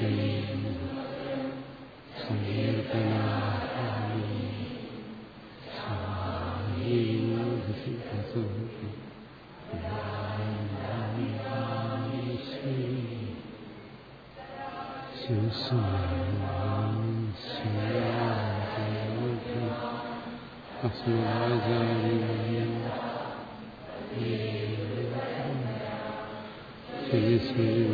ശരി ശരി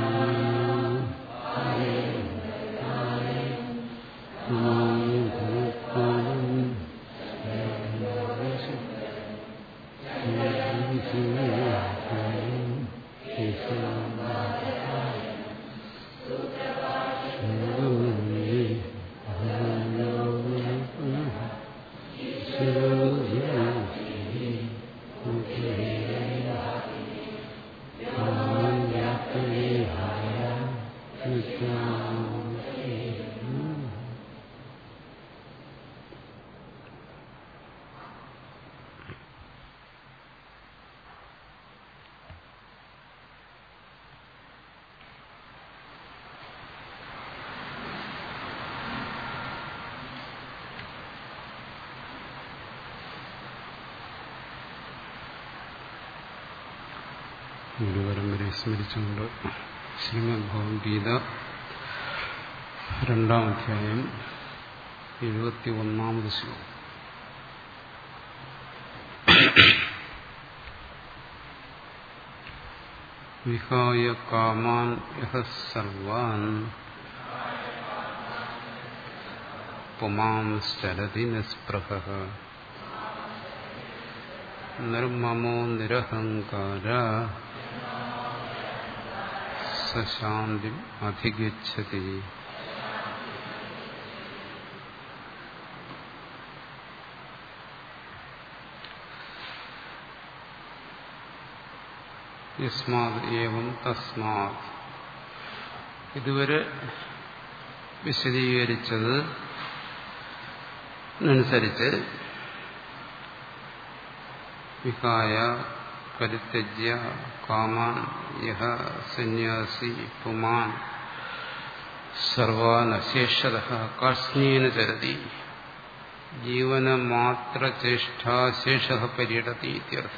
ഗുരുപരമ്പരയെ സ്മരിച്ചുകൊണ്ട് ശ്രീമദ് ഭഗവത്ഗീത രണ്ടാം അധ്യായം എഴുപത്തി ഒന്നാമത് ശ്ലോകം വിഹായ കാമാൻ യഹ സർവാൻ പുമാംശ്ചരതി നിസ്പൃഹ നിർമ്മമോ നിരഹങ്കാര സശാന്തി അധിഗച്ഛതി യസ്മാത് ഏവം തസ്മാത് ഇതുവരെ വിശദീകരിച്ചത് അനുസരിച്ച് വിഹായ പരിത്യജ്യ കാമാൻ യഹ സന്യാസി പുമാൻ സർവാനശേഷത കാശ്മീന ചരതി ജീവനമാത്രചേഷ്ടാശേഷ പര്യടതി ഇത്യർത്ഥ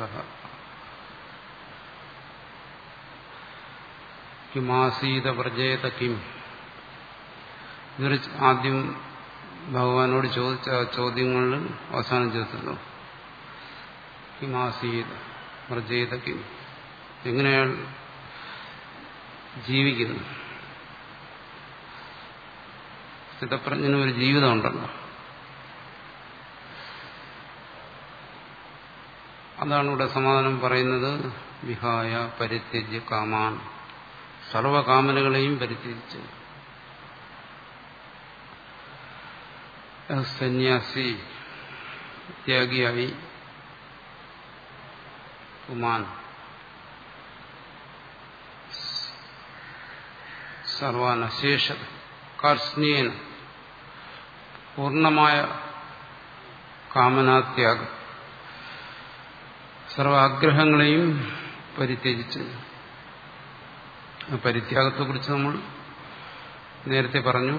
കിമാസീത വ്രജേത കിം ഇതൊരു ആദ്യം ഭഗവാനോട് ചോദിച്ച ചോദ്യങ്ങളിൽ അവസാനം ചോദിച്ചല്ലോ കിമാസീത വ്രജേത കിം എങ്ങനെയാൾ ജീവിക്കുന്നു സ്ഥിതപ്രജ്ഞന് ഒരു ജീവിതമുണ്ടല്ലോ അതാണ് ഇവിടെ സമാധാനം പറയുന്നത് വിഹായ പരിത്യജ്യ കാമാൻ സർവകാമനകളെയും പരിത്യജിച്ച് സന്യാസി ത്യാഗിയായി കുമാൻ സർവാനശേഷ കാർസ്നീയന പൂർണമായ കാമനാത്യാഗം സർവാഗ്രഹങ്ങളെയും പരിത്യജിച്ച് പരിത്യാഗത്തെക്കുറിച്ച് നമ്മൾ നേരത്തെ പറഞ്ഞു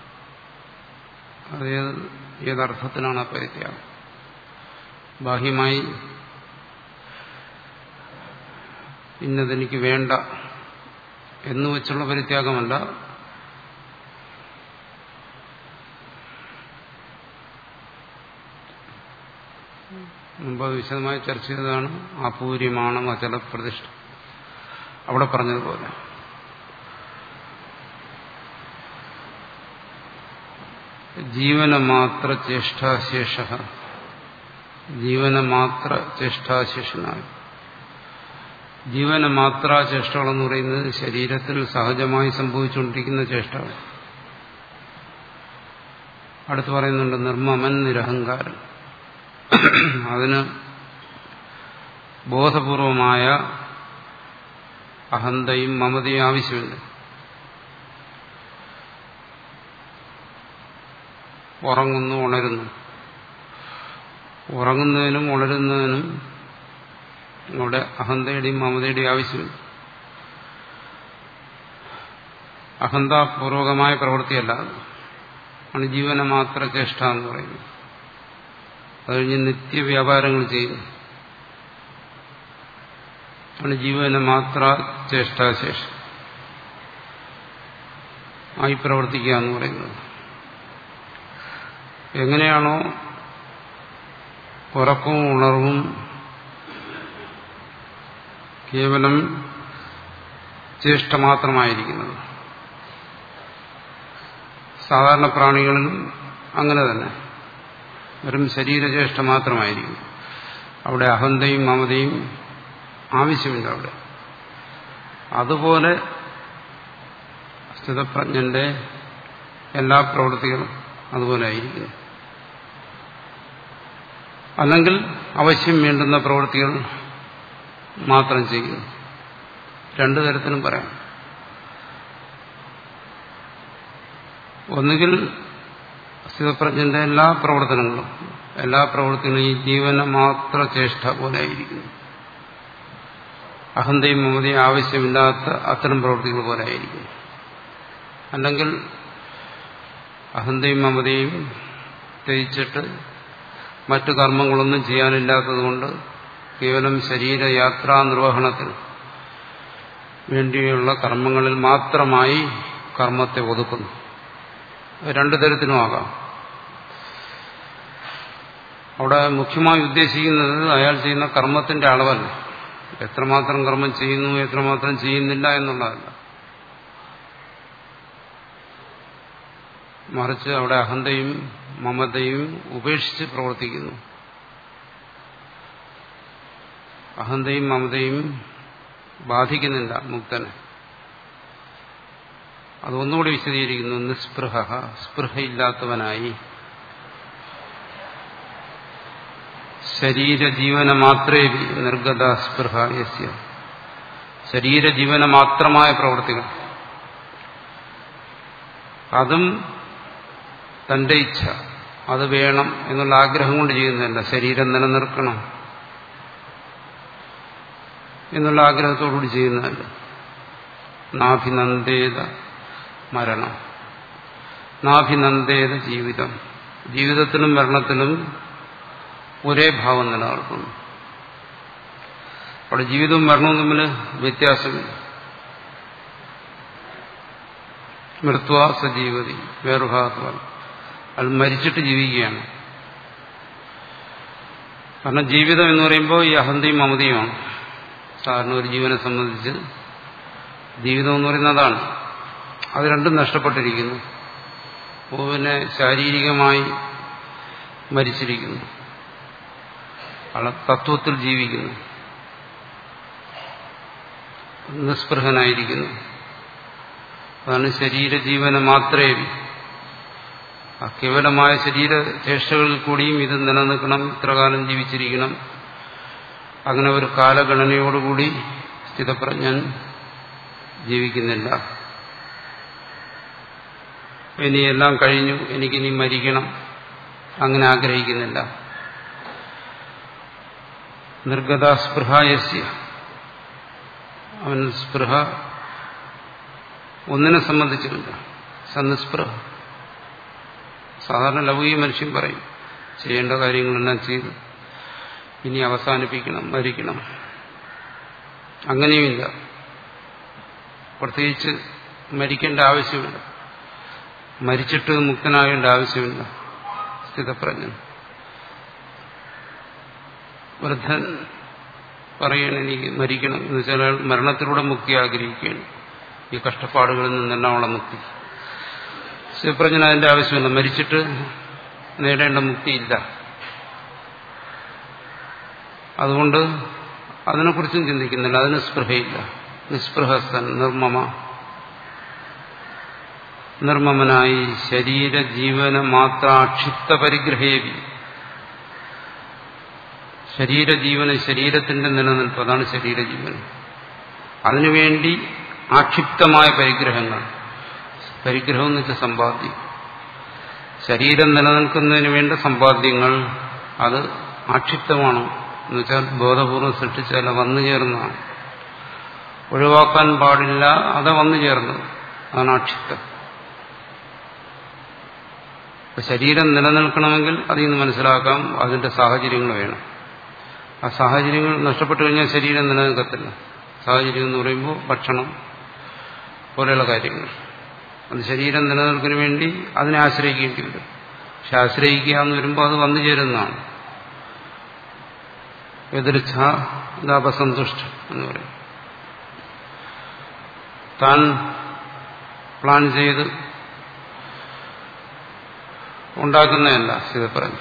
അത് ഏതർത്ഥത്തിലാണ് ആ പരിത്യാഗം ബാഹ്യമായി ഇന്നതെനിക്ക് വേണ്ട എന്ന് വെച്ചുള്ള പരിത്യാഗമല്ല മുമ്പ് വിശദമായി ചർച്ച ചെയ്തതാണ് അപൂര്യമാണ് അചല പ്രതിഷ്ഠ അവിടെ പറഞ്ഞതുപോലെ ജീവനമാത്ര ചേഷ്ടാശേഷ ജീവനമാത്ര ചേഷ്ടാശേഷനായി ജീവനമാത്ര ചേഷ്ടകളെന്ന് പറയുന്നത് ശരീരത്തിൽ സഹജമായി സംഭവിച്ചുകൊണ്ടിരിക്കുന്ന ചേഷ്ടകൾ അടുത്ത് പറയുന്നുണ്ട് നിർമ്മമൻ നിരഹങ്കാരൻ അതിന് ബോധപൂർവമായ അഹന്തയും മമതയും ആവശ്യമില്ല ഉറങ്ങുന്നു ഉണരുന്നു ഉറങ്ങുന്നതിനും ഉണരുന്നതിനും അവിടെ അഹന്തയുടെയും മമതയുടെയും ആവശ്യമില്ല അഹന്താപൂർവകമായ പ്രവൃത്തിയല്ല ആണ് ജീവന മാത്ര ചേഷ്ട എന്ന് പറയുന്നത് അത് കഴിഞ്ഞ് നിത്യവ്യാപാരങ്ങൾ ചെയ്യുന്നു ആണ് ജീവന മാത്ര ചേഷ്ടാശേഷം ആയി പ്രവർത്തിക്കുക എന്ന് പറയുന്നത് എങ്ങനെയാണോ ഉറക്കവും ഉണർവും കേവലം ചേഷ്ട മാത്രമായിരിക്കുന്നത് സാധാരണ പ്രാണികളിൽ അങ്ങനെ തന്നെ വെറും ശരീരചേഷ്ട മാത്രമായിരിക്കും അവിടെ അഹന്തയും മമതയും ആവശ്യമില്ല അവിടെ അതുപോലെ സ്ഥിതപ്രജ്ഞന്റെ എല്ലാ പ്രവൃത്തികളും അതുപോലെ ആയിരിക്കുന്നു അല്ലെങ്കിൽ അവശ്യം വേണ്ടുന്ന പ്രവൃത്തികൾ മാത്രം ചെയ്യുന്നു രണ്ടു തരത്തിലും പറയാം ഒന്നുകിൽ സ്ഥിതപ്രജ്ഞന്റെ എല്ലാ പ്രവർത്തനങ്ങളും എല്ലാ പ്രവർത്തനങ്ങളും ഈ ജീവന മാത്ര ചേഷ്ട പോലെ ആയിരിക്കുന്നു അഹന്തയും മമതയും ആവശ്യമില്ലാത്ത അത്തരം പ്രവൃത്തികൾ പോലെ ആയിരിക്കുന്നു അല്ലെങ്കിൽ അഹന്തയും മമതയും ത്യജിച്ചിട്ട് മറ്റു കർമ്മങ്ങളൊന്നും ചെയ്യാനില്ലാത്തതുകൊണ്ട് കേവലം ശരീരയാത്രാ നിർവഹണത്തിൽ വേണ്ടിയുള്ള കർമ്മങ്ങളിൽ മാത്രമായി കർമ്മത്തെ ഒതുക്കുന്നു രണ്ടു തരത്തിലുമാകാം അവിടെ മുഖ്യമായി ഉദ്ദേശിക്കുന്നത് അയാൾ ചെയ്യുന്ന കർമ്മത്തിന്റെ അളവല്ല എത്രമാത്രം കർമ്മം ചെയ്യുന്നു എത്രമാത്രം ചെയ്യുന്നില്ല എന്നുള്ളതല്ല മറിച്ച് അവിടെ അഹന്തയും മമതയും ഉപേക്ഷിച്ച് പ്രവർത്തിക്കുന്നു അഹന്തയും മമതയും ബാധിക്കുന്നില്ല മുക്തനെ അതൊന്നുകൂടി വിശദീകരിക്കുന്നു നിസ്പൃഹ സ്പൃഹയില്ലാത്തവനായി ശരീരജീവന മാത്രേ നിർഗത സ്പൃഹ യസ്യ ശരീരജീവന മാത്രമായ പ്രവൃത്തികൾ അതും തന്റെ ഇച്ഛ അത് വേണം എന്നുള്ള ആഗ്രഹം കൊണ്ട് ചെയ്യുന്നതല്ല ശരീരം നിലനിർത്തണം എന്നുള്ള ആഗ്രഹത്തോടുകൂടി ചെയ്യുന്നതല്ല നാഭിനന്ദേത മരണം നാഭിനന്ദേത ജീവിതം ജീവിതത്തിലും മരണത്തിലും ഒരേ ഭാവം നിലനിർത്തുന്നു അവിടെ ജീവിതവും മരണവും തമ്മിൽ വ്യത്യാസമില്ല മൃത്വ സജീവതി വേറൊരു ഭാഗത്ത് പറഞ്ഞു അത് മരിച്ചിട്ട് ജീവിക്കുകയാണ് കാരണം ജീവിതം എന്ന് പറയുമ്പോൾ ഈ അഹന്തയും മമതയുമാണ് സാധാരണ ഒരു ജീവനെ സംബന്ധിച്ച് ജീവിതം എന്ന് പറയുന്നത് അതാണ് അത് രണ്ടും നഷ്ടപ്പെട്ടിരിക്കുന്നു പൂവിനെ ശാരീരികമായി മരിച്ചിരിക്കുന്നു ആളെ തത്വത്തിൽ ജീവിക്കുന്നു നിസ്പൃഹനായിരിക്കുന്നു അതാണ് ശരീരജീവന മാത്രമേ ആ കേവലമായ ശരീര ചേഷ്ടകളിൽ കൂടിയും ഇത് നിലനിൽക്കണം ഇത്രകാലം ജീവിച്ചിരിക്കണം അങ്ങനെ ഒരു കാലഗണനയോടുകൂടി സ്ഥിതപ്രജ്ഞൻ ജീവിക്കുന്നില്ല ഇനിയെല്ലാം കഴിഞ്ഞു എനിക്കിനി മരിക്കണം അങ്ങനെ ആഗ്രഹിക്കുന്നില്ല നിർഗത സ്പൃഹായസ്യ അവൻ സ്പൃഹ ഒന്നിനെ സംബന്ധിച്ചിട്ടില്ല സന്നിസ്പൃഹ സാധാരണ ലൗകിക മനുഷ്യൻ പറയും ചെയ്യേണ്ട കാര്യങ്ങളെല്ലാം ചെയ്തു ഇനി അവസാനിപ്പിക്കണം മരിക്കണം അങ്ങനെയുമില്ല പ്രത്യേകിച്ച് മരിക്കേണ്ട ആവശ്യമില്ല മരിച്ചിട്ട് മുക്തനാകേണ്ട ആവശ്യമില്ല സ്ഥിതപ്രജ്ഞൻ വൃദ്ധൻ പറയണം എനിക്ക് മരിക്കണം എന്ന് വെച്ചാൽ അയാൾ മരണത്തിലൂടെ മുക്തി ആഗ്രഹിക്കുകയാണ് ഈ കഷ്ടപ്പാടുകളിൽ നിന്നെല്ലാം മുക്തി ശിവപ്രജ്ഞൻ അതിന്റെ ആവശ്യമില്ല മരിച്ചിട്ട് നേടേണ്ട മുക്തിയില്ല അതുകൊണ്ട് അതിനെക്കുറിച്ചും ചിന്തിക്കുന്നില്ല അതിന് സ്പൃഹയില്ല നിസ്പൃഹസ്ഥൻ നിർമ്മമ നിർമ്മമനായി ശരീര ജീവന മാത്രാക്ഷിപ്ത പരിഗ്രഹേവി ശരീരജീവന് ശരീരത്തിന്റെ നിലനിൽപ്പ് അതാണ് ശരീരജീവൻ അതിനുവേണ്ടി ആക്ഷിപ്തമായ പരിഗ്രഹങ്ങൾ പരിഗ്രഹം എന്ന് വെച്ചാൽ സമ്പാദ്യം ശരീരം നിലനിൽക്കുന്നതിന് വേണ്ട സമ്പാദ്യങ്ങൾ അത് ആക്ഷിപ്തമാണ് എന്ന് വെച്ചാൽ ബോധപൂർവം സൃഷ്ടിച്ചാൽ വന്നു ചേർന്നതാണ് ഒഴിവാക്കാൻ പാടില്ല അത് വന്നു ചേർന്നത് അതാണ് ആക്ഷിപ്തം ശരീരം നിലനിൽക്കണമെങ്കിൽ അതിൽ നിന്ന് മനസ്സിലാക്കാം അതിന്റെ സാഹചര്യങ്ങൾ വേണം ആ സാഹചര്യങ്ങൾ നഷ്ടപ്പെട്ടു കഴിഞ്ഞാൽ ശരീരം നിലനിൽക്കത്തില്ല സാഹചര്യം എന്ന് പറയുമ്പോൾ ഭക്ഷണം പോലെയുള്ള കാര്യങ്ങൾ അത് ശരീരം നിലനിൽക്കുന്നതിന് വേണ്ടി അതിനെ ആശ്രയിക്കേണ്ടി വരും പക്ഷെ ആശ്രയിക്കുക എന്ന് വരുമ്പോൾ അത് വന്നു ചേരുന്നതാണ് എതിർച്ഛ അപസന്തുഷ്ട എന്ന് പറയും താൻ പ്ലാൻ ചെയ്ത് ഉണ്ടാക്കുന്നതല്ല സീത പറഞ്ഞു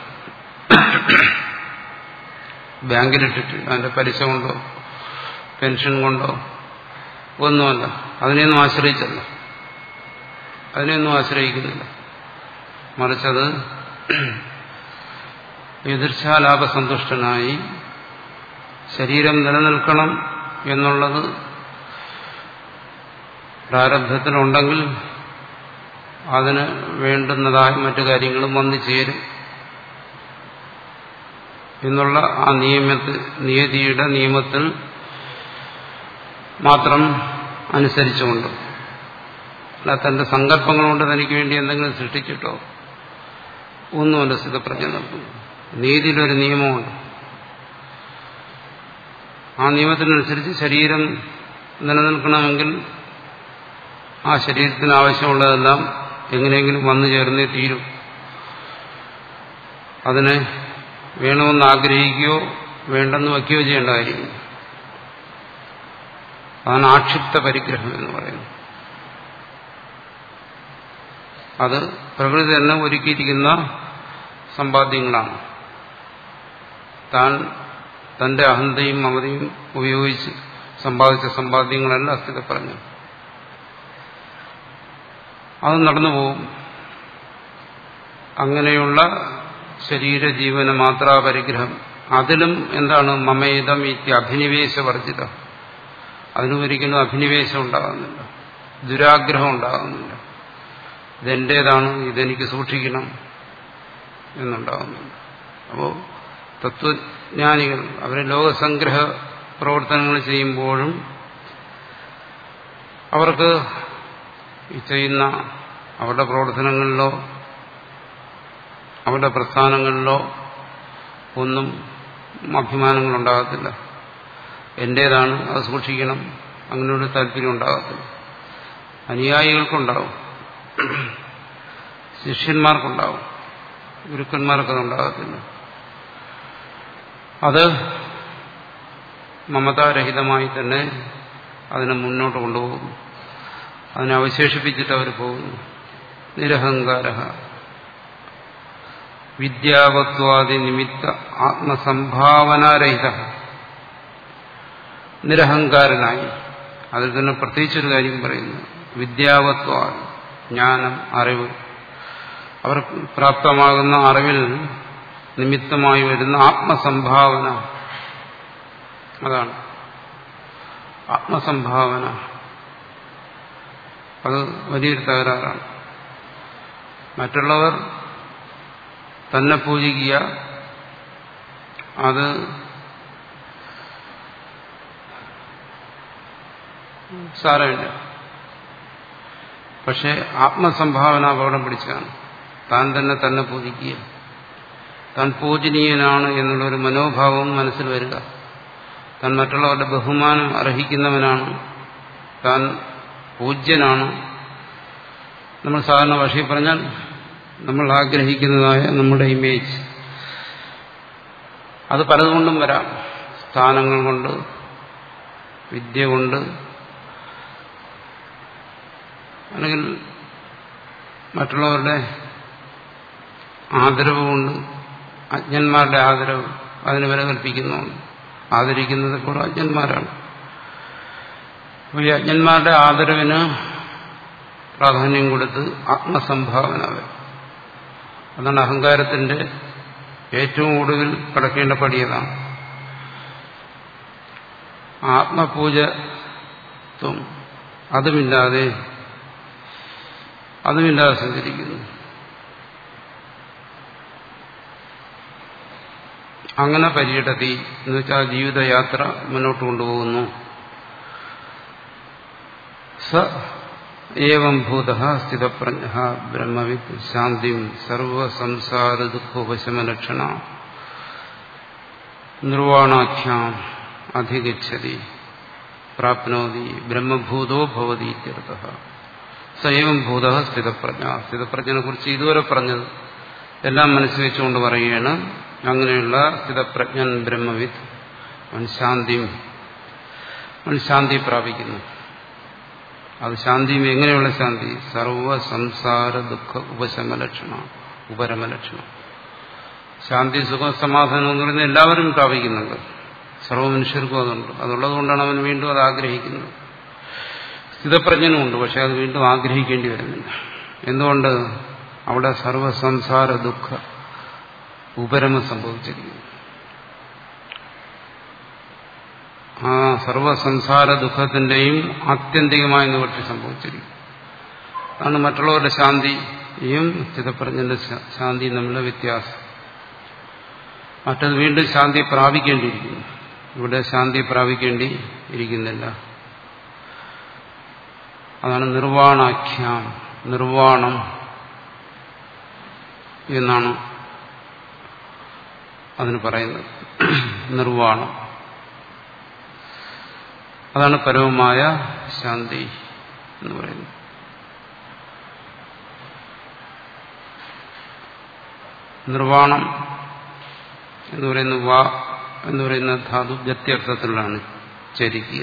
ബാങ്കിലിട്ടിട്ട് അതിന്റെ പലിശ കൊണ്ടോ പെൻഷൻ കൊണ്ടോ ഒന്നുമല്ല അതിനെയൊന്നും ആശ്രയിച്ചല്ല അതിനെയൊന്നും ആശ്രയിക്കുന്നില്ല മറിച്ചത് എതിർച്ചാലാപസന്തുഷ്ടനായി ശരീരം നിലനിൽക്കണം എന്നുള്ളത് പ്രാരബ്ധത്തിലുണ്ടെങ്കിൽ അതിന് വേണ്ടുന്നതായ മറ്റു കാര്യങ്ങളും വന്നു ചേരും എന്നുള്ള ആ നിയമത്തിൽ നിയതിയുടെ നിയമത്തിൽ മാത്രം അനുസരിച്ചുകൊണ്ട് അല്ല തന്റെ സങ്കല്പങ്ങൾ കൊണ്ട് തനിക്ക് വേണ്ടി എന്തെങ്കിലും സൃഷ്ടിച്ചിട്ടോ ഒന്നുമല്ല സ്ഥിതപ്രജ്ഞ നടത്തുന്നു നീതിയിലൊരു നിയമമുണ്ട് ആ നിയമത്തിനനുസരിച്ച് ശരീരം നിലനിൽക്കണമെങ്കിൽ ആ ശരീരത്തിന് ആവശ്യമുള്ളതെല്ലാം എങ്ങനെയെങ്കിലും വന്നു ചേർന്നേ തീരും അതിനെ വേണമെന്ന് ആഗ്രഹിക്കുകയോ വേണ്ടെന്ന് വയ്ക്കുകയോ ചെയ്യേണ്ട കാര്യമില്ല അതാണ് ആക്ഷിപ്ത പരിഗ്രഹം എന്ന് പറയുന്നത് അത് പ്രകൃതി തന്നെ ഒരുക്കിയിരിക്കുന്ന സമ്പാദ്യങ്ങളാണ് താൻ തന്റെ അഹന്തയും മമതയും ഉപയോഗിച്ച് സമ്പാദിച്ച സമ്പാദ്യങ്ങളല്ല അസ്ഥിത പറഞ്ഞു അത് നടന്നു പോകും അങ്ങനെയുള്ള ശരീരജീവന മാത്രാ പരിഗ്രഹം അതിലും എന്താണ് മമേതം ഇത്യ അഭിനിവേശവർജിത അതിനും ഒരിക്കലും അഭിനിവേശം ഉണ്ടാകുന്നില്ല ദുരാഗ്രഹം ഉണ്ടാകുന്നില്ല ഇതെന്റേതാണ് ഇതെനിക്ക് സൂക്ഷിക്കണം എന്നുണ്ടാകുന്നുണ്ട് അപ്പോൾ തത്വജ്ഞാനികൾ അവരെ ലോകസംഗ്രഹ പ്രവർത്തനങ്ങൾ ചെയ്യുമ്പോഴും അവർക്ക് ഈ ചെയ്യുന്ന അവരുടെ പ്രവർത്തനങ്ങളിലോ അവരുടെ പ്രസ്ഥാനങ്ങളിലോ ഒന്നും അഭിമാനങ്ങളുണ്ടാകത്തില്ല എന്റേതാണ് അത് സൂക്ഷിക്കണം അങ്ങനെ ഒരു താല്പര്യം ഉണ്ടാകത്തില്ല അനുയായികൾക്കുണ്ടാവും ശിഷ്യന്മാർക്കുണ്ടാവും ഗുരുക്കന്മാർക്കത് ഉണ്ടാകത്തില്ല അത് മമതാരഹിതമായി തന്നെ അതിനെ മുന്നോട്ട് കൊണ്ടുപോകുന്നു അതിനെ അവശേഷിപ്പിച്ചിട്ട് അവർ പോകുന്നു നിരഹങ്കാര വിദ്യാവത്വാദി നിമിത്ത ആത്മസംഭാവനാരഹിത നിരഹങ്കാരനായി അതിൽ തന്നെ പ്രത്യേകിച്ചൊരു കാര്യം പറയുന്നു വിദ്യാവത്വ ജ്ഞാനം അറിവ് അവർ പ്രാപ്തമാകുന്ന അറിവിൽ നിമിത്തമായി വരുന്ന ആത്മസംഭാവന അതാണ് ആത്മസംഭാവന അത് വലിയൊരു തകരാറാണ് മറ്റുള്ളവർ തന്നെ പൂജിക്കുക അത് സാരമില്ല പക്ഷെ ആത്മസംഭാവന അപകടം പിടിച്ചാണ് താൻ തന്നെ തന്നെ പൂജിക്കുക താൻ പൂജനീയനാണ് എന്നുള്ളൊരു മനോഭാവം മനസ്സിൽ വരിക താൻ മറ്റുള്ളവരുടെ ബഹുമാനം അർഹിക്കുന്നവനാണ് താൻ പൂജ്യനാണ് നമ്മൾ സാധാരണ ഭാഷയിൽ പറഞ്ഞാൽ നമ്മൾ ആഗ്രഹിക്കുന്നതായ നമ്മുടെ ഇമേജ് അത് പലതുകൊണ്ടും വരാം സ്ഥാനങ്ങൾ കൊണ്ട് വിദ്യ കൊണ്ട് അല്ലെങ്കിൽ മറ്റുള്ളവരുടെ ആദരവ് കൊണ്ട് അജ്ഞന്മാരുടെ ആദരവ് അതിന് വില കൽപ്പിക്കുന്നുണ്ട് ആദരിക്കുന്നത് കൂടെ അജ്ഞന്മാരാണ് അപ്പോൾ ഈ അജ്ഞന്മാരുടെ ആദരവിന് പ്രാധാന്യം കൊടുത്ത് ആത്മസംഭാവന വരും അതാണ് അഹങ്കാരത്തിന്റെ ഏറ്റവും ഒടുവിൽ കടക്കേണ്ട പടിയതാണ് ആത്മപൂജത്വം അതുമില്ലാതെ അതുമില്ലാതെ സഞ്ചരിക്കുന്നു അങ്ങനെ പര്യടത്തി എന്ന് വെച്ചാൽ ജീവിതയാത്ര മുന്നോട്ട് കൊണ്ടുപോകുന്നു സ ഏവം ഭൂത സ്ഥിതപ്രജ്ഞ ബ്രഹ്മവിത് ശാന്തിം സർവസംസാര ദുഃഖോപശമലക്ഷണ നിർവാണാഖ്യാം അധിഗച്ഛതി പ്രാപ്നോതി ബ്രഹ്മഭൂതോ ഭവതി ഇത്യർത്ഥ സൈവം ഭൂത സ്ഥിതപ്രജ്ഞ സ്ഥിതപ്രജ്ഞനെ കുറിച്ച് ഇതുവരെ പറഞ്ഞത് എല്ലാം മനസ്സിൽ വെച്ചുകൊണ്ട് പറയുകയാണ് അങ്ങനെയുള്ള സ്ഥിതപ്രജ്ഞൻ ബ്രഹ്മവിത്ത് അവൻ ശാന്തിയും അവൻ ശാന്തി പ്രാപിക്കുന്നു അത് ശാന്തിയും എങ്ങനെയുള്ള ശാന്തി സർവ സംസാര ദുഃഖ ഉപശമലക്ഷണ ഉപരമലക്ഷണം ശാന്തി സുഖം സമാധാനം എന്ന് പറയുന്നത് എല്ലാവരും പ്രാപിക്കുന്നുണ്ട് സർവ്വ മനുഷ്യർക്കും അതുണ്ട് അതുള്ളത് കൊണ്ടാണ് അവൻ വീണ്ടും അത് ആഗ്രഹിക്കുന്നത് സ്ഥിതപ്രജ്ഞനുമുണ്ട് പക്ഷെ അത് വീണ്ടും ആഗ്രഹിക്കേണ്ടി വരുന്നില്ല എന്തുകൊണ്ട് അവിടെ സർവസംസാര ദുഃഖ ഉപരമം സംഭവിച്ചിരിക്കുന്നു ആ സർവസംസാര ദുഃഖത്തിന്റെയും ആത്യന്തികമായ നിവൃത്തി സംഭവിച്ചിരിക്കും അതാണ് മറ്റുള്ളവരുടെ ശാന്തിയും സ്ഥിതപ്രജ്ഞന്റെ ശാന്തിയും തമ്മിലുള്ള വ്യത്യാസം മറ്റത് വീണ്ടും ശാന്തി പ്രാപിക്കേണ്ടിയിരിക്കുന്നു ഇവിടെ ശാന്തി പ്രാപിക്കേണ്ടി ഇരിക്കുന്നില്ല അതാണ് നിർവാണാഖ്യാം നിർവാണം എന്നാണ് അതിന് പറയുന്നത് നിർവാണം അതാണ് പരമമായ ശാന്തി എന്ന് പറയുന്നത് നിർവാണം എന്ന് പറയുന്ന വാ എന്ന് പറയുന്ന ധാതു ഗത്യർത്ഥത്തിലാണ് ചരിക്കുക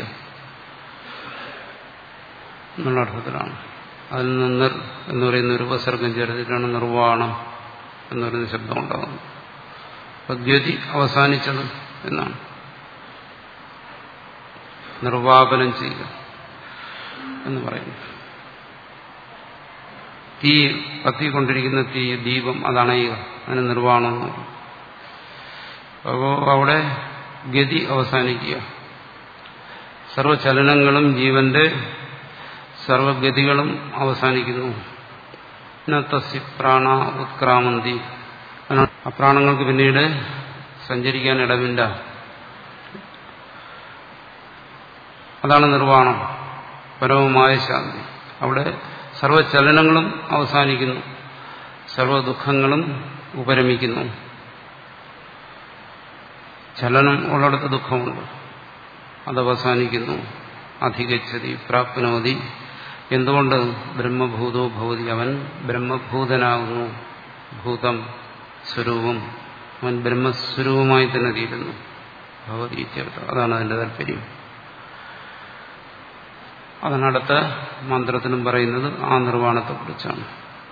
എന്നുള്ള അർത്ഥത്തിലാണ് അതിൽ നിന്ന് നിർ എന്ന് പറയുന്ന ഒരു ഉപസർഗം ചേർത്തിട്ടാണ് നിർവാണം എന്ന് പറയുന്ന ശബ്ദം ഉണ്ടാകുന്നത് അപ്പൊ ദ്വതി അവസാനിച്ചത് എന്നാണ് നിർവാപനം ചെയ്യുക എന്ന് പറയുന്നു തീ കത്തിക്കൊണ്ടിരിക്കുന്ന തീ ദീപം അതണയുക അതിന് നിർവ്വാണം എന്ന് പറയും അപ്പോൾ അവിടെ ഗതി അവസാനിക്കുക സർവചലനങ്ങളും ജീവന്റെ സർവഗതികളും അവസാനിക്കുന്നു തസ്യ പ്രാണ ഉത്ക്രാമന്തി ആ പ്രാണങ്ങൾക്ക് പിന്നീട് സഞ്ചരിക്കാൻ ഇടമില്ല അതാണ് നിർവ്വാണം പരമമായ ശാന്തി അവിടെ സർവചലനങ്ങളും അവസാനിക്കുന്നു സർവ ദുഃഖങ്ങളും ഉപരമിക്കുന്നു ചലനം ഉള്ളിടത്ത് ദുഃഖമുണ്ട് അത് അവസാനിക്കുന്നു അധികച്ചതി പ്രാപ്നോതി എന്തുകൊണ്ട് ബ്രഹ്മഭൂതോ ഭവതി അവൻ ബ്രഹ്മഭൂതനാകുന്നു ഭൂതം സ്വരൂപം അവൻ ബ്രഹ്മസ്വരൂപമായി തന്നെ തീരുന്നു ഭവതി ഇത്യർത്ഥം അതാണ് അതിന്റെ താല്പര്യം അതാണ് അടുത്ത മന്ത്രത്തിലും പറയുന്നത് ആ നിർവ്വാണത്തെക്കുറിച്ചാണ്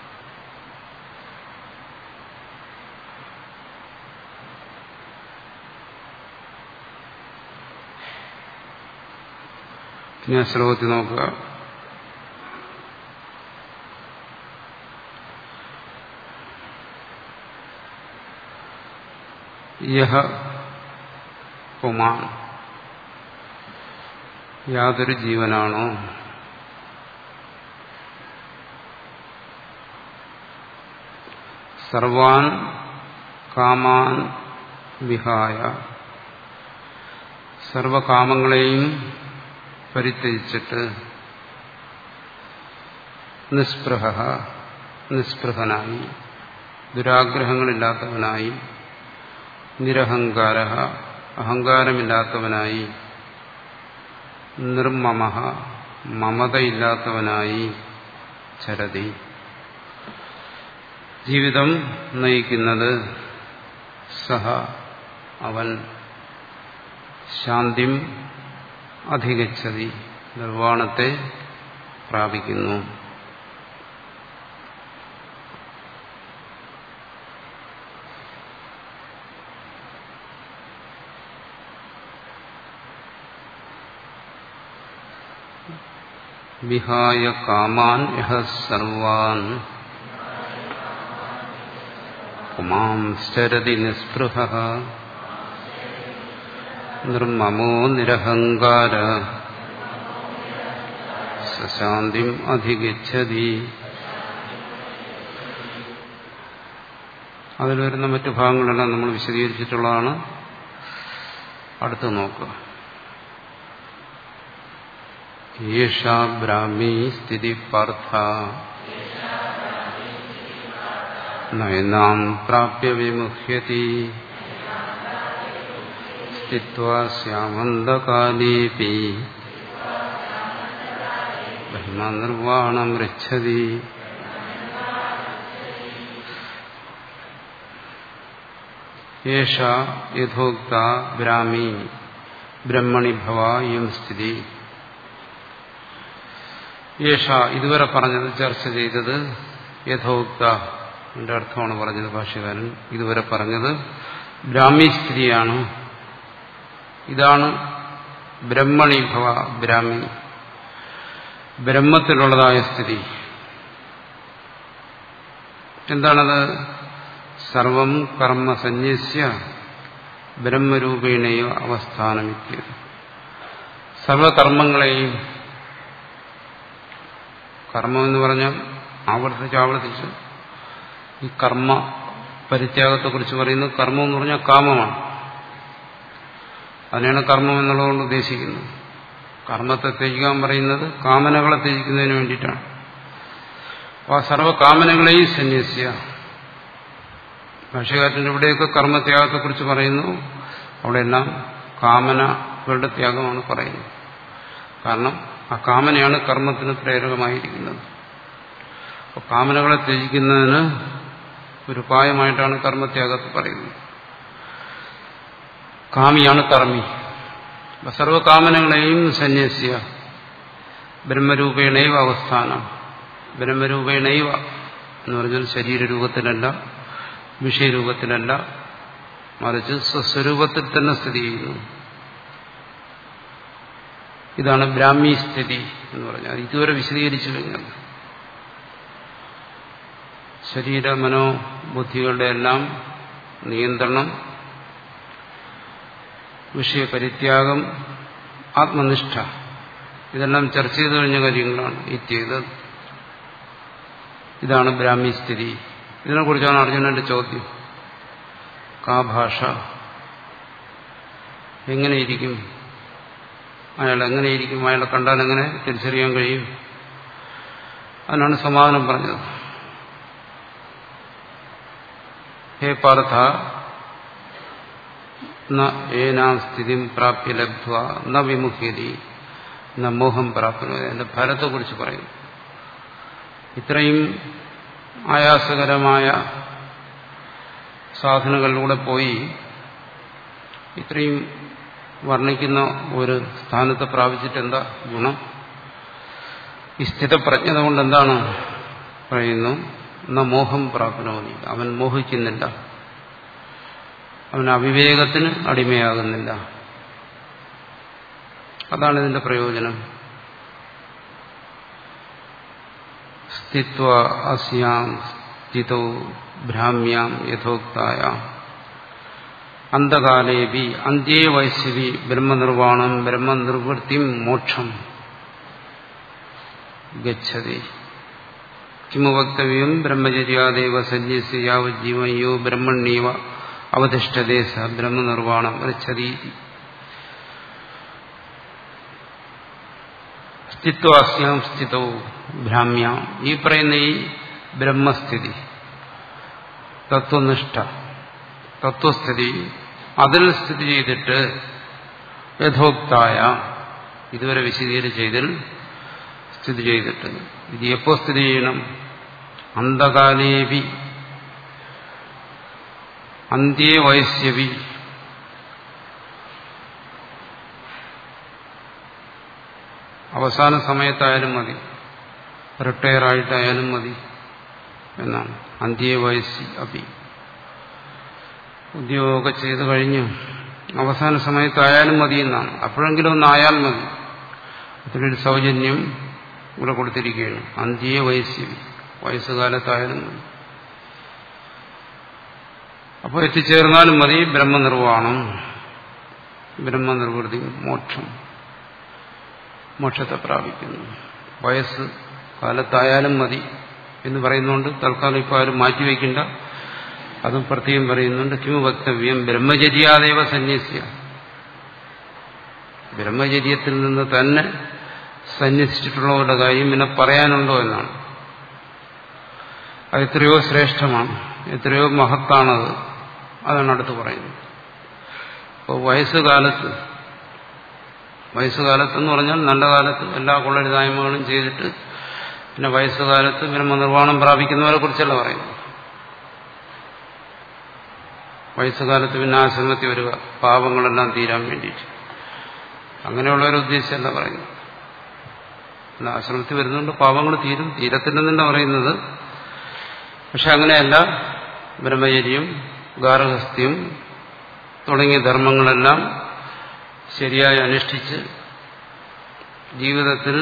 ഇനി ആ ശ്ലോകത്തിൽ നോക്കുക യഹ പുമാൻ യാതൊരു ജീവനാണോ സർവാൻ കാമാൻ വിഹായ സർവകാമങ്ങളെയും പരിത്യജിച്ചിട്ട് നിസ്പൃഹ നിസ്പൃഹനായി ദുരാഗ്രഹങ്ങളില്ലാത്തവനായി നിരഹങ്കാര അഹങ്കാരമില്ലാത്തവനായി നിർമ്മമ മമതയില്ലാത്തവനായി ചരതി ജീവിതം നയിക്കുന്നത് സഹ അവൻ ശാന്തിം അധികച്ചതി നിർവ്വാണത്തെ പ്രാപിക്കുന്നു വിഹായ കാമാൻ യഹ സർവാൻ പുമാംശ്ചരതി നിസ്പൃഹ നിർമ്മമോ നിരഹങ്കാര സശാന്തിം അധിഗച്ഛതി അതിൽ വരുന്ന മറ്റു ഭാഗങ്ങളെല്ലാം നമ്മൾ വിശദീകരിച്ചിട്ടുള്ളതാണ് അടുത്ത് നോക്കുക യേഷാ ബ്രാഹ്മീ സ്ഥിതി പാർത്ഥ നയനാം പ്രാപ്യ വിമുഹ്യതി സ്ഥിത്വാ ശ്യാമന്തകാലേപി ബ്രഹ്മനിർവാണം പൃച്ഛതി യേഷ യഥോക്ത ബ്രാഹ്മി ബ്രഹ്മണി ഭവ യം സ്ഥിതി യേഷ ഇതുവരെ പറഞ്ഞത് ചർച്ച ചെയ്തത് യഥോക്ത എന്റെ അർത്ഥമാണ് പറഞ്ഞത് ഭാഷ്യകാരൻ ഇതുവരെ പറഞ്ഞത് ബ്രാഹ്മി സ്ഥിതിയാണ് ഇതാണ് ബ്രഹ്മണി ഭവ ബ്രാഹ്മി ബ്രഹ്മത്തിലുള്ളതായ സ്ഥിതി എന്താണത് സർവം കർമ്മ സന്യസ്യ ബ്രഹ്മരൂപേണയോ അവസ്ഥാനമിത്യത് സർവകർമ്മങ്ങളെയും കർമ്മം എന്ന് പറഞ്ഞാൽ ആവർത്തിച്ച് ആവർത്തിച്ച് ഈ കർമ്മ പരിത്യാഗത്തെക്കുറിച്ച് പറയുന്നത് കർമ്മം എന്ന് പറഞ്ഞാൽ കാമമാണ് അതിനെയാണ് കർമ്മം എന്നുള്ളതുകൊണ്ട് ഉദ്ദേശിക്കുന്നത് കർമ്മത്തെ ത്യജിക്കാൻ പറയുന്നത് കാമനകളെ ത്യജിക്കുന്നതിന് വേണ്ടിയിട്ടാണ് അപ്പോൾ ആ സർവ്വകാമനകളെയും സന്യസ്യ ഭാഷകാരൻ്റെ ഇവിടെയൊക്കെ കർമ്മത്യാഗത്തെക്കുറിച്ച് പറയുന്നു അവിടെയെല്ലാം കാമനകളുടെ ത്യാഗമാണ് പറയുന്നത് കാരണം ആ കാമനയാണ് കർമ്മത്തിന് പ്രേരകമായിരിക്കുന്നത് അപ്പോൾ കാമനകളെ ത്യജിക്കുന്നതിന് ഒരു ഉപായമായിട്ടാണ് കർമ്മത്യാഗത്തെ പറയുന്നത് കാമിയാണ് കർമ്മി അപ്പൊ സർവകാമനകളെയും സന്യസ്യ ബ്രഹ്മരൂപേണൈവ അവസ്ഥാനം ബ്രഹ്മരൂപേണൈവ എന്ന് പറഞ്ഞാൽ ശരീരരൂപത്തിലല്ല വിഷയരൂപത്തിലല്ല മറിച്ച് സ്വസ്വരൂപത്തിൽ തന്നെ സ്ഥിതി ചെയ്യുന്നു ഇതാണ് ബ്രാഹ്മി സ്ഥിതി എന്ന് പറഞ്ഞാൽ ഇതുവരെ വിശദീകരിച്ചു കഴിഞ്ഞാൽ ശരീര മനോബുദ്ധികളുടെ എല്ലാം നിയന്ത്രണം വിഷയപരിത്യാഗം ആത്മനിഷ്ഠ ഇതെല്ലാം ചർച്ച ചെയ്തു കഴിഞ്ഞ കാര്യങ്ങളാണ് ഇത്യത് ഇതാണ് ബ്രാഹ്മി സ്ഥിതി ഇതിനെക്കുറിച്ചാണ് അർജുനന്റെ ചോദ്യം കാ ഭാഷ എങ്ങനെയിരിക്കും അയാൾ എങ്ങനെയിരിക്കും അയാളെ കണ്ടാൽ എങ്ങനെ തിരിച്ചറിയാൻ കഴിയും അതിനാണ് സമാധാനം പറഞ്ഞത് ഹേ പാർത്ഥ ഏനാം സ്ഥിതി പ്രാപ്യ ലബ്ധ്വ ന വിമുഖ്യതി ന മോഹം പ്രാപ്തി എന്റെ ഫലത്തെക്കുറിച്ച് പറയും ഇത്രയും ആയാസകരമായ സാധനങ്ങളിലൂടെ പോയി ഇത്രയും വർണ്ണിക്കുന്ന ഒരു സ്ഥാനത്ത് പ്രാപിച്ചിട്ട് എന്താ ഗുണം ഈ സ്ഥിതപ്രജ്ഞത കൊണ്ട് എന്താണ് പറയുന്നു ന മോഹം പ്രാപ്നോനി അവൻ മോഹിക്കുന്നില്ല അവൻ അവിവേകത്തിന് അടിമയാകുന്നില്ല അതാണ് ഇതിന്റെ പ്രയോജനം സ്ഥിത്വ അസ്യാം സ്ഥിതോ ഭ്രാമ്യാം യഥോക്തായ അന്തകാലേപി അന്ത്യേ വൈശ്യവി ബ്രഹ്മനിർവാണം ബ്രഹ്മനിർവൃത്തിം മോക്ഷം ഗച്ഛതി കിമു വക്തവ്യം ബ്രഹ്മചര്യാദേവ സന്യസ്യ യാവജ്ജീവയോ ബ്രഹ്മണ്യവ അവധിഷ്ഠതേ സ ബ്രഹ്മനിർവാണം ഗച്ഛതി സ്ഥിത്വാസ്യാം സ്ഥിതോ ഭ്രാമ്യാം ഈ പറയുന്ന ഈ ബ്രഹ്മസ്ഥിതി തത്വനിഷ്ഠ തത്വസ്ഥിതി അതിൽ സ്ഥിതി ചെയ്തിട്ട് യഥോക്തായ ഇതുവരെ വിശദീകരിച്ച ഇതിൽ സ്ഥിതി ചെയ്തിട്ട് ഇത് എപ്പോ സ്ഥിതി ചെയ്യണം അന്ധകാലേവി അന്ത്യേ വയസ്യവി അവസാന സമയത്തായാലും മതി റിട്ടയർ ആയിട്ടായാലും മതി എന്നാണ് അന്ത്യേ വയസ്സി അപി ഉദ്യോഗമൊക്കെ ചെയ്തു കഴിഞ്ഞു അവസാന സമയത്തായാലും മതി എന്നാണ് അപ്പോഴെങ്കിലും ഒന്നായാൽ മതി അത്രയൊരു സൗജന്യം ഇവിടെ കൊടുത്തിരിക്കുകയാണ് അന്ത്യേ വയസ്സി വയസ്സുകാലത്തായാലും മതി അപ്പോൾ എത്തിച്ചേർന്നാലും മതി ബ്രഹ്മനിർവാണം ബ്രഹ്മനിർവൃതി മോക്ഷം മോക്ഷത്തെ പ്രാപിക്കുന്നു വയസ്സ് കാലത്തായാലും മതി എന്ന് പറയുന്നുണ്ട് തൽക്കാലം ഇപ്പോൾ ആരും മാറ്റിവെക്കണ്ട അതും പ്രത്യേകം പറയുന്നുണ്ട് കിമു വക്തവ്യം ബ്രഹ്മചര്യാദേവ സന്യസ്യ ബ്രഹ്മചര്യത്തിൽ നിന്ന് തന്നെ സന്യസിച്ചിട്ടുള്ളവരുടെ കാര്യം പിന്നെ പറയാനുണ്ടോ എന്നാണ് അത് എത്രയോ ശ്രേഷ്ഠമാണ് എത്രയോ മഹത്താണത് അതാണ് അടുത്ത് പറയുന്നത് അപ്പോൾ വയസ്സുകാലത്ത് വയസ്സുകാലത്തെന്ന് പറഞ്ഞാൽ നല്ല കാലത്ത് എല്ലാ കൊള്ളരുതായ്മകളും ചെയ്തിട്ട് പിന്നെ വയസ്സുകാലത്ത് ബ്രഹ്മനിർവ്വാണം പ്രാപിക്കുന്നവരെ കുറിച്ചല്ല പറയുന്നത് വയസ്സുകാലത്ത് പിന്നെ ആശ്രമത്തിൽ വരിക പാപങ്ങളെല്ലാം തീരാൻ വേണ്ടിയിട്ട് അങ്ങനെയുള്ളവരെ ഉദ്ദേശിച്ചല്ല പറയുന്നത് അല്ല ആശ്രമത്തിൽ വരുന്നുണ്ട് പാപങ്ങൾ തീരും തീരത്തില്ലെന്നല്ല പറയുന്നത് പക്ഷെ അങ്ങനെയല്ല ബ്രഹ്മചര്യം ഗാർഹസ്ഥ്യം തുടങ്ങിയ ധർമ്മങ്ങളെല്ലാം ശരിയായി അനുഷ്ഠിച്ച് ജീവിതത്തിൽ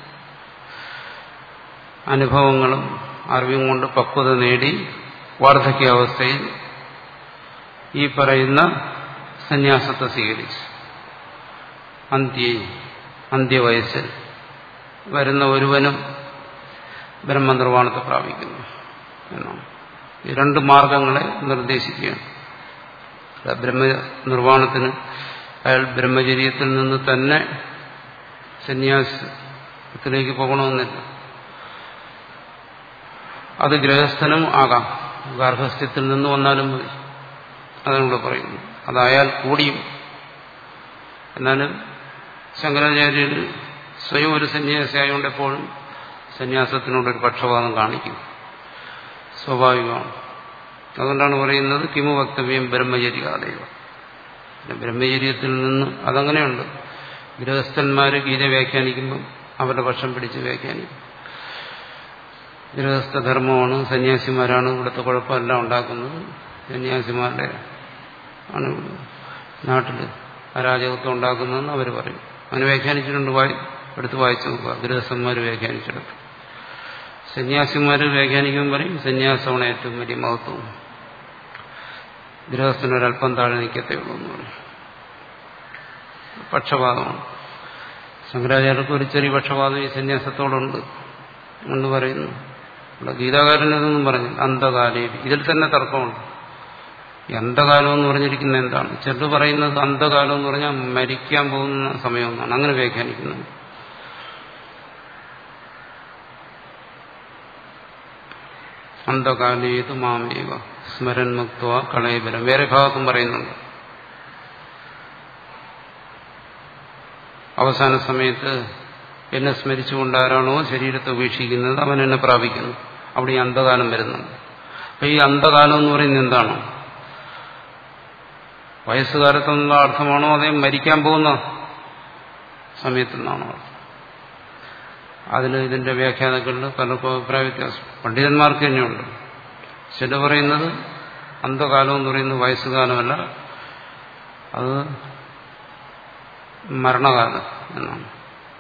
അനുഭവങ്ങളും അറിവും കൊണ്ട് പക്വത നേടി വാർദ്ധക്യാവസ്ഥയിൽ ഈ പറയുന്ന സന്യാസത്തെ സ്വീകരിച്ചു അന്ത്യ അന്ത്യവയസ്സിൽ വരുന്ന ഒരുവനും ബ്രഹ്മനിർവ്വാണത്തെ പ്രാപിക്കുന്നു എന്നാണ് ഈ രണ്ട് മാർഗങ്ങളെ നിർദ്ദേശിക്കുകയാണ് ബ്രഹ്മനിർവ്വാണത്തിന് അയാൾ ബ്രഹ്മചര്യത്തിൽ നിന്ന് തന്നെ സന്യാസത്തിലേക്ക് പോകണമെന്നില്ല അത് ഗൃഹസ്ഥനും ആകാം ഗാർഹസ്ഥ്യത്തിൽ നിന്ന് വന്നാലും മതി അതിനൂടെ പറയുന്നു അതായാൽ കൂടിയും എന്നാലും ശങ്കരാചാര്യർ സ്വയം ഒരു സന്യാസിയായതുകൊണ്ട് എപ്പോഴും സന്യാസത്തിനോടൊരു പക്ഷപാതം കാണിക്കും സ്വാഭാവികമാണ് അതുകൊണ്ടാണ് പറയുന്നത് കിമു വക്തവ്യം ബ്രഹ്മചര്യാദൈവ ബ്രഹ്മചര്യത്തിൽ നിന്ന് അതങ്ങനെയുണ്ട് ഗൃഹസ്ഥന്മാർ ഗീത വ്യാഖ്യാനിക്കുമ്പം അവരുടെ പക്ഷം പിടിച്ച് വ്യാഖ്യാനിക്കും ഗൃഹസ്ഥധർമ്മമാണ് സന്യാസിമാരാണ് ഇവിടുത്തെ കുഴപ്പമെല്ലാം ഉണ്ടാക്കുന്നത് സന്യാസിമാരുടെ ആണ് നാട്ടിൽ അരാജകത്വം ഉണ്ടാക്കുന്നതെന്ന് അവർ പറയും അങ്ങനെ വ്യാഖ്യാനിച്ചിട്ടുണ്ട് വായി എടുത്ത് വായിച്ചു നോക്കുക ഗൃഹസ്ഥന്മാർ വ്യാഖ്യാനിച്ചെടുത്തു സന്യാസിമാർ വ്യാഖ്യാനിക്കുമ്പോൾ പറയും സന്യാസമാണ് ഏറ്റവും വലിയ മഹത്വം ഗൃഹസ്ഥനൊരല്പം താഴെ നിൽക്കത്തേ ഉള്ളൂ എന്ന് പറയും പക്ഷപാതമാണ് ശങ്കരാചാര്യർക്ക് ഒരു ചെറിയ പക്ഷപാതം ഈ സന്യാസത്തോടുണ്ട് എന്ന് പറയുന്നു ഇവിടെ ഗീതാകാരനൊന്നും പറഞ്ഞു അന്ധകാലേ ഇതിൽ തന്നെ തർക്കമുണ്ട് ഈ അന്ധകാലം എന്ന് പറഞ്ഞിരിക്കുന്നത് എന്താണ് ചെറു പറയുന്നത് അന്ധകാലം എന്ന് പറഞ്ഞാൽ മരിക്കാൻ പോകുന്ന സമയമെന്നാണ് അങ്ങനെ വ്യാഖ്യാനിക്കുന്നത് അന്ധകാലേത് മാമേവ സ്മരൻ മുക്ത കളയബലം വേറെ ഭാഗത്തും പറയുന്നുണ്ട് അവസാന സമയത്ത് എന്നെ സ്മരിച്ചുകൊണ്ട് ആരാണോ ശരീരത്തെ ഉപേക്ഷിക്കുന്നത് അവൻ എന്നെ പ്രാപിക്കുന്നു അവിടെ ഈ അന്ധകാലം വരുന്നുണ്ട് അപ്പൊ ഈ അന്ധകാലം എന്ന് പറയുന്നത് എന്താണ് വയസ്സുകാലത്തെന്നുള്ള അർത്ഥമാണോ അതേ മരിക്കാൻ പോകുന്ന സമയത്തെന്നാണോ അതിൽ ഇതിന്റെ വ്യാഖ്യാനങ്ങളിൽ പലർക്കും അഭിപ്രായ വ്യത്യാസം പണ്ഡിതന്മാർക്ക് തന്നെയുണ്ട് ചില പറയുന്നത് അന്ധകാലം എന്ന് പറയുന്നത് വയസ്സുകാലമല്ല അത് മരണകാലം എന്നാണ്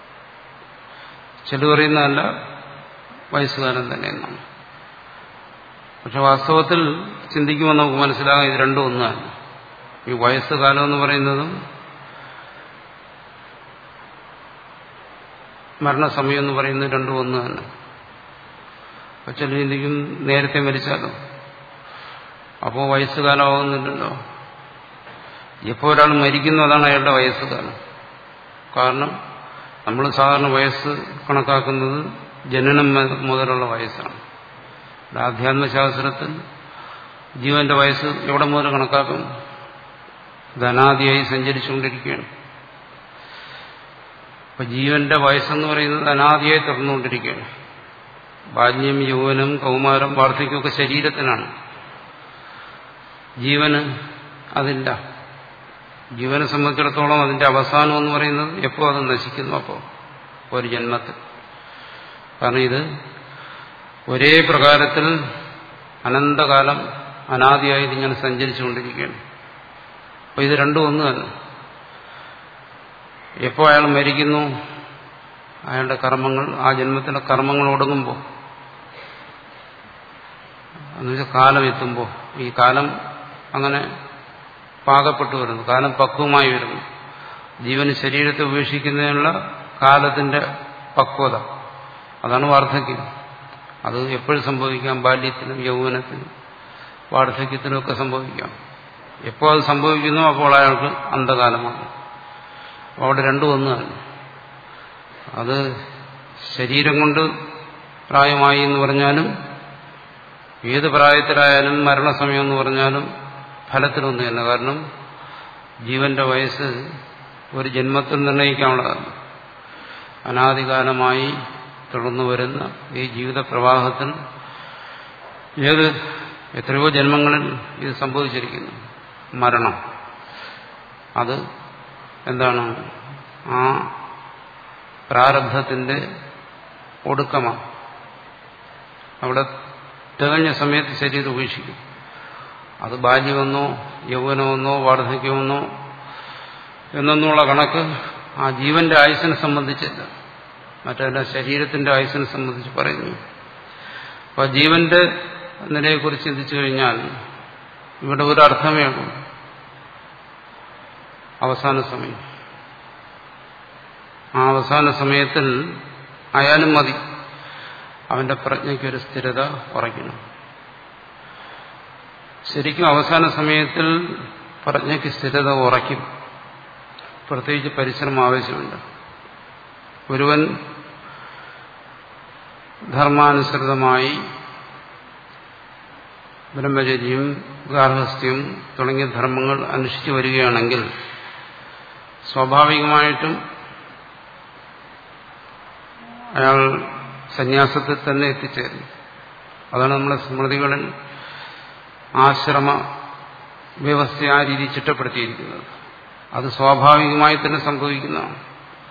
ചില പറയുന്നതല്ല വയസ്സുകാലം തന്നെ എന്നാണ് പക്ഷെ വാസ്തവത്തിൽ ചിന്തിക്കുമ്പോൾ നമുക്ക് മനസ്സിലാകാം ഇത് രണ്ടും ഒന്നാണ് ഈ വയസ്സുകാലം എന്ന് പറയുന്നതും മരണസമയം എന്ന് പറയുന്നത് രണ്ടും ഒന്ന് തന്നെ അപ്പൊ ചില ചിന്തിക്കും നേരത്തെ മരിച്ചാലോ അപ്പോൾ വയസ്സുകാലമാകുന്നില്ലല്ലോ എപ്പോൾ ഒരാൾ മരിക്കുന്നു അതാണ് അയാളുടെ വയസ്സുകാലം കാരണം നമ്മൾ സാധാരണ വയസ്സ് കണക്കാക്കുന്നത് ജനനം മുതലുള്ള വയസ്സാണ് ആധ്യാത്മശാസ്ത്രത്തിൽ ജീവന്റെ വയസ്സ് എവിടെ മുതൽ കണക്കാക്കും ധനാദിയായി സഞ്ചരിച്ചുകൊണ്ടിരിക്കുകയാണ് അപ്പൊ ജീവന്റെ വയസ്സെന്ന് പറയുന്നത് അനാദിയായി തുറന്നുകൊണ്ടിരിക്കുകയാണ് ബാല്യം യൗവനം കൗമാരം വാർദ്ധക്യമൊക്കെ ശരീരത്തിനാണ് ജീവന് അതില്ല ജീവനെ സംബന്ധിച്ചിടത്തോളം അതിന്റെ അവസാനം എന്ന് പറയുന്നത് എപ്പോൾ അത് നശിക്കുന്നു അപ്പോൾ ഒരു ജന്മത്തിൽ കാരണം ഇത് ഒരേ പ്രകാരത്തിൽ അനന്തകാലം അനാദിയായി ഇതിങ്ങനെ സഞ്ചരിച്ചുകൊണ്ടിരിക്കുകയാണ് അപ്പോൾ ഇത് രണ്ടും ഒന്ന് തന്നെ എപ്പോൾ അയാൾ മരിക്കുന്നു അയാളുടെ കർമ്മങ്ങൾ ആ ജന്മത്തിലെ കർമ്മങ്ങൾ ഒടുങ്ങുമ്പോൾ എന്നുവെച്ചാൽ കാലം എത്തുമ്പോൾ ഈ കാലം അങ്ങനെ പാകപ്പെട്ടു വരുന്നു കാലം പക്വമായി വരുന്നു ജീവന് ശരീരത്തെ ഉപേക്ഷിക്കുന്നതിനുള്ള കാലത്തിന്റെ പക്വത അതാണ് വാർദ്ധക്യം അത് എപ്പോഴും സംഭവിക്കാം ബാല്യത്തിനും യൗവനത്തിനും വാർദ്ധക്യത്തിനും ഒക്കെ സംഭവിക്കാം എപ്പോൾ അത് സംഭവിക്കുന്നു അപ്പോൾ അയാൾക്ക് അന്ധകാലമാണ് അവിടെ രണ്ടും ഒന്ന് തന്നെ അത് ശരീരം കൊണ്ട് പ്രായമായി എന്ന് പറഞ്ഞാലും ഏത് പ്രായത്തിലായാലും മരണസമയം എന്ന് പറഞ്ഞാലും ഫലത്തിലൊന്നു തന്നെ കാരണം ജീവന്റെ വയസ്സ് ഒരു ജന്മത്തിൽ നിർണ്ണയിക്കാനുള്ളതാണ് അനാദികാലമായി തുടർന്നു വരുന്ന ഈ ജീവിത പ്രവാഹത്തിൽ ഏത് എത്രയോ ജന്മങ്ങളിൽ ഇത് സംഭവിച്ചിരിക്കുന്നു മരണം അത് എന്താണ് ആ പ്രാരബ്ധത്തിന്റെ ഒടുക്കമാണ് അവിടെ തികഞ്ഞ സമയത്ത് ശരീരം ഉപേക്ഷിക്കും അത് ബാല്യമെന്നോ യൗവനമെന്നോ വാർദ്ധക്യമെന്നോ എന്നൊന്നുള്ള കണക്ക് ആ ജീവന്റെ ആയുസിനെ സംബന്ധിച്ചല്ല മറ്റല്ല ശരീരത്തിന്റെ ആയുസിനെ സംബന്ധിച്ച് പറയുന്നു അപ്പൊ ജീവന്റെ നിലയെക്കുറിച്ച് ചിന്തിച്ചു കഴിഞ്ഞാൽ ഇവിടെ ഒരു അർത്ഥമേ ഉള്ളൂ അവസാന സമയം ആ അവസാന സമയത്തിൽ ആയാലും മതി അവന്റെ പ്രജ്ഞയ്ക്കൊരു സ്ഥിരത ഉറയ്ക്കണം ശരിക്കും അവസാന സമയത്തിൽ പ്രജ്ഞയ്ക്ക് സ്ഥിരത ഉറയ്ക്കും പ്രത്യേകിച്ച് പരിശ്രമം ആവശ്യമുണ്ട് ഒരുവൻ ധർമാനുസൃതമായി ബ്രഹ്മചര്യം ഗാർഹസ്ഥ്യം തുടങ്ങിയ ധർമ്മങ്ങൾ അനുഷ്ഠിച്ചു വരികയാണെങ്കിൽ സ്വാഭാവികമായിട്ടും അയാൾ സന്യാസത്തിൽ തന്നെ എത്തിച്ചേരും അതാണ് നമ്മുടെ സ്മൃതികളിൽ ആശ്രമ വ്യവസ്ഥ ആ രീതി ചിട്ടപ്പെടുത്തിയിരിക്കുന്നത് അത് സ്വാഭാവികമായി തന്നെ സംഭവിക്കുന്നതാണ്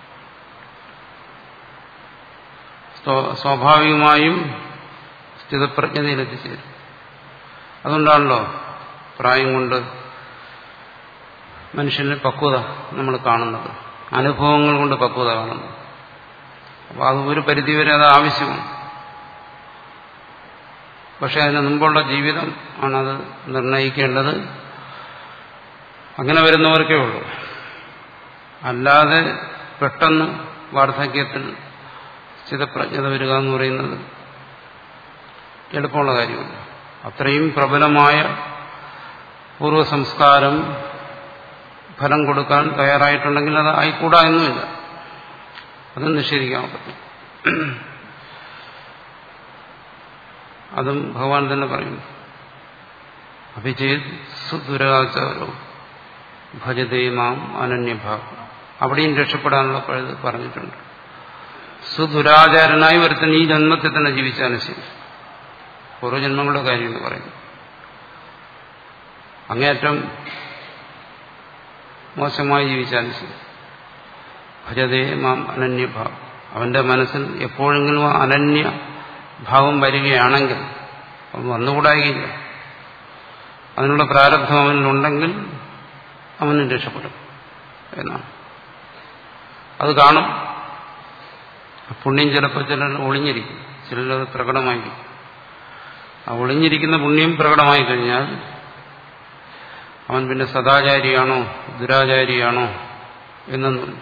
സ്വാഭാവികമായും സ്ഥിതപ്രജ്ഞതയിൽ എത്തിച്ചേരും അതുകൊണ്ടാണല്ലോ പ്രായം കൊണ്ട് മനുഷ്യന് പക്വത നമ്മൾ കാണുന്നത് അനുഭവങ്ങൾ കൊണ്ട് പക്വത കാണുന്നത് അപ്പോൾ അത് ഒരു പരിധിവരെ അത് ആവശ്യമാണ് പക്ഷെ അതിന് മുമ്പുള്ള ജീവിതം ആണത് നിർണയിക്കേണ്ടത് അങ്ങനെ വരുന്നവർക്കേ ഉള്ളൂ അല്ലാതെ പെട്ടെന്ന് വാർദ്ധക്യത്തിൽ സ്ഥിതപ്രജ്ഞത വരിക എന്ന് പറയുന്നത് എളുപ്പമുള്ള കാര്യമല്ല അത്രയും പ്രബലമായ പൂർവ്വസംസ്കാരം ഫലം കൊടുക്കാൻ തയ്യാറായിട്ടുണ്ടെങ്കിൽ അത് ആയിക്കൂടാ എന്നുമില്ല അത് നിഷേധിക്കാൻ പറ്റും അതും ഭഗവാൻ തന്നെ പറയുന്നു അഭിചേത് സുദുരാചാരോ ഭജതേ മാം അനന്യഭാവം അവിടെയും രക്ഷപ്പെടാനുള്ള പഴുത് പറഞ്ഞിട്ടുണ്ട് സുദുരാചാരനായി ഒരുത്തൻ ഈ ജന്മത്തിൽ തന്നെ ജീവിച്ചാലും ശരി പൂർവ്വജന്മങ്ങളുടെ കാര്യം എന്ന് പറയുന്നു അങ്ങേയറ്റം മോശമായി ജീവിച്ചാലും ശരി ഭജതേ മാം അനന്യഭാവം അവന്റെ മനസ്സിൽ എപ്പോഴെങ്കിലും അനന്യ ഭാവം വരികയാണെങ്കിൽ അത് വന്നുകൂടായില്ല അതിനുള്ള പ്രാരബ്ധം അവനിലുണ്ടെങ്കിൽ അവനും രക്ഷപ്പെടും എന്നാണ് അത് കാണും പുണ്യം ചിലപ്പോൾ ചിലർ ഒളിഞ്ഞിരിക്കും ചിലരത് പ്രകടമായിരിക്കും ആ ഒളിഞ്ഞിരിക്കുന്ന പുണ്യം പ്രകടമായി കഴിഞ്ഞാൽ അവൻ പിന്നെ സദാചാരിയാണോ ദുരാചാരിയാണോ എന്നൊന്നുമില്ല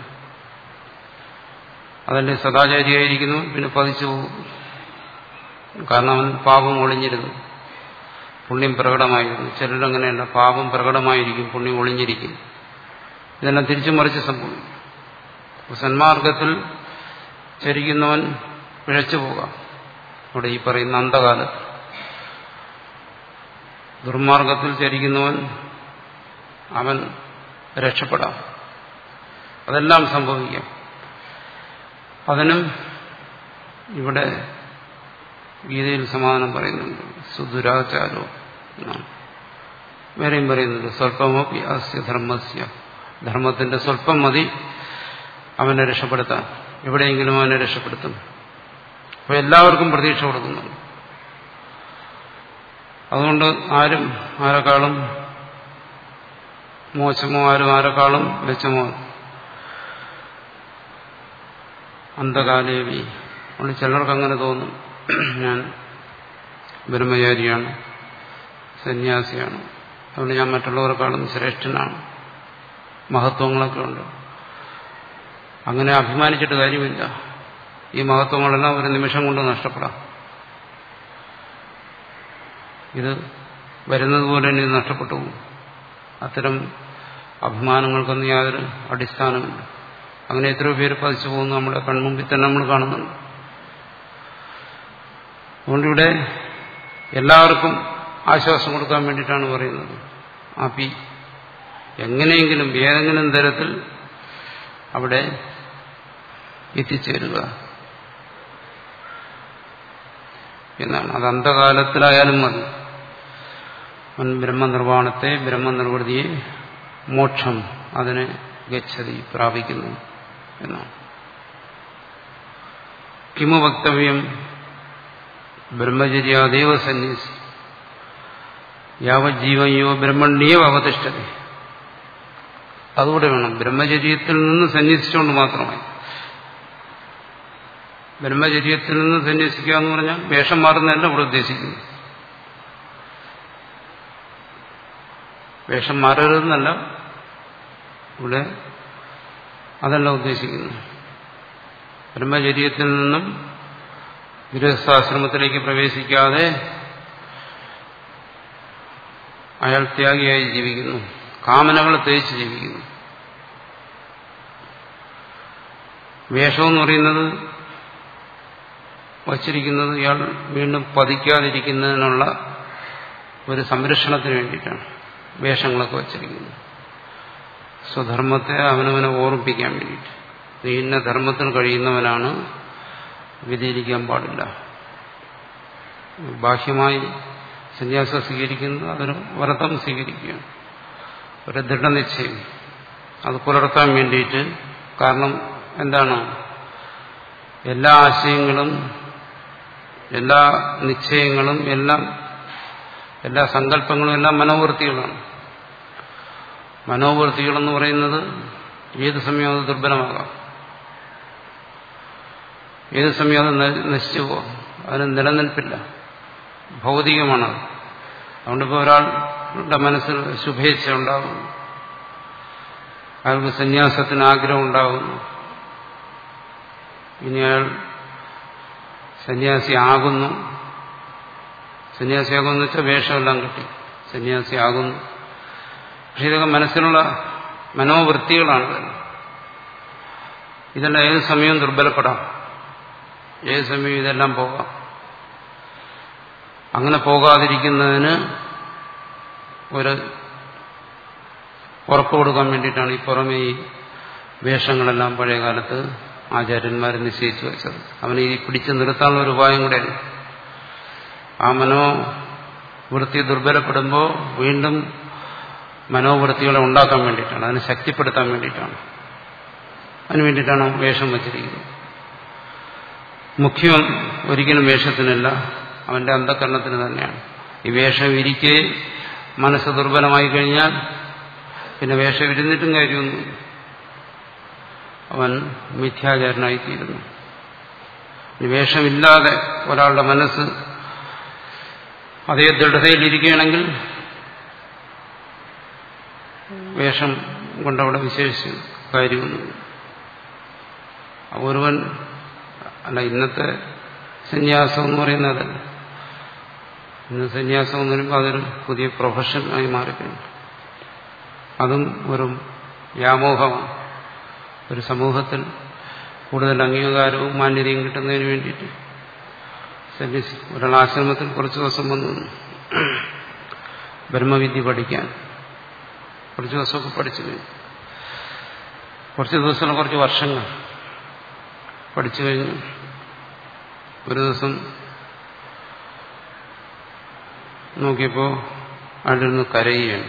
അതല്ലേ സദാചാരിയായിരിക്കുന്നു പിന്നെ പതിച്ചു പോകും കാരണം അവൻ പാപം ഒളിഞ്ഞിരുന്നു പുണ്യം പ്രകടമായിരുന്നു ചിലരങ്ങനെയല്ല പാപം പ്രകടമായിരിക്കും പുണ്യം ഒളിഞ്ഞിരിക്കും ഇതെല്ലാം തിരിച്ചു മറിച്ച് സംഭവിക്കും സന്മാർഗത്തിൽ ചരിക്കുന്നവൻ പിഴച്ചു പോകാം ഇവിടെ ഈ പറയുന്ന അന്ധകാലത്ത് ദുർമാർഗത്തിൽ ചരിക്കുന്നവൻ അവൻ രക്ഷപ്പെടാം അതെല്ലാം സംഭവിക്കാം അതിനും ഇവിടെ ഗീതയിൽ സമാധാനം പറയുന്നുണ്ട് സുദുരാചാരോ എന്നാണ് വേറെയും പറയുന്നുണ്ട് സ്വല്പമൊപ്പി അസ്യ ധർമ്മസ്യ ധർമ്മത്തിന്റെ സ്വല്പം മതി അവനെ രക്ഷപ്പെടുത്താൻ എവിടെയെങ്കിലും അവനെ രക്ഷപ്പെടുത്തും അപ്പൊ എല്ലാവർക്കും പ്രതീക്ഷ കൊടുക്കുന്നുണ്ട് അതുകൊണ്ട് ആരും ആരെക്കാളും മോശമോ ആരും ആരെക്കാളും മെച്ചമോ അന്ധകാലേവി അതുകൊണ്ട് ചിലർക്ക് അങ്ങനെ തോന്നും ഞാൻ ബ്രഹ്മചാരിയാണ് സന്യാസിയാണ് അതുകൊണ്ട് ഞാൻ മറ്റുള്ളവർക്കാളും ശ്രേഷ്ഠനാണ് മഹത്വങ്ങളൊക്കെ ഉണ്ട് അങ്ങനെ അഭിമാനിച്ചിട്ട് കാര്യമില്ല ഈ മഹത്വങ്ങളെല്ലാം ഒരു നിമിഷം കൊണ്ട് നഷ്ടപ്പെടാം ഇത് വരുന്നത് പോലെ തന്നെ ഇത് നഷ്ടപ്പെട്ടു പോകും അത്തരം അഭിമാനങ്ങൾക്കൊന്നും യാതൊരു അടിസ്ഥാനമില്ല അങ്ങനെ എത്രയോ പേര് പതിച്ചു പോകുന്നു നമ്മുടെ കൺമുമ്പിൽ തന്നെ നമ്മൾ കാണുന്നുണ്ട് അതുകൊണ്ടിവിടെ എല്ലാവർക്കും ആശ്വാസം കൊടുക്കാൻ വേണ്ടിയിട്ടാണ് പറയുന്നത് അപി എങ്ങനെയെങ്കിലും ഏതെങ്കിലും തരത്തിൽ അവിടെ എത്തിച്ചേരുക എന്നാണ് അത് അന്ധകാലത്തിലായാലും മതി അവൻ ബ്രഹ്മനിർവ്വാണത്തെ ബ്രഹ്മനിർവൃതിയെ മോക്ഷം അതിനെ ഗച്ഛതി പ്രാപിക്കുന്നു എന്നാണ് കിമു വക്തവ്യം ബ്രഹ്മചര്യാദേവ സന്യസി യാവജ്ജീവയോ ബ്രഹ്മണ്യേവ അവതിഷ്ഠത അതുകൂടെ വേണം ബ്രഹ്മചര്യത്തിൽ നിന്ന് സന്യസിച്ചുകൊണ്ട് മാത്രമായി ബ്രഹ്മചര്യത്തിൽ നിന്ന് സന്യസിക്കുക എന്ന് പറഞ്ഞാൽ വേഷം മാറുന്നതല്ല ഇവിടെ ഉദ്ദേശിക്കുന്നു വേഷം മാറരുതെന്നല്ല ഇവിടെ അതല്ല ഉദ്ദേശിക്കുന്നു ബ്രഹ്മചര്യത്തിൽ നിന്നും ഗൃഹസ്ഥാശ്രമത്തിലേക്ക് പ്രവേശിക്കാതെ അയാൾ ത്യാഗിയായി ജീവിക്കുന്നു കാമനകളെ തേച്ച് ജീവിക്കുന്നു വേഷമെന്ന് പറയുന്നത് വച്ചിരിക്കുന്നത് ഇയാൾ വീണ്ടും പതിക്കാതിരിക്കുന്നതിനുള്ള ഒരു സംരക്ഷണത്തിന് വേണ്ടിയിട്ടാണ് വേഷങ്ങളൊക്കെ വച്ചിരിക്കുന്നത് സ്വധർമ്മത്തെ അവനവനെ ഓർമ്മിപ്പിക്കാൻ വേണ്ടിയിട്ട് നീ ഇന്ന ധർമ്മത്തിൽ കഴിയുന്നവനാണ് വ്യതിരിക്കാൻ പാടില്ല ബാഹ്യമായി സന്യാസം സ്വീകരിക്കുന്നത് അതൊരു വ്രതം സ്വീകരിക്കുകയാണ് ഒരു ദൃഢനിശ്ചയം അത് പുലർത്താൻ വേണ്ടിയിട്ട് കാരണം എന്താണ് എല്ലാ ആശയങ്ങളും എല്ലാ നിശ്ചയങ്ങളും എല്ലാം എല്ലാ സങ്കല്പങ്ങളും എല്ലാം മനോവൃത്തികളാണ് മനോവൃത്തികളെന്ന് പറയുന്നത് ഏത് സമയവും അത് ദുർബലമാകാം ഏത് സമയം അത് നശിച്ചു പോകാം അതിന് നിലനിൽപ്പില്ല ഭൗതികമാണ് അതുകൊണ്ടിപ്പോൾ ഒരാളുടെ മനസ്സിൽ ശുഭേച്ഛ ഉണ്ടാകുന്നു അയാൾക്ക് സന്യാസത്തിന് ആഗ്രഹം ഉണ്ടാകുന്നു ഇനി അയാൾ സന്യാസിയാകുന്നു സന്യാസിയാകുമെന്ന് വെച്ചാൽ വേഷമെല്ലാം കിട്ടി സന്യാസിയാകുന്നു പക്ഷെ ഇതൊക്കെ മനസ്സിലുള്ള മനോവൃത്തികളാണ് ഇതെല്ലാം ഏത് സമയവും ദുർബലപ്പെടാം ഏത് സമയവും ഇതെല്ലാം പോകാം അങ്ങനെ പോകാതിരിക്കുന്നതിന് ഒരു ഉറപ്പ് കൊടുക്കാൻ വേണ്ടിയിട്ടാണ് ഈ പുറമേ ഈ വേഷങ്ങളെല്ലാം പഴയ കാലത്ത് ആചാര്യന്മാർ നിശ്ചയിച്ചു വെച്ചത് അവനെ ഈ പിടിച്ചു നിർത്താനുള്ള ഒരു ഉപായം കൂടെയാണ് ആ മനോവൃത്തി ദുർബലപ്പെടുമ്പോൾ വീണ്ടും മനോവൃത്തികളെ ഉണ്ടാക്കാൻ വേണ്ടിയിട്ടാണ് അതിനെ ശക്തിപ്പെടുത്താൻ വേണ്ടിയിട്ടാണ് അതിനു വേണ്ടിയിട്ടാണ് വേഷം വച്ചിരിക്കുന്നത് മുഖ്യം ഒരിക്കലും വേഷത്തിനല്ല അവന്റെ അന്ധകരണത്തിന് തന്നെയാണ് ഈ വേഷം ഇരിക്കെ മനസ്സ് ദുർബലമായി കഴിഞ്ഞാൽ പിന്നെ വേഷം ഇരുന്നിട്ടും കാര്യമൊന്നും അവൻ മിഥ്യാചാരനായിത്തീരുന്നു ഈ വേഷമില്ലാതെ ഒരാളുടെ മനസ്സ് അതേ ദൃഢതയിലിരിക്കുകയാണെങ്കിൽ വേഷം കൊണ്ടവിടെ വിശേഷിച്ച് കാര്യമൊന്നും ഒരുവൻ അല്ല ഇന്നത്തെ സന്യാസം എന്ന് പറയുന്നത് ഇന്ന് സന്യാസം എന്ന് പറയുമ്പോൾ അതൊരു പുതിയ പ്രൊഫഷൻ ആയി മാറിക്കഴിഞ്ഞു അതും ഒരു വ്യാമോഹമാണ് ഒരു സമൂഹത്തിൽ കൂടുതൽ അംഗീകാരവും മാന്യതയും കിട്ടുന്നതിന് വേണ്ടിയിട്ട് സന്യസി ഒരാൾ ആശ്രമത്തിൽ കുറച്ച് ദിവസം വന്നു ബ്രഹ്മവിദ്യ പഠിക്കാൻ കുറച്ച് ദിവസമൊക്കെ പഠിച്ചു കഴിഞ്ഞു കുറച്ച് ദിവസം കുറച്ച് വർഷങ്ങൾ പഠിച്ചു കഴിഞ്ഞു ഒരു ദിവസം നോക്കിയപ്പോൾ അവിടെ നിന്ന് കരയുകയാണ്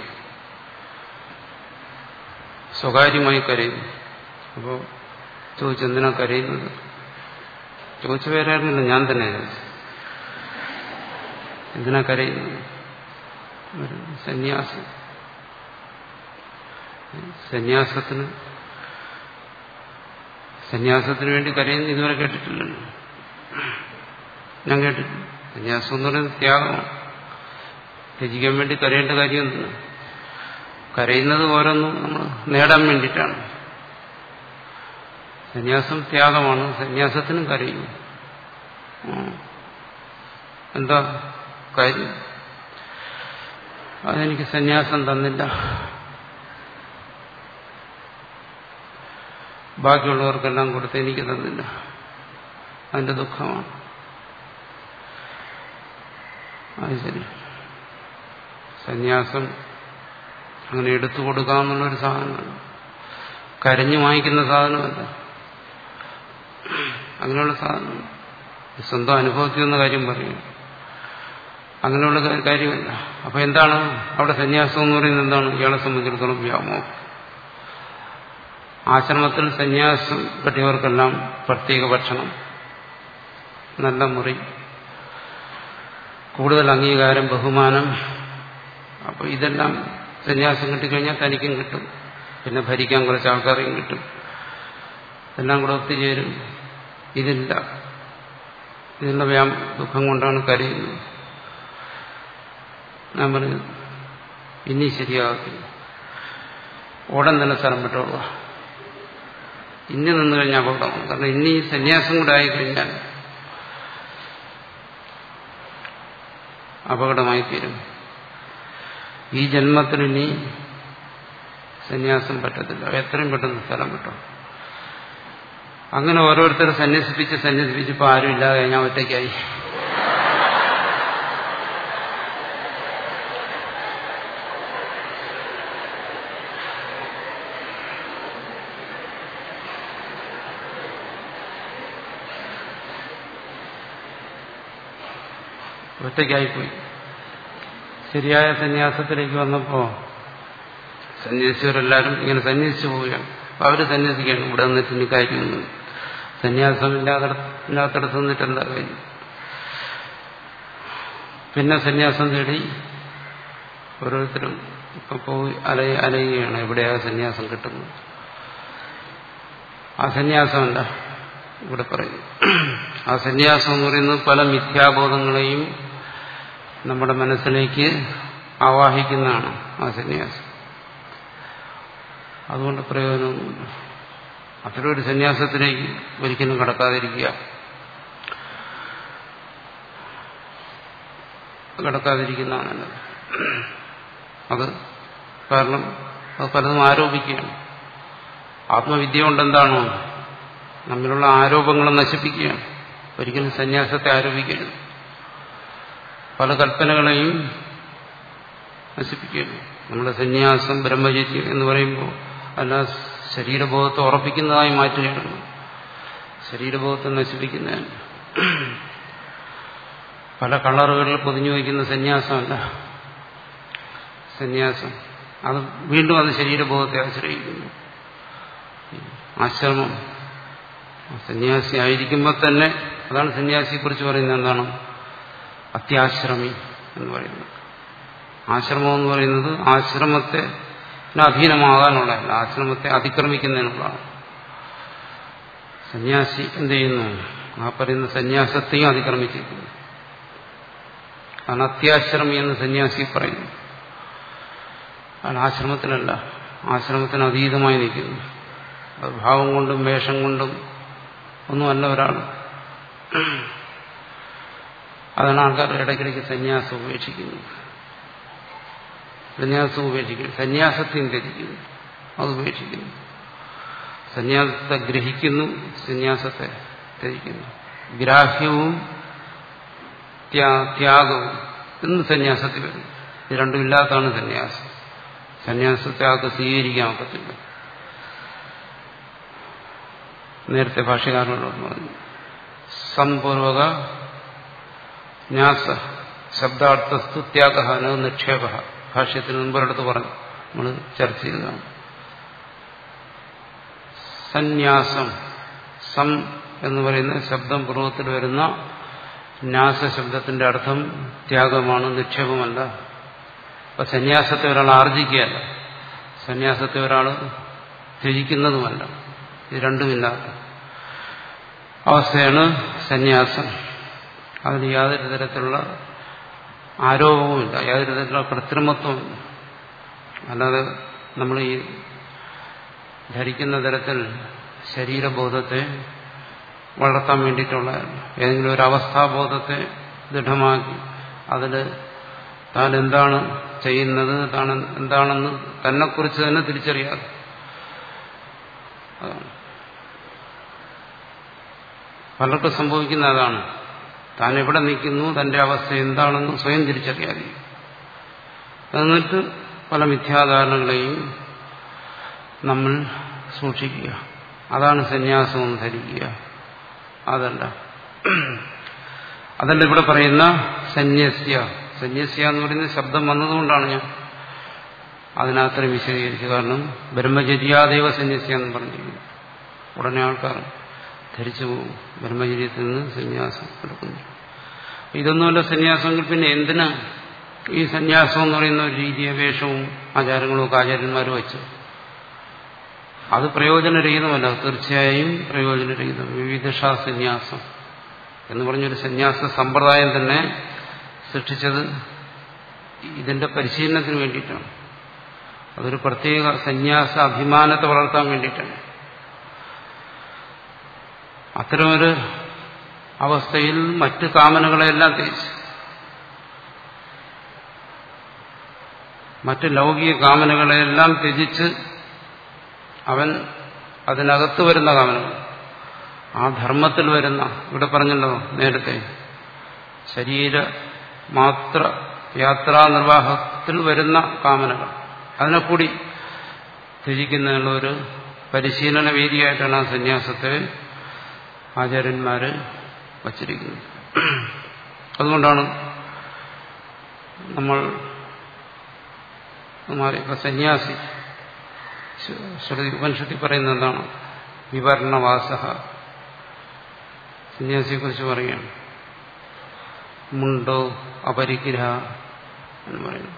സ്വകാര്യമായി കരയുന്നു അപ്പോൾ ചോദിച്ചെന്തിനാ കരയുന്നത് ചോദിച്ചു വേറെ ആരുമില്ല ഞാൻ തന്നെ എന്തിനാ കരയുന്നത് ഒരു സന്യാസം സന്യാസത്തിന് സന്യാസത്തിന് വേണ്ടി കരയുന്ന ഇതുവരെ കേട്ടിട്ടില്ലല്ലോ ഞാൻ കേട്ടിട്ടില്ല സന്യാസം എന്ന് പറയുന്നത് ത്യാഗമാണ് ത്യജിക്കാൻ വേണ്ടി കരയേണ്ട കാര്യമൊന്നും കരയുന്നത് ഓരോന്നും നമ്മൾ നേടാൻ വേണ്ടിയിട്ടാണ് സന്യാസം ത്യാഗമാണ് സന്യാസത്തിനും കരയും എന്താ കാര്യം അതെനിക്ക് സന്യാസം തന്നില്ല ബാക്കിയുള്ളവർക്കെല്ലാം കൊടുത്ത് എനിക്ക് തന്നില്ല അതിന്റെ ദുഃഖമാണ് അത് ശരി സന്യാസം അങ്ങനെ എടുത്തു കൊടുക്കാമെന്നുള്ളൊരു സാധനമല്ല കരഞ്ഞു വാങ്ങിക്കുന്ന സാധനമല്ല അങ്ങനെയുള്ള സാധനം സ്വന്തം അനുഭവത്തിൽ നിന്ന് കാര്യം പറയും അങ്ങനെയുള്ള കാര്യമല്ല അപ്പൊ എന്താണ് അവിടെ സന്യാസം എന്ന് പറയുന്നത് എന്താണ് ഇയാളെ സംബന്ധിച്ചിടത്തോളം വ്യാമോഹം ആശ്രമത്തിൽ സന്യാസം പറ്റിയവർക്കെല്ലാം പ്രത്യേക ഭക്ഷണം നല്ല മുറി കൂടുതൽ അംഗീകാരം ബഹുമാനം അപ്പൊ ഇതെല്ലാം സന്യാസം കിട്ടിക്കഴിഞ്ഞാൽ തനിക്കും കിട്ടും പിന്നെ ഭരിക്കാൻ കുറച്ച് ആൾക്കാരെയും കിട്ടും എല്ലാം കൂടെ ഒത്തുചേരും ഇതില്ല ഇതിനുള്ള വ്യാം ദുഃഖം കൊണ്ടാണ് കരയുന്നത് ഞാൻ പറഞ്ഞു ഇനി ശരിയാകത്തില്ല ഉടൻ തന്നെ സ്ഥലം വിട്ടോളുക ഇനി നിന്ന് കഴിഞ്ഞാൽ അപകടമാണ് കാരണം ഇനി സന്യാസം കൂടെ ആയിക്കഴിഞ്ഞാൽ അപകടമായി തീരും ഈ ജന്മത്തിൽ ഇനി സന്യാസം പറ്റത്തില്ല എത്രയും പെട്ടെന്ന് സ്ഥലം വിട്ടോ അങ്ങനെ ഓരോരുത്തരെ സന്യസിപ്പിച്ച് സന്യസിപ്പിച്ച് ഇപ്പൊ ആരും ഇല്ലാതെ ഞാൻ ഒറ്റയ്ക്കായി ഒറ്റയ്ക്കായിപ്പോയി ശരിയായ സന്യാസത്തിലേക്ക് വന്നപ്പോ സന്യസിച്ചവരെല്ലാരും ഇങ്ങനെ സന്യസിച്ചു പോവുകയാണ് അപ്പൊ അവര് സന്യസിക്കുകയാണ് ഇവിടെ നിന്നിട്ട് ഇനി കാര്യമൊന്നും സന്യാസം ഇല്ലാത്തടത്ത് നിന്നിട്ട് എന്താ കാര്യം പിന്നെ സന്യാസം തേടി ഓരോരുത്തരും ഇപ്പൊ പോയി അലയ അലയുകയാണ് എവിടെയാ സന്യാസം കിട്ടുന്നത് ആ സന്യാസമല്ല ഇവിടെ പറയുന്നു ആ സന്യാസം എന്ന് പറയുന്നത് പല മിഥ്യാബോധങ്ങളെയും നമ്മുടെ മനസ്സിലേക്ക് ആവാഹിക്കുന്നതാണ് ആ സന്യാസം അതുകൊണ്ട് പ്രയോജനമൊന്നുമില്ല അത്തരം ഒരു സന്യാസത്തിലേക്ക് ഒരിക്കലും കടക്കാതിരിക്കുക കടക്കാതിരിക്കുന്നതാണ് നല്ലത് അത് കാരണം അത് പലതും ആരോപിക്കുകയാണ് ആത്മവിദ്യ കൊണ്ട് എന്താണോ നമ്മിലുള്ള ആരോപങ്ങളെ നശിപ്പിക്കുകയാണ് ഒരിക്കലും സന്യാസത്തെ ആരോപിക്കരുത് പല കൽപ്പനകളെയും നശിപ്പിക്കുകയാണ് നമ്മുടെ സന്യാസം ബ്രഹ്മചര്യം എന്ന് പറയുമ്പോൾ അല്ല ശരീരബോധത്തെ ഉറപ്പിക്കുന്നതായി മാറ്റുകയാണ് ശരീരബോധത്തെ നശിപ്പിക്കുന്നതാണ് പല കളറുകളിൽ പൊതിഞ്ഞു വയ്ക്കുന്ന സന്യാസമല്ല സന്യാസം അത് വീണ്ടും അത് ശരീരബോധത്തെ ആശ്രയിക്കുന്നു ആശ്രമം സന്യാസി ആയിരിക്കുമ്പോൾ തന്നെ അതാണ് സന്യാസിയെക്കുറിച്ച് പറയുന്നത് എന്താണ് അത്യാശ്രമി എന്ന് പറയുന്നത് ആശ്രമം എന്ന് പറയുന്നത് ആശ്രമത്തെ അധീനമാകാനുള്ളതല്ല ആശ്രമത്തെ അതിക്രമിക്കുന്നതിനുള്ളതാണ് സന്യാസി എന്ത് ചെയ്യുന്നു ആ പറയുന്ന സന്യാസത്തെയും അതിക്രമിച്ചിരിക്കുന്നു അതാണ് അത്യാശ്രമി എന്ന് സന്യാസി പറയുന്നു അയാൾ ആശ്രമത്തിലല്ല ആശ്രമത്തിന് അതീതമായി നിൽക്കുന്നു അത് ഭാവം കൊണ്ടും വേഷം കൊണ്ടും ഒന്നുമല്ല ഒരാൾ അതാണ് ആൾക്കാർ ഇടയ്ക്കിടയ്ക്ക് സന്യാസം ഉപേക്ഷിക്കുന്നത് സന്യാസം ഉപേക്ഷിക്കുന്നു സന്യാസത്തെയും ത്യജിക്കുന്നു അത് ഉപേക്ഷിക്കുന്നു സന്യാസത്തെ ഗ്രഹിക്കുന്നു സന്യാസത്തെ ത്യജിക്കുന്നു ഗ്രാഹ്യവും ത്യാഗവും എന്ന് സന്യാസത്തിൽ വരും ഇത് രണ്ടും ഇല്ലാത്തതാണ് സന്യാസം സന്യാസത്തെ ആൾക്ക് സ്വീകരിക്കാൻ ഒക്കത്തില്ല നേരത്തെ ഭാഷകാരനോട് പറഞ്ഞു സംപൂർവക ന്യാസ ശബ്ദാർത്ഥസ്തു ത്യാഗ നിക്ഷേപ ഭാഷ്യത്തിന് മുമ്പൊരിടത്ത് പറഞ്ഞു നമ്മൾ ചർച്ച ചെയ്തതാണ് സന്യാസം സം എന്ന് പറയുന്ന ശബ്ദം പൂർവ്വത്തിൽ വരുന്ന ന്യാസ ശബ്ദത്തിന്റെ അർത്ഥം ത്യാഗമാണ് നിക്ഷേപമല്ല അപ്പൊ സന്യാസത്തെ ഒരാൾ ആർജിക്കുകയല്ല സന്യാസത്തെ ഒരാൾ ത്യജിക്കുന്നതുമല്ല ഇത് രണ്ടുമില്ലാത്ത അവസ്ഥയാണ് സന്യാസം അതിന് യാതൊരു തരത്തിലുള്ള ആരോപവുമില്ല യാതൊരു തരത്തിലുള്ള കൃത്രിമത്വമില്ല അല്ലാതെ നമ്മൾ ഈ ധരിക്കുന്ന തരത്തിൽ ശരീരബോധത്തെ വളർത്താൻ വേണ്ടിയിട്ടുള്ള ഏതെങ്കിലും ഒരു അവസ്ഥാബോധത്തെ ദൃഢമാക്കി അതിൽ താൻ എന്താണ് ചെയ്യുന്നത് താൻ എന്താണെന്ന് തന്നെക്കുറിച്ച് തന്നെ തിരിച്ചറിയാതെ അതാണ് പലർക്കും സംഭവിക്കുന്ന അതാണ് താൻ എവിടെ നിൽക്കുന്നു തന്റെ അവസ്ഥ എന്താണെന്ന് സ്വയം തിരിച്ചറിയാതെ എന്നിട്ട് പല മിഥ്യാധാരണകളെയും നമ്മൾ സൂക്ഷിക്കുക അതാണ് സന്യാസം ധരിക്കുക അതല്ല അതല്ല ഇവിടെ പറയുന്ന സന്യസ്യ സന്യസ്യ എന്ന് പറയുന്ന ശബ്ദം വന്നതുകൊണ്ടാണ് ഞാൻ അതിനകത്രം വിശദീകരിച്ചത് കാരണം ബ്രഹ്മചര്യാദേവ സന്യസ്യ എന്ന് പറഞ്ഞിരിക്കുന്നു ഉടനെ ആൾക്കാർ ധരിച്ചു പോകും ബ്രഹ്മചര്യത്തിൽ നിന്ന് സന്യാസം എടുക്കുന്നു ഇതൊന്നുമല്ല സന്യാസമെങ്കിൽ പിന്നെ എന്തിനാ ഈ സന്യാസം എന്ന് പറയുന്ന ഒരു രീതിയെ വേഷവും ആചാരങ്ങളും ഒക്കെ ആചാര്യന്മാർ വെച്ചു അത് പ്രയോജനരഹിതമല്ല തീർച്ചയായും പ്രയോജനരഹിതം വിവിധ സന്യാസം എന്ന് പറഞ്ഞൊരു സന്യാസ സമ്പ്രദായം തന്നെ സൃഷ്ടിച്ചത് ഇതിന്റെ പരിശീലനത്തിന് വേണ്ടിയിട്ടാണ് അതൊരു പ്രത്യേക സന്യാസ അഭിമാനത്തെ വളർത്താൻ വേണ്ടിയിട്ടാണ് അത്തരമൊരു അവസ്ഥയിൽ മറ്റ് കാമനകളെല്ലാം തേച്ച് മറ്റ് ലൗകിക കാമനകളെല്ലാം ത്യജിച്ച് അവൻ അതിനകത്ത് വരുന്ന കാമനകൾ ആ ധർമ്മത്തിൽ വരുന്ന ഇവിടെ പറഞ്ഞല്ലോ നേരത്തെ ശരീര മാത്ര യാത്രാ നിർവാഹത്തിൽ വരുന്ന കാമനകൾ അതിനെ കൂടി ത്യജിക്കുന്നതിനുള്ള ഒരു പരിശീലന വേദിയായിട്ടാണ് ആ സന്യാസത്തെ ആചാര്യന്മാര് വച്ചിരിക്കുന്നത് അതുകൊണ്ടാണ് നമ്മൾ ഇപ്പൊ സന്യാസി ശ്രുതി ഉപനിഷത്തിൽ പറയുന്ന എന്താണ് വിവർണവാസ സന്യാസിയെ കുറിച്ച് പറയുകയാണ് മുണ്ടോ അപരിഗ്രഹ എന്ന് പറയുന്നു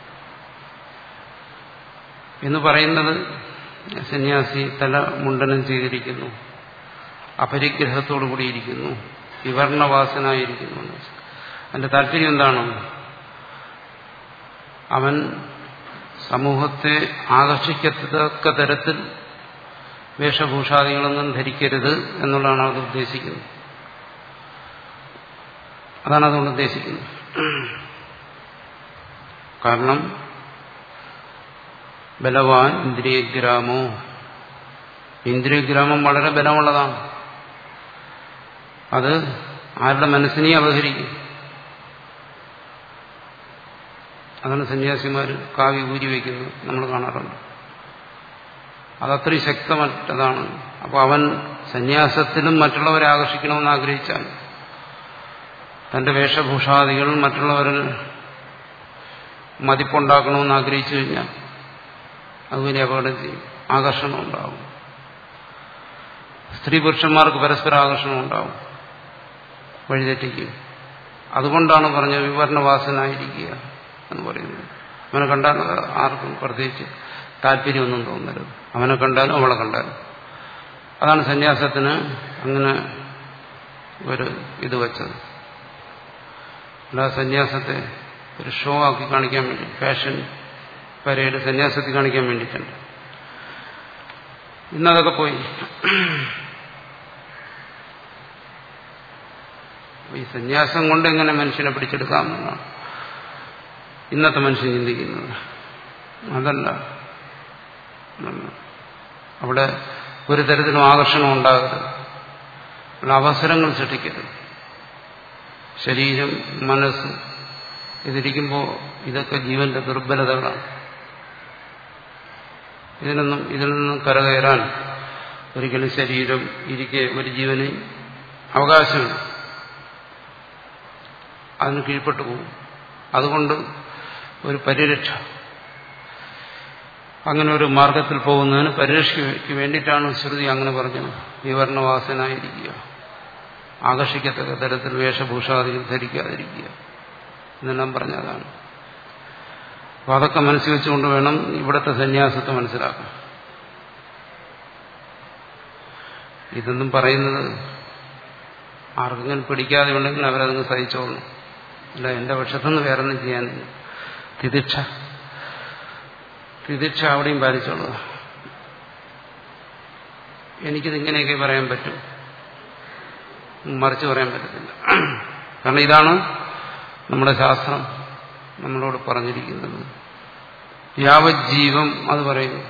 എന്ന് പറയുന്നത് സന്യാസി തല മുണ്ടനം ചെയ്തിരിക്കുന്നു അപരിഗ്രഹത്തോടു കൂടിയിരിക്കുന്നു വിവർണവാസനായിരിക്കുന്നു അതിന്റെ താല്പര്യം എന്താണ് അവൻ സമൂഹത്തെ ആകർഷിക്കത്തക്ക തരത്തിൽ വേഷഭൂഷാദികളൊന്നും ധരിക്കരുത് എന്നുള്ളതാണ് അത് ഉദ്ദേശിക്കുന്നത് അതാണ് അതുകൊണ്ട് ഉദ്ദേശിക്കുന്നത് കാരണം ബലവാൻ ഇന്ദ്രിയഗ്രാമോ ഇന്ദ്രിയഗ്രാമം വളരെ ബലമുള്ളതാണ് അത് ആരുടെ മനസ്സിനെ അപഹരിക്കും അതാണ് സന്യാസിമാർ കാവ്യ ഊരി വയ്ക്കുന്നത് നമ്മൾ കാണാറുണ്ട് അതത്രയും ശക്തമറ്റതാണ് അപ്പോൾ അവൻ സന്യാസത്തിലും മറ്റുള്ളവരെ ആകർഷിക്കണമെന്ന് ആഗ്രഹിച്ചാൽ തന്റെ വേഷഭൂഷാദികൾ മറ്റുള്ളവരിൽ മതിപ്പുണ്ടാക്കണമെന്ന് ആഗ്രഹിച്ചു കഴിഞ്ഞാൽ അത് വലിയ അപകടം ചെയ്യും ആകർഷണം ഉണ്ടാവും സ്ത്രീ പുരുഷന്മാർക്ക് പരസ്പര ആകർഷണം ഉണ്ടാവും വഴിതെറ്റിക്കും അതുകൊണ്ടാണ് പറഞ്ഞത് വിവരണവാസനായിരിക്കുക എന്ന് പറയുന്നത് അവനെ കണ്ടാൽ ആർക്കും പ്രത്യേകിച്ച് താല്പര്യമൊന്നും തോന്നരുത് അവനെ കണ്ടാലും അവളെ കണ്ടാലും അതാണ് സന്യാസത്തിന് അങ്ങനെ ഒരു ഇത് വെച്ചത് അല്ല സന്യാസത്തെ ഒരു ഷോ ആക്കി കാണിക്കാൻ വേണ്ടി ഫാഷൻ പരേഡ് സന്യാസത്തിൽ കാണിക്കാൻ വേണ്ടിയിട്ടുണ്ട് ഇന്നതൊക്കെ പോയി ഈ സന്യാസം കൊണ്ട് എങ്ങനെ മനുഷ്യനെ പിടിച്ചെടുക്കാമെന്നാണ് ഇന്നത്തെ മനുഷ്യൻ ചിന്തിക്കുന്നത് അതല്ല അവിടെ ഒരു തരത്തിലും ആകർഷണം ഉണ്ടാകരുത് അവിടെ അവസരങ്ങൾ സൃഷ്ടിക്കരുത് ശരീരം മനസ്സ് ഇതിരിക്കുമ്പോൾ ഇതൊക്കെ ജീവന്റെ ദുർബലതകളാണ് ഇതിനൊന്നും ഇതിൽ നിന്നും കരകയറാൻ ഒരിക്കലും ശരീരം ഇരിക്കെ ഒരു ജീവന് അവകാശമില്ല അതിന് കീഴ്പ്പെട്ടു പോകും അതുകൊണ്ട് ഒരു പരിരക്ഷ അങ്ങനെ ഒരു മാർഗത്തിൽ പോകുന്നതിന് പരിരക്ഷയ്ക്ക് വേണ്ടിയിട്ടാണ് ശ്രുതി അങ്ങനെ പറഞ്ഞത് വിവരണവാസനായിരിക്കുക ആകർഷിക്കത്തക്ക തരത്തിൽ വേഷഭൂഷാദികൾ ധരിക്കാതിരിക്കുക എന്നെല്ലാം പറഞ്ഞതാണ് അപ്പൊ അതൊക്കെ മനസ്സിൽ വെച്ചുകൊണ്ട് വേണം ഇവിടുത്തെ സന്യാസത്തെ മനസ്സിലാക്കാൻ ഇതൊന്നും പറയുന്നത് ആർക്കെങ്കിലും പിടിക്കാതെ ഉണ്ടെങ്കിൽ അവരതങ്ങ് സഹിച്ചോളൂ അല്ല എന്റെ പക്ഷത്തുനിന്ന് വേറൊന്നും ചെയ്യാനില്ല തിദിക്ഷ തിദിക്ഷ അവിടെയും പാലിച്ചോളൂ എനിക്കിത് ഇങ്ങനെയൊക്കെ പറയാൻ പറ്റും മറിച്ച് പറയാൻ പറ്റത്തില്ല കാരണം ഇതാണ് നമ്മുടെ ശാസ്ത്രം നമ്മളോട് പറഞ്ഞിരിക്കുന്നത് യാവജ്ജീവം അത് പറയുന്നു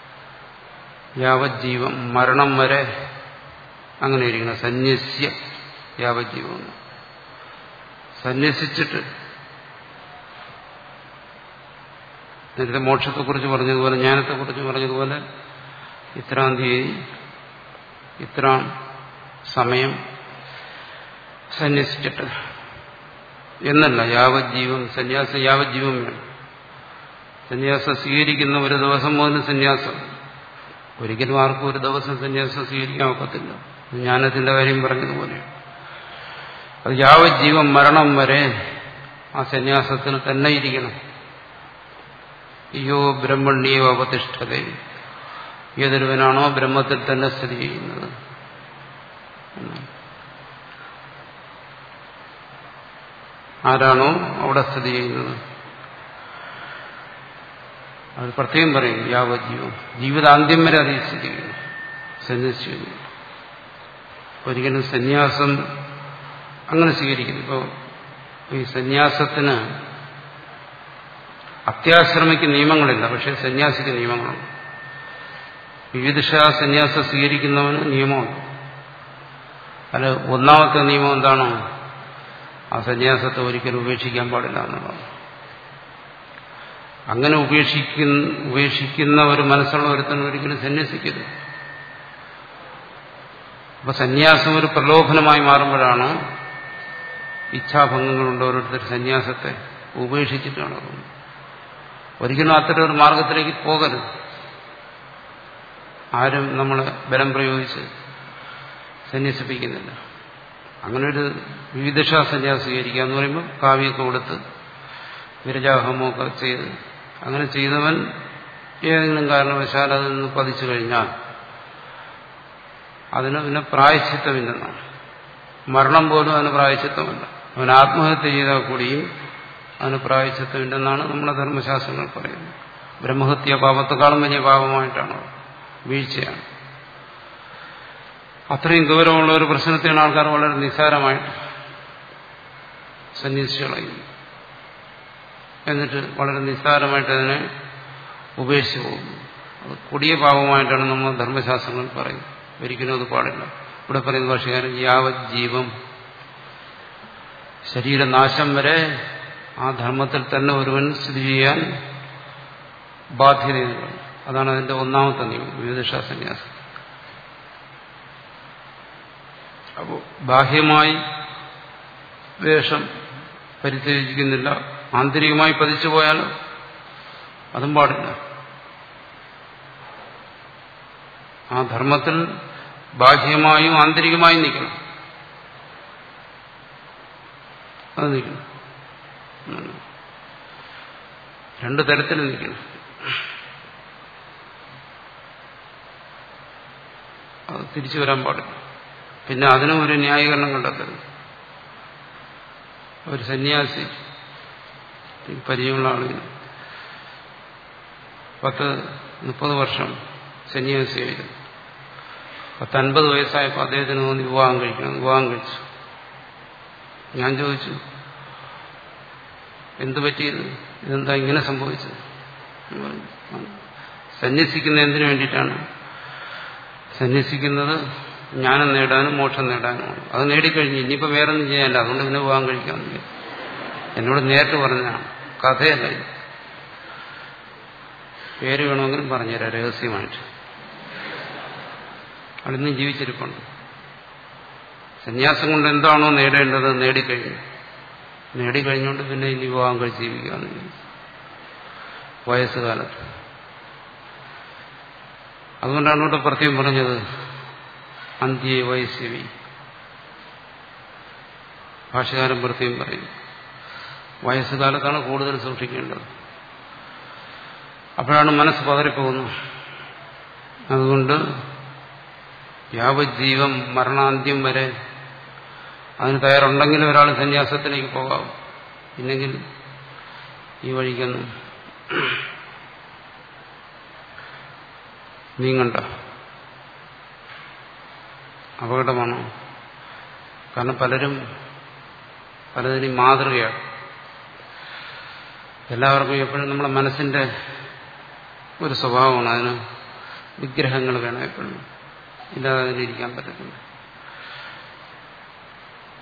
യാവജ്ജീവം മരണം വരെ അങ്ങനെ ഇരിക്കണം സന്യസ്യ യാവജ്ജീവം സന്യസിച്ചിട്ട് നേരത്തെ മോക്ഷത്തെക്കുറിച്ച് പറഞ്ഞതുപോലെ ജ്ഞാനത്തെക്കുറിച്ച് പറഞ്ഞതുപോലെ ഇത്രാം തീയതി ഇത്രാം സമയം സന്യസിച്ചിട്ട് എന്നല്ല യാവജ്ജീവം സന്യാസം യാവജ്ജീവം വേണം സന്യാസം സ്വീകരിക്കുന്ന ഒരു ദിവസം മുതൽ സന്യാസം ഒരിക്കലും ആർക്കും ഒരു ദിവസം സന്യാസം സ്വീകരിക്കാൻ ഒക്കത്തില്ല ജ്ഞാനത്തിന്റെ കാര്യം പറഞ്ഞതുപോലെ അത് യാവജ്ജീവം മരണം വരെ ആ സന്യാസത്തിൽ തന്നെ ഇരിക്കണം യോ ബ്രഹ്മണ്യോ അവതിഷ്ഠത ഏതൊരുവനാണോ ബ്രഹ്മത്തിൽ തന്നെ സ്ഥിതി ചെയ്യുന്നത് ആരാണോ അവിടെ സ്ഥിതി ചെയ്യുന്നത് അത് പ്രത്യേകം പറയും യാവജ്ജീവം ജീവിതാന്ത്യം വരെ അതിൽ സ്ഥിതി ചെയ്യുന്നു സന്യസിച്ചു ഒരിക്കലും സന്യാസം അങ്ങനെ സ്വീകരിക്കുന്നു ഇപ്പോൾ ഈ സന്യാസത്തിന് അത്യാശ്രമിക്ക് നിയമങ്ങളില്ല പക്ഷെ സന്യാസിക്ക് നിയമങ്ങളുണ്ട് വിവിധ സന്യാസം സ്വീകരിക്കുന്നവന് നിയമമുണ്ട് അല്ല ഒന്നാമത്തെ നിയമം എന്താണോ ആ സന്യാസത്തെ ഒരിക്കലും ഉപേക്ഷിക്കാൻ പാടില്ല എന്നുള്ളതാണ് അങ്ങനെ ഉപേക്ഷിക്കുന്ന ഉപേക്ഷിക്കുന്ന ഒരു മനസ്സുള്ള ഒരുത്തൻ ഒരിക്കലും സന്യസിക്കരുത് അപ്പൊ സന്യാസം ഒരു പ്രലോഭനമായി മാറുമ്പോഴാണ് ഇച്ഛാഭംഗങ്ങളുണ്ട് ഓരോരുത്തർ സന്യാസത്തെ ഉപേക്ഷിച്ചിട്ടാണ് നടക്കുന്നത് ഒരിക്കലും അത്തരം ഒരു മാർഗത്തിലേക്ക് പോകരുത് ആരും നമ്മളെ ബലം പ്രയോഗിച്ച് സന്യസിപ്പിക്കുന്നില്ല അങ്ങനെ ഒരു വിവിധ സന്യാസം സ്വീകരിക്കുക എന്ന് പറയുമ്പോൾ കാവ്യമൊക്കെ കൊടുത്ത് വിരജാഹമൊക്കെ ചെയ്ത് അങ്ങനെ ചെയ്തവൻ ഏതെങ്കിലും കാരണവശാൽ അതിൽ നിന്ന് പതിച്ചു കഴിഞ്ഞാൽ അതിന് പിന്നെ പ്രായശ്ചിത്തമില്ലെന്നാണ് മരണം പോലും അതിന് പ്രായശ്ചിത്തമല്ല അവൻ ആത്മഹത്യ ചെയ്താൽ കൂടിയും അതിന് പ്രായശ്ചിത്തമില്ലെന്നാണ് നമ്മുടെ ധർമ്മശാസ്ത്രങ്ങൾ പറയുന്നത് ബ്രഹ്മഹത്യ പാപത്തെക്കാളും വലിയ പാപമായിട്ടാണ് വീഴ്ചയാണ് അത്രയും ഗൗരവമുള്ള ഒരു പ്രശ്നത്തെയാണ് ആൾക്കാർ വളരെ നിസ്സാരമായിട്ട് സന്യസിച്ചു കളയുന്നു എന്നിട്ട് വളരെ നിസ്സാരമായിട്ട് അതിനെ ഉപേക്ഷിച്ചു പോകുന്നു അത് കൊടിയ പാപമായിട്ടാണ് നമ്മൾ ധർമ്മശാസ്ത്രങ്ങൾ പറയുന്നത് ഒരിക്കലും അത് പാടില്ല ഇവിടെ പറയുന്ന ഭാഷകാരൻ യാവത് ജീവം ശരീരനാശം വരെ ആ ധർമ്മത്തിൽ തന്നെ ഒരുവൻ സ്ഥിതി ചെയ്യാൻ ബാധ്യതയുണ്ട് അതാണ് അതിന്റെ ഒന്നാമത്തെ നിയമം വിവിധ സന്യാസം അപ്പോൾ ബാഹ്യമായി വേഷം പരിത്യജിക്കുന്നില്ല ആന്തരികമായി പതിച്ചു പോയാലോ അതും പാടില്ല ആ ധർമ്മത്തിൽ ബാഹ്യമായും ആന്തരികമായും നിൽക്കണം അത് നിൽക്കണം രണ്ടു തരത്തിൽ നിൽക്കണം അത് തിരിച്ചു വരാൻ പാടില്ല പിന്നെ അതിനും ഒരു ന്യായീകരണം കണ്ടെത്തരുത് ഒരു സന്യാസി പരിചയമുള്ള ആളുകൾ പത്ത് മുപ്പത് വർഷം സന്യാസിയായിരുന്നു പത്തൻപത് വയസ്സായപ്പോൾ അദ്ദേഹത്തിന് തോന്നി വിവാഹം കഴിക്കണം വിവാഹം കഴിച്ചു ഞാൻ ചോദിച്ചു എന്തു പറ്റിയത് ഇതെന്താ ഇങ്ങനെ സംഭവിച്ചത് സന്യസിക്കുന്ന എന്തിനു വേണ്ടിയിട്ടാണ് സന്യസിക്കുന്നത് ജ്ഞാനം നേടാനും മോക്ഷം നേടാനുമാണ് അത് നേടിക്കഴിഞ്ഞു ഇനിയിപ്പോൾ വേറെ ഒന്നും ചെയ്യാനില്ല അതുകൊണ്ട് പിന്നെ വിവാഹം കഴിക്കാമെന്നില്ല എന്നോട് നേരിട്ട് പറഞ്ഞാണ് കഥയല്ല ഇത് പേര് വേണമെങ്കിലും പറഞ്ഞുതരാം രഹസ്യമായിട്ട് അവിടുന്ന് ജീവിച്ചിരിപ്പുണ്ട് സന്യാസം കൊണ്ട് എന്താണോ നേടേണ്ടത് നേടിക്കഴിഞ്ഞു നേടിക്കഴിഞ്ഞുകൊണ്ട് പിന്നെ ഇനി വിവാഹം കഴിച്ച് ജീവിക്കാമെന്ന് വയസ്സുകാലത്ത് അതുകൊണ്ടാണ് ഇവിടെ പ്രത്യേകം പറഞ്ഞത് അന്ത്യ വയസ്സവി ഭാഷകാരൻ പ്രത്യേകം പറയും വയസ്സുകാലത്താണ് കൂടുതൽ സൂക്ഷിക്കേണ്ടത് അപ്പോഴാണ് മനസ്സ് പതറിപ്പോകുന്നത് അതുകൊണ്ട് യാവജ്ജീവം മരണാന്ത്യം വരെ അതിന് തയ്യാറുണ്ടെങ്കിൽ ഒരാൾ സന്യാസത്തിലേക്ക് പോകാം ഇല്ലെങ്കിൽ ഈ വഴിക്കൊന്നും നീങ്ങണ്ട അപകടമാണ് കാരണം പലരും പലതിനും മാതൃകയാണ് എല്ലാവർക്കും എപ്പോഴും നമ്മുടെ മനസ്സിന്റെ ഒരു സ്വഭാവമാണ് അതിന് വിഗ്രഹങ്ങൾ വേണം എപ്പോഴും ഇല്ലാതെ അതിലിരിക്കാൻ പറ്റത്തില്ല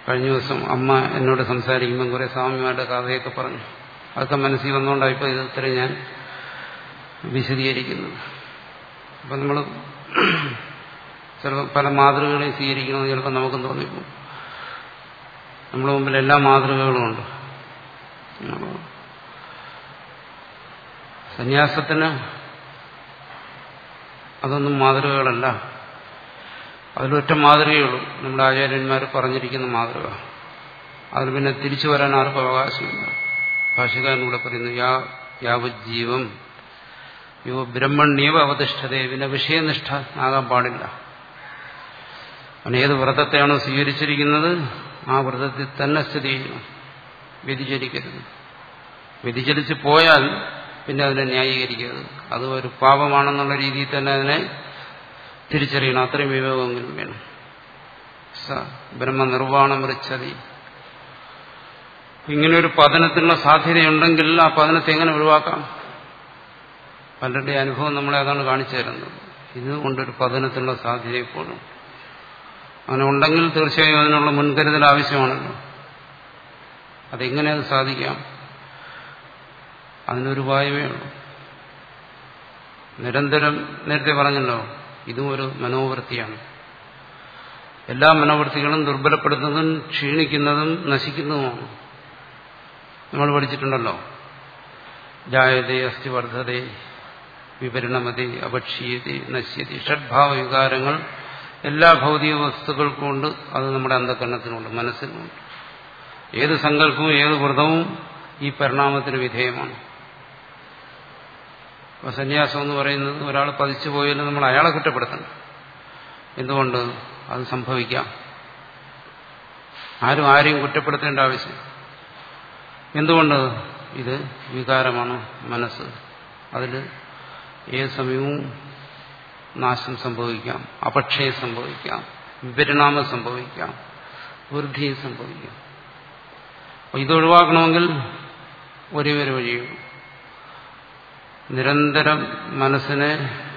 കഴിഞ്ഞ ദിവസം അമ്മ എന്നോട് സംസാരിക്കുമ്പോൾ കുറെ സ്വാമിമാരുടെ കഥയൊക്കെ പറഞ്ഞു അതൊക്കെ മനസ്സിൽ വന്നുകൊണ്ടായിപ്പോൾ ഇത് ഇത്രയും ഞാൻ വിശദീകരിക്കുന്നത് അപ്പം നമ്മൾ ചിലപ്പോൾ പല മാതൃകകളെയും സ്വീകരിക്കണമെന്ന് ചിലപ്പോൾ നമുക്കും തോന്നിപ്പോകും നമ്മുടെ മുമ്പിൽ എല്ലാ മാതൃകകളും ഉണ്ട് സന്യാസത്തിന് അതൊന്നും മാതൃകകളല്ല അതിലൊറ്റ മാതൃകയുള്ളൂ നമ്മുടെ ആചാര്യന്മാർ പറഞ്ഞിരിക്കുന്ന മാതൃക അതിൽ പിന്നെ തിരിച്ചു വരാൻ ആർക്കും അവകാശമില്ല ഭാഷകാരനൂടെ പറയുന്നു യാ യാവജ്ജീവം യോ ബ്രഹ്മണ്യവ അവതിഷ്ഠതേ പിന്നെ വിഷയനിഷ്ഠ ആകാൻ പാടില്ല അവൻ ഏത് വ്രതത്തെയാണോ സ്വീകരിച്ചിരിക്കുന്നത് ആ വ്രതത്തിൽ തന്നെ സ്ഥിതി ചെയ്യണം വ്യതിചലിക്കരുത് വ്യതിചലിച്ച് പോയാൽ പിന്നെ അതിനെ ന്യായീകരിക്കരുത് അത് ഒരു പാപമാണെന്നുള്ള രീതിയിൽ തന്നെ അതിനെ തിരിച്ചറിയണം അത്രയും വിവേകമെങ്കിലും വേണം സ ബ്രഹ്മനിർവാണം വൃച്ചതി ഇങ്ങനൊരു പതനത്തിനുള്ള സാധ്യതയുണ്ടെങ്കിൽ ആ പതനത്തെ എങ്ങനെ ഒഴിവാക്കാം പലരുടെ അനുഭവം നമ്മളെ അതാണ് കാണിച്ചു തരുന്നത് ഇത് കൊണ്ടൊരു പതനത്തിനുള്ള സാധ്യത ഇപ്പോഴും അങ്ങനെ ഉണ്ടെങ്കിൽ തീർച്ചയായും അതിനുള്ള മുൻകരുതൽ ആവശ്യമാണല്ലോ അതെങ്ങനെ അത് സാധിക്കാം അതിനൊരു ഉപായമേ ഉള്ളൂ നിരന്തരം നേരത്തെ പറഞ്ഞല്ലോ ഇതും ഒരു മനോവൃത്തിയാണ് എല്ലാ മനോവൃത്തികളും ദുർബലപ്പെടുത്തുന്നതും ക്ഷീണിക്കുന്നതും നശിക്കുന്നതുമാണ് നമ്മൾ പഠിച്ചിട്ടുണ്ടല്ലോ ജായതേ അസ്ഥി വർദ്ധതേ വിപരിണമതി അപക്ഷീയതി നശ്യതി ഷഡ്ഭാവ വികാരങ്ങൾ എല്ലാ ഭൗതിക വസ്തുക്കൾക്കും ഉണ്ട് അത് നമ്മുടെ അന്ധകരണത്തിനുണ്ട് മനസ്സിനുണ്ട് ഏത് സങ്കല്പവും ഏത് വ്രതവും ഈ പരിണാമത്തിന് വിധേയമാണ് അപ്പൊ സന്യാസം എന്ന് പറയുന്നത് ഒരാൾ പതിച്ചു പോയാലും നമ്മൾ അയാളെ കുറ്റപ്പെടുത്തണം എന്തുകൊണ്ട് അത് സംഭവിക്കാം ആരും ആരെയും കുറ്റപ്പെടുത്തേണ്ട ആവശ്യം എന്തുകൊണ്ട് ഇത് വികാരമാണ് മനസ്സ് അതിൽ ഏത് സമയവും നാശം സംഭവിക്കാം അപക്ഷയം സംഭവിക്കാം വിപരിണാമം സംഭവിക്കാം വൃദ്ധിയും സംഭവിക്കാം അപ്പോൾ ഇത് ഒഴിവാക്കണമെങ്കിൽ ഒരേ ഒരു വഴിയുള്ളൂ നിരന്തരം മനസ്സിനെ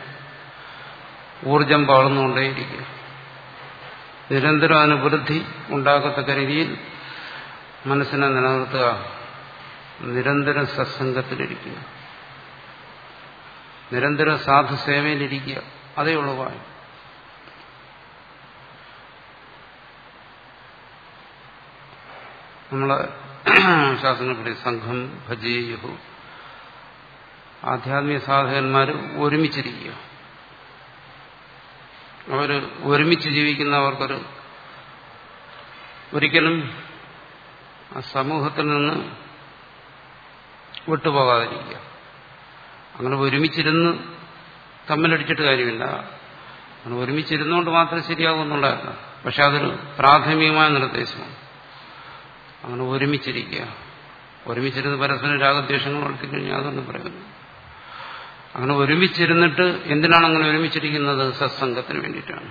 ഊർജം പകർന്നുകൊണ്ടേയിരിക്കുക നിരന്തരം അതിന് വൃദ്ധി ഉണ്ടാകത്തക്ക രീതിയിൽ മനസ്സിനെ നിലനിർത്തുക നിരന്തരം സത്സംഗത്തിലിരിക്കുക നിരന്തരം സാധുസേവയിലിരിക്കുക അതേ ഉള്ളൂ വായു നമ്മളെ ശാസ്ത്രങ്ങളിൽ സംഘം ഭജേയുഹു ആധ്യാത്മിക സാധകന്മാർ ഒരുമിച്ചിരിക്കുക അവർ ഒരുമിച്ച് ജീവിക്കുന്നവർക്കൊരു ഒരിക്കലും ആ സമൂഹത്തിൽ നിന്ന് വിട്ടുപോകാതിരിക്കുക അങ്ങനെ ഒരുമിച്ചിരുന്ന് തമ്മിലടിച്ചിട്ട് കാര്യമില്ല അങ്ങനെ ഒരുമിച്ചിരുന്നുകൊണ്ട് മാത്രം ശരിയാകുമെന്നുള്ളതല്ല പക്ഷെ അതൊരു പ്രാഥമികമായ നിർദ്ദേശമാണ് അങ്ങനെ ഒരുമിച്ചിരിക്കുക ഒരുമിച്ചിരുന്ന് പരസ്പരം രാഗദ്വേഷങ്ങൾ വളർത്തിക്കഴിഞ്ഞാൽ അതൊന്നും പറയുന്നു അങ്ങനെ ഒരുമിച്ചിരുന്നിട്ട് എന്തിനാണ് അങ്ങനെ ഒരുമിച്ചിരിക്കുന്നത് സത്സംഗത്തിന് വേണ്ടിയിട്ടാണ്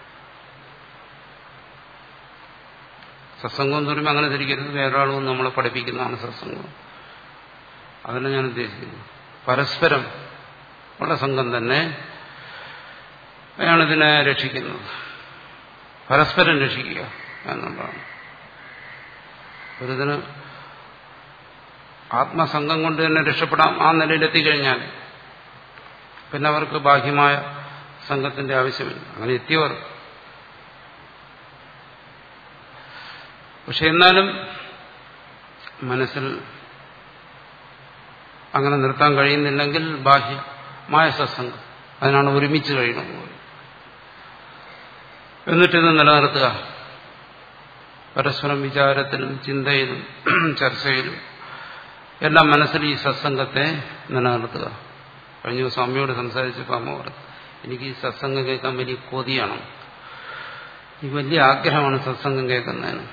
സത്സംഗം എന്ന് പറയുമ്പോൾ അങ്ങനെ ധരിക്കരുത് വേറൊരാളും നമ്മളെ പഠിപ്പിക്കുന്നതാണ് സത്സംഗം അതല്ല ഞാൻ ഉദ്ദേശിക്കുന്നത് പരസ്പരം ഉള്ള സംഘം തന്നെ ആണ് ഇതിനെ രക്ഷിക്കുന്നത് പരസ്പരം രക്ഷിക്കുക എന്നുള്ളതാണ് ഒരിതിന് ആത്മസംഘം കൊണ്ട് തന്നെ രക്ഷപ്പെടാം ആ നിലയിലെത്തിക്കഴിഞ്ഞാൽ പിന്നെ അവർക്ക് ബാഹ്യമായ സംഘത്തിന്റെ ആവശ്യമില്ല അങ്ങനെ എത്തിയവർ പക്ഷെ എന്നാലും മനസ്സിൽ അങ്ങനെ നിർത്താൻ കഴിയുന്നില്ലെങ്കിൽ ബാഹ്യമായ സത്സംഗം അതിനാണ് ഒരുമിച്ച് കഴിയണമെന്ന് എന്നിട്ടിത് നിലനിർത്തുക പരസ്പരം വിചാരത്തിലും ചിന്തയിലും ചർച്ചയിലും എല്ലാം മനസ്സിൽ ഈ സത്സംഗത്തെ നിലനിർത്തുക കഴിഞ്ഞ ദിവസം അമ്മയോട് സംസാരിച്ചപ്പോൾ അമ്മ പറഞ്ഞു എനിക്ക് ഈ സത്സംഗം കേൾക്കാൻ വലിയ കൊതിയാണ് ഈ വലിയ ആഗ്രഹമാണ് സത്സംഗം കേൾക്കുന്നതിന്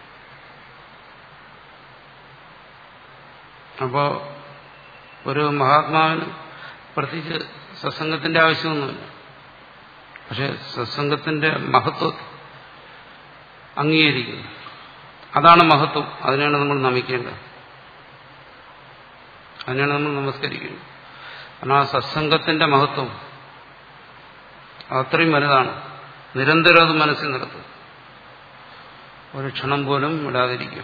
അപ്പോ ഒരു മഹാത്മാവിന് പ്രത്യേകിച്ച് സത്സംഗത്തിന്റെ ആവശ്യമൊന്നുമില്ല പക്ഷെ സത്സംഗത്തിന്റെ മഹത്വം അംഗീകരിക്കുന്നു അതാണ് മഹത്വം അതിനാണ് നമ്മൾ നമിക്കേണ്ടത് അതിനാണ് നമ്മൾ നമസ്കരിക്കുന്നത് കാരണം ആ സത്സംഗത്തിന്റെ മഹത്വം അത്രയും വലുതാണ് നിരന്തരം അത് മനസ്സിൽ നിർത്തും ഒരു ക്ഷണം പോലും വിടാതിരിക്കുക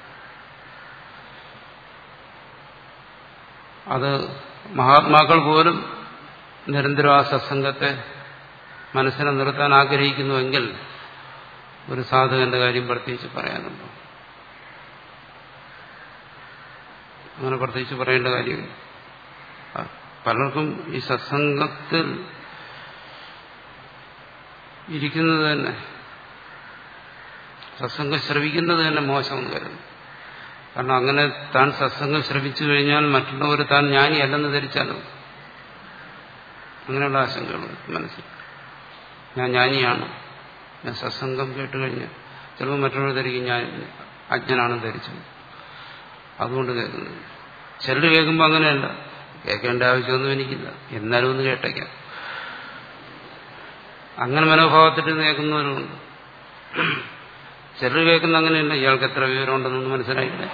അത് മഹാത്മാക്കൾ പോലും നിരന്തരം ആ സത്സംഗത്തെ മനസ്സിനെ നിർത്താൻ ആഗ്രഹിക്കുന്നുവെങ്കിൽ ഒരു സാധകന്റെ കാര്യം പ്രത്യേകിച്ച് പറയാനുണ്ടോ അങ്ങനെ പ്രത്യേകിച്ച് പറയേണ്ട കാര്യമില്ല പലർക്കും ഈ സത്സംഗത്തിൽ ഇരിക്കുന്നത് തന്നെ സത്സംഗം ശ്രവിക്കുന്നത് തന്നെ മോശമെന്ന് കരുതുന്നു കാരണം അങ്ങനെ താൻ സത്സംഗം ശ്രവിച്ചു കഴിഞ്ഞാൽ മറ്റുള്ളവർ താൻ ജ്ഞാനിയല്ലെന്ന് ധരിച്ചാലോ അങ്ങനെയുള്ള ആശങ്കകൾ മനസ്സിൽ ഞാൻ ജ്ഞാനിയാണ് ഞാൻ സത്സംഗം കേട്ട് കഴിഞ്ഞ് ചിലപ്പോൾ മറ്റുള്ളവർ ധരിക്കും ഞാൻ അജ്ഞനാണെന്ന് ധരിച്ചു അതുകൊണ്ട് കേൾക്കുന്നത് ചിലർ കേൾക്കുമ്പോൾ അങ്ങനെയല്ല കേൾക്കേണ്ട ആവശ്യമൊന്നും എനിക്കില്ല എന്നാലും ഒന്ന് കേട്ടേക്കാം അങ്ങനെ മനോഭാവത്തിൽ കേൾക്കുന്നവരുണ്ട് ചിലർ കേൾക്കുന്ന അങ്ങനെയല്ല ഇയാൾക്ക് എത്ര വിവരമുണ്ടെന്നൊന്നും മനസ്സിലായില്ല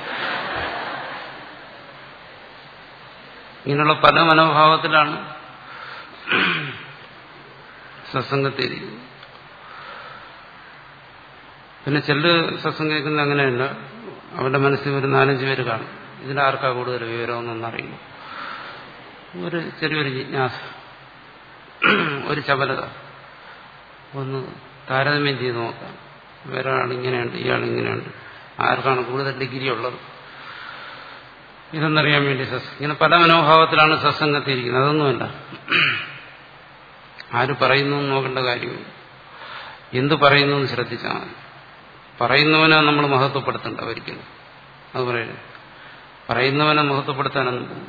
ഇങ്ങനെയുള്ള പല മനോഭാവത്തിലാണ് സത്സംഗത്തിരിക്കുന്നത് പിന്നെ ചിലർ സത്സംഗം കേൾക്കുന്ന അങ്ങനെയല്ല അവരുടെ മനസ്സിൽ ഒരു നാലഞ്ച് പേര് കാണും ഇതിലാർക്കാ കൂടുതൽ വിവരമെന്നൊന്നും അറിയില്ല ഒരു ചെറിയൊരു ജിജ്ഞാസ ഒരു ചപലത ഒന്ന് താരതമ്യം ചെയ്ത് നോക്കാം വേറൊരാൾ ഇങ്ങനെയുണ്ട് ഇയാൾ ഇങ്ങനെയുണ്ട് ആർക്കാണ് കൂടുതൽ ഡിഗ്രി ഉള്ളത് ഇതെന്നറിയാൻ വേണ്ടി സത്സംഗം ഇങ്ങനെ പല മനോഭാവത്തിലാണ് സത്സംഗത്തിരിക്കുന്നത് അതൊന്നുമല്ല ആര് പറയുന്നു എന്ന് നോക്കേണ്ട കാര്യമില്ല എന്ത് പറയുന്നു എന്ന് ശ്രദ്ധിച്ചാൽ മതി പറയുന്നവനെ നമ്മൾ മഹത്വപ്പെടുത്തണ്ട ഒരിക്കലും അത് പറയുന്നത് പറയുന്നവനെ മഹത്വപ്പെടുത്താനൊന്നും പോകും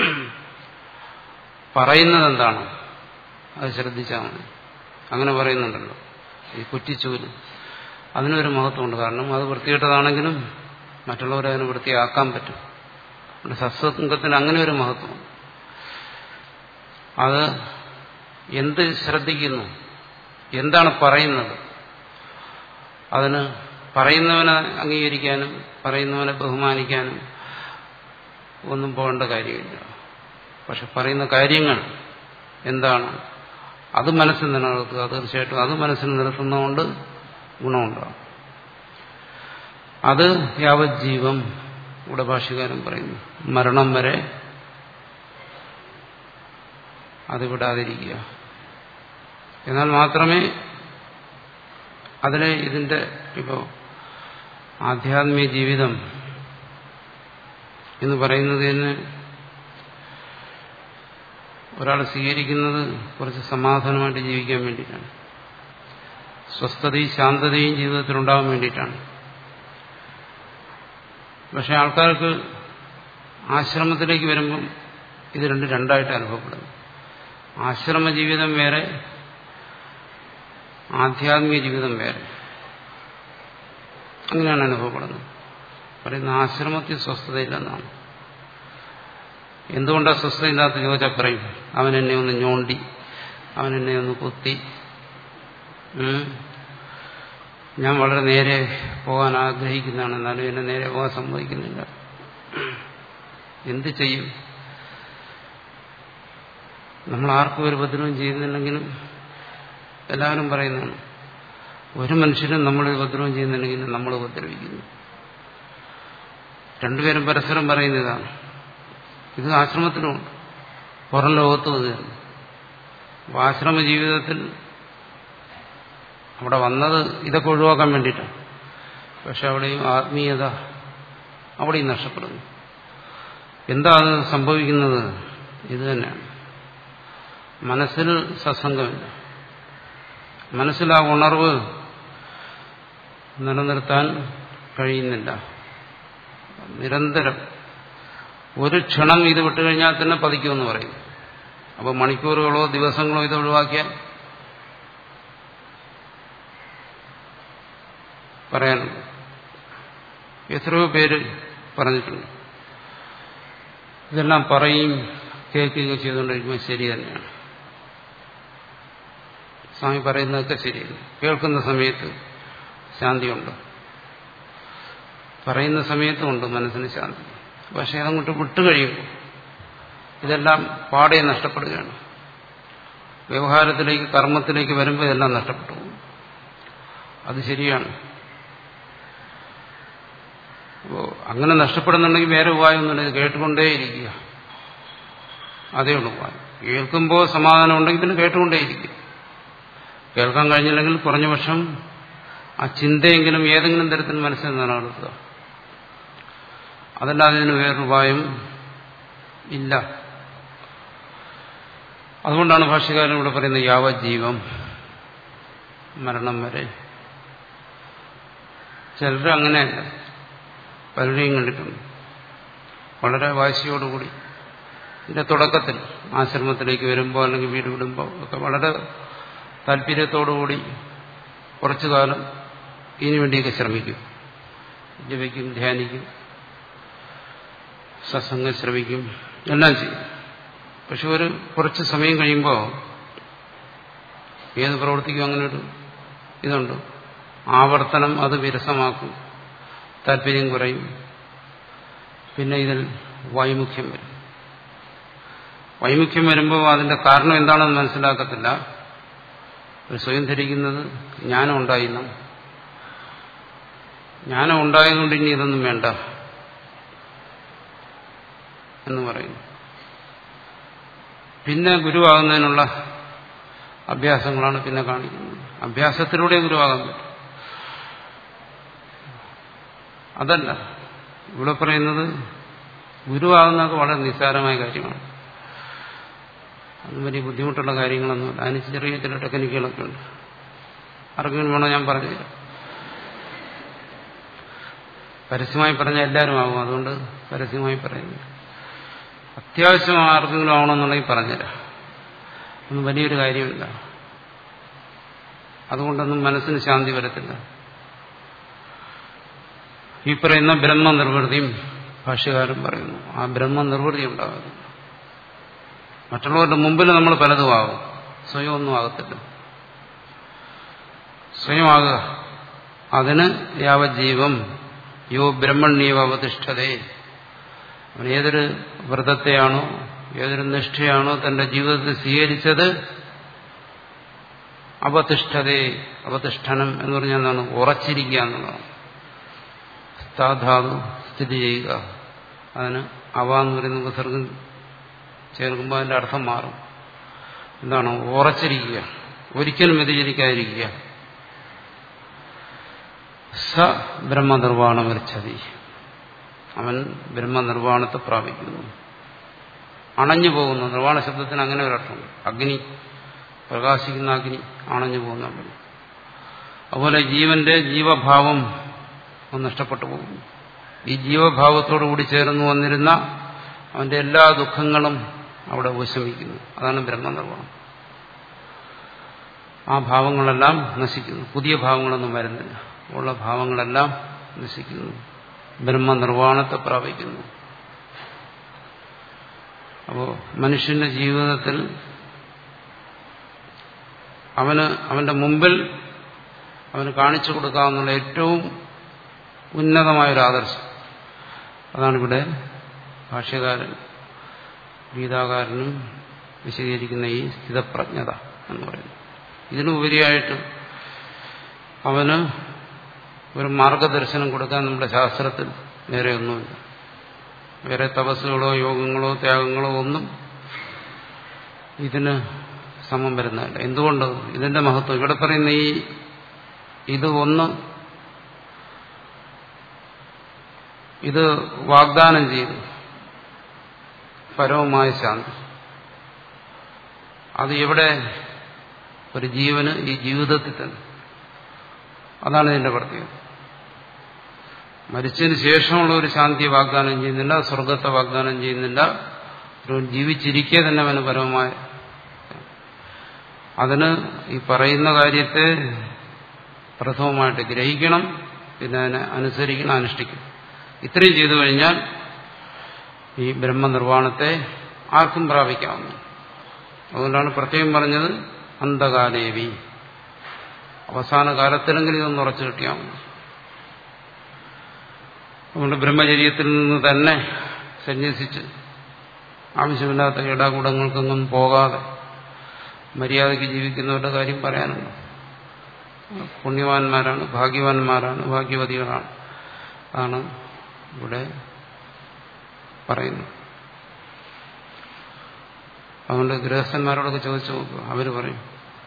പറയുന്നത് എന്താണ് അത് ശ്രദ്ധിച്ചാൽ മതി അങ്ങനെ പറയുന്നുണ്ടല്ലോ ഈ കുറ്റിച്ചൂല് അതിനൊരു മഹത്വമുണ്ട് കാരണം അത് വൃത്തികെട്ടതാണെങ്കിലും മറ്റുള്ളവരെ അതിന് വൃത്തിയാക്കാൻ പറ്റും അതുകൊണ്ട് സത്സംഗത്തിന് അങ്ങനെ ഒരു മഹത്വം അത് എന്ത് ശ്രദ്ധിക്കുന്നു എന്താണ് പറയുന്നത് അതിന് പറയുന്നവനെ അംഗീകരിക്കാനും പറയുന്നവനെ ബഹുമാനിക്കാനും ഒന്നും പോകേണ്ട കാര്യമില്ല പക്ഷെ പറയുന്ന കാര്യങ്ങൾ എന്താണ് അത് മനസ്സിൽ നിലനിർത്തുക തീർച്ചയായിട്ടും അത് മനസ്സിൽ നിലനിർത്തുന്നതുകൊണ്ട് ഗുണമുണ്ടാകും അത് യാവജ്ജീവം ഇവിടെ ഭാഷ്യകാരൻ പറയുന്നു മരണം വരെ അത് വിടാതിരിക്കുക എന്നാൽ മാത്രമേ അതിനെ ഇതിന്റെ ഇപ്പോൾ ആധ്യാത്മിക ജീവിതം എന്ന് പറയുന്നത് തന്നെ ഒരാൾ സ്വീകരിക്കുന്നത് കുറച്ച് സമാധാനമായിട്ട് ജീവിക്കാൻ വേണ്ടിയിട്ടാണ് സ്വസ്ഥതയും ശാന്തതയും ജീവിതത്തിലുണ്ടാകാൻ വേണ്ടിയിട്ടാണ് പക്ഷെ ആൾക്കാർക്ക് ആശ്രമത്തിലേക്ക് വരുമ്പം ഇത് രണ്ട് രണ്ടായിട്ട് അനുഭവപ്പെടുന്നു ആശ്രമ ജീവിതം വേറെ ആധ്യാത്മിക ജീവിതം വേറെ അങ്ങനെയാണ് അനുഭവപ്പെടുന്നത് പറയുന്ന ആശ്രമത്തിൽ സ്വസ്ഥതയില്ലെന്നാണ് എന്തുകൊണ്ടാണ് സ്വസ്ഥതയില്ലാത്ത ചോദിച്ചാൽ പറയും അവൻ എന്നെ ഒന്ന് ഞോണ്ടി അവൻ എന്നെ ഒന്ന് കുത്തി ഞാൻ വളരെ നേരെ പോകാൻ ആഗ്രഹിക്കുന്നതാണ് എന്നാലും എന്നെ നേരെ പോകാൻ സമ്മതിക്കുന്നില്ല എന്ത് ചെയ്യും നമ്മൾ ആർക്കും ഒരു ഉപദ്രവം ചെയ്യുന്നുണ്ടെങ്കിലും എല്ലാവരും പറയുന്നതാണ് ഒരു മനുഷ്യനും നമ്മൾ ഉപദ്രവം ചെയ്യുന്നുണ്ടെങ്കിലും നമ്മൾ ഉപദ്രവിക്കുന്നു രണ്ടുപേരും പരസ്പരം പറയുന്ന ഇതാണ് ഇത് ആശ്രമത്തിലുമുണ്ട് പുറം ലോകത്തും ഇത് തന്നെ അപ്പോൾ ആശ്രമ ജീവിതത്തിൽ അവിടെ വന്നത് ഇതൊക്കെ ഒഴിവാക്കാൻ വേണ്ടിയിട്ടാണ് പക്ഷെ അവിടെയും ആത്മീയത അവിടെയും നഷ്ടപ്പെടുന്നു എന്താ അത് സംഭവിക്കുന്നത് ഇത് തന്നെയാണ് മനസ്സിൽ സത്സംഗമില്ല മനസ്സിൽ ആ ഉണർവ് നിലനിർത്താൻ കഴിയുന്നില്ല നിരന്തരം ഒരു ക്ഷണം ഇത് വിട്ടുകഴിഞ്ഞാൽ തന്നെ പതിക്കുമെന്ന് പറയും അപ്പോൾ മണിക്കൂറുകളോ ദിവസങ്ങളോ ഇത് ഒഴിവാക്കിയാൽ പറയാനുണ്ട് എത്രയോ പേര് പറഞ്ഞിട്ടുണ്ട് ഇതെല്ലാം പറയും കേൾക്കുകയും ചെയ്തുകൊണ്ടിരിക്കുമ്പോൾ ശരി തന്നെയാണ് സ്വാമി പറയുന്നതൊക്കെ ശരിയല്ല കേൾക്കുന്ന സമയത്ത് ശാന്തിയുണ്ട് പറയുന്ന സമയത്തുമുണ്ട് മനസ്സിന് ശാന്തി പക്ഷെ അതങ്ങോട്ട് വിട്ടുകഴിയുമ്പോൾ ഇതെല്ലാം പാടെ നഷ്ടപ്പെടുകയാണ് വ്യവഹാരത്തിലേക്ക് കർമ്മത്തിലേക്ക് വരുമ്പോൾ ഇതെല്ലാം നഷ്ടപ്പെട്ടു പോകും അത് ശരിയാണ് അങ്ങനെ നഷ്ടപ്പെടുന്നുണ്ടെങ്കിൽ വേറെ ഉപായമൊന്നുമില്ല ഇത് കേട്ടുകൊണ്ടേയിരിക്കുക അതേ ഉള്ളൂ ഉപായം കേൾക്കുമ്പോൾ സമാധാനം ഉണ്ടെങ്കിൽ പിന്നെ കേട്ടുകൊണ്ടേയിരിക്കുക കേൾക്കാൻ കഴിഞ്ഞില്ലെങ്കിൽ കുറഞ്ഞ പക്ഷം ആ ചിന്തയെങ്കിലും ഏതെങ്കിലും തരത്തിൽ മനസ്സിൽ നിലനിർത്തുക അതല്ലാതെ ഇതിന് വേറൊരു ഉപായം ഇല്ല അതുകൊണ്ടാണ് ഭാഷ്യകാരൻ ഇവിടെ പറയുന്നത് യാവജീവം മരണം വരെ ചിലർ അങ്ങനെയല്ല പലരെയും കണ്ടിട്ടുണ്ട് വളരെ വാശിയോടുകൂടി ഇതിന്റെ തുടക്കത്തിൽ ആശ്രമത്തിലേക്ക് വരുമ്പോൾ അല്ലെങ്കിൽ വീട് വിടുമ്പോൾ ഒക്കെ വളരെ താല്പര്യത്തോടുകൂടി കുറച്ചു കാലം ഇതിനു വേണ്ടിയൊക്കെ ശ്രമിക്കും ജപിക്കും ധ്യാനിക്കും സത്സംഗം ശ്രമിക്കും എല്ലാം ചെയ്യും പക്ഷെ ഒരു കുറച്ച് സമയം കഴിയുമ്പോൾ ഏത് പ്രവൃത്തിക്കും അങ്ങനെ ഒരു ഇതുണ്ട് ആവർത്തനം അത് വിരസമാക്കും താല്പര്യം കുറയും പിന്നെ ഇതിൽ വൈമുഖ്യം വരും വൈമുഖ്യം വരുമ്പോൾ അതിന്റെ കാരണം എന്താണെന്ന് മനസ്സിലാക്കത്തില്ല ഒരു സ്വയം ധരിക്കുന്നത് ജ്ഞാനം ഉണ്ടായിരുന്നു ജ്ഞാനം ഉണ്ടായതുകൊണ്ട് ഇനി ഇതൊന്നും വേണ്ട എന്ന് പറയുന്നു പിന്നെ ഗുരുവാകുന്നതിനുള്ള അഭ്യാസങ്ങളാണ് പിന്നെ കാണിക്കുന്നത് അഭ്യാസത്തിലൂടെ ഗുരുവാകാൻ പറ്റും അതല്ല ഇവിടെ പറയുന്നത് ഗുരുവാകുന്നതൊക്കെ വളരെ നിസ്സാരമായ കാര്യമാണ് അത് വലിയ ബുദ്ധിമുട്ടുള്ള കാര്യങ്ങളൊന്നുമില്ല അതിന് ചെറിയ ചില ടെക്നിക്കുകളൊക്കെ ഉണ്ട് ആർക്കെങ്കിലും വേണോ ഞാൻ പറഞ്ഞുതരാം പരസ്യമായി പറഞ്ഞാൽ എല്ലാവരും ആകും അതുകൊണ്ട് പരസ്യമായി പറയുന്നു അത്യാവശ്യം ആർക്കെങ്കിലും ആവണമെന്നുണ്ടെങ്കിൽ പറഞ്ഞുതരാം ഒന്നും വലിയൊരു കാര്യമില്ല അതുകൊണ്ടൊന്നും മനസ്സിന് ശാന്തി വരത്തില്ല ഈ പറയുന്ന ബ്രഹ്മനിർവൃതിയും ഭാഷ്യകാരൻ പറയുന്നു ആ ബ്രഹ്മനിർവൃതി ഉണ്ടാകുന്നു മറ്റുള്ളവരുടെ മുമ്പിൽ നമ്മൾ പലതും ആകും സ്വയം ഒന്നും ആകത്തില്ല സ്വയമാകുക അതിന് യാവജീവം യോ ബ്രഹ്മണ്യവ അവതിഷ്ഠതേ അവൻ ഏതൊരു വ്രതത്തെയാണോ ഏതൊരു നിഷ്ഠയാണോ തന്റെ ജീവിതത്തിൽ സ്വീകരിച്ചത് അവതിഷ്ഠതേ അവതിഷ്ഠനം എന്ന് പറഞ്ഞാൽ എന്താണ് ഉറച്ചിരിക്കുക എന്നുള്ളതാണ് സ്ഥാധാതു സ്ഥിതി ചെയ്യുക അതിന് അവ എന്ന് പറയുന്ന ഉപസർഗം ചേർക്കുമ്പോൾ അതിന്റെ അർത്ഥം മാറും എന്താണ് ഉറച്ചിരിക്കുക ഒരിക്കലും വ്യതിചരിക്കാതിരിക്കുക സ ബ്രഹ്മനിർവാണ വരച്ചതി അവൻ ബ്രഹ്മനിർവാണത്തെ പ്രാപിക്കുന്നു അണഞ്ഞു പോകുന്നു നിർവാണ ശബ്ദത്തിന് അങ്ങനെ ഒരർത്ഥമുണ്ട് അഗ്നി പ്രകാശിക്കുന്ന അഗ്നി അണഞ്ഞു പോകുന്ന അതുപോലെ ജീവന്റെ ജീവഭാവം നഷ്ടപ്പെട്ടു പോകുന്നു ഈ ജീവഭാവത്തോടു കൂടി ചേർന്ന് വന്നിരുന്ന അവന്റെ എല്ലാ ദുഃഖങ്ങളും അവിടെ ഉപശമിക്കുന്നു അതാണ് ബ്രഹ്മനിർവ്വാണം ആ ഭാവങ്ങളെല്ലാം നശിക്കുന്നു പുതിയ ഭാവങ്ങളൊന്നും വരുന്നില്ല ഉള്ള ഭാവങ്ങളെല്ലാം നശിക്കുന്നു ബ്രഹ്മനിർവ്വാണത്തെ പ്രാപിക്കുന്നു അപ്പോ മനുഷ്യന്റെ ജീവിതത്തിൽ അവന് അവന്റെ മുമ്പിൽ അവന് കാണിച്ചു കൊടുക്കാവുന്ന ഏറ്റവും ഉന്നതമായൊരു ആദർശം അതാണിവിടെ ഭാഷ്യകാരൻ ഗീതാകാരനും വിശദീകരിക്കുന്ന ഈ സ്ഥിതപ്രജ്ഞത എന്ന് പറയുന്നത് ഇതിനുപരിയായിട്ട് അവന് ഒരു മാർഗദർശനം കൊടുക്കാൻ നമ്മുടെ ശാസ്ത്രത്തിൽ വേറെ ഒന്നുമില്ല വേറെ തപസ്സുകളോ യോഗങ്ങളോ ത്യാഗങ്ങളോ ഒന്നും ഇതിന് സമം വരുന്നതല്ല എന്തുകൊണ്ട് ഇതിന്റെ മഹത്വം ഇവിടെ പറയുന്ന ഈ ഇത് ഒന്ന് ഇത് വാഗ്ദാനം ചെയ്തു പരമമായ ശാന്തി അത് എവിടെ ഒരു ജീവന് ഈ ജീവിതത്തിൽ തന്നെ അതാണ് ഇതിന്റെ പ്രത്യേകത മരിച്ചതിന് ശേഷമുള്ള ഒരു ശാന്തി വാഗ്ദാനം ചെയ്യുന്നില്ല സ്വർഗത്തെ വാഗ്ദാനം ചെയ്യുന്നില്ല ഒരു ജീവിച്ചിരിക്കെ തന്നെ അവന് പരമമായ അതിന് ഈ പറയുന്ന കാര്യത്തെ പ്രഥമമായിട്ട് ഗ്രഹിക്കണം പിന്നെ അതിനെ അനുസരിക്കണം അനുഷ്ഠിക്കണം ഇത്രയും ചെയ്തു കഴിഞ്ഞാൽ ഈ ബ്രഹ്മനിർവ്വാണത്തെ ആർക്കും പ്രാപിക്കാവുന്നു അതുകൊണ്ടാണ് പ്രത്യേകം പറഞ്ഞത് അന്ധകാലേവി അവസാന കാലത്തിലെങ്കിലും ഇതൊന്ന് ഉറച്ചു കിട്ടിയാവുന്നു അതുകൊണ്ട് ബ്രഹ്മചര്യത്തിൽ നിന്ന് തന്നെ സന്യസിച്ച് ആവശ്യമില്ലാത്ത ഇടാകൂടങ്ങൾക്കൊന്നും പോകാതെ മര്യാദയ്ക്ക് ജീവിക്കുന്നവരുടെ കാര്യം പറയാനുണ്ട് പുണ്യവാന്മാരാണ് ഭാഗ്യവാന്മാരാണ് ഭാഗ്യവതികളാണ് അതാണ് ഇവിടെ പറയുന്നു അതുകൊണ്ട് ഗൃഹസ്ഥന്മാരോടൊക്കെ ചോദിച്ചു നോക്കുക അവർ പറയും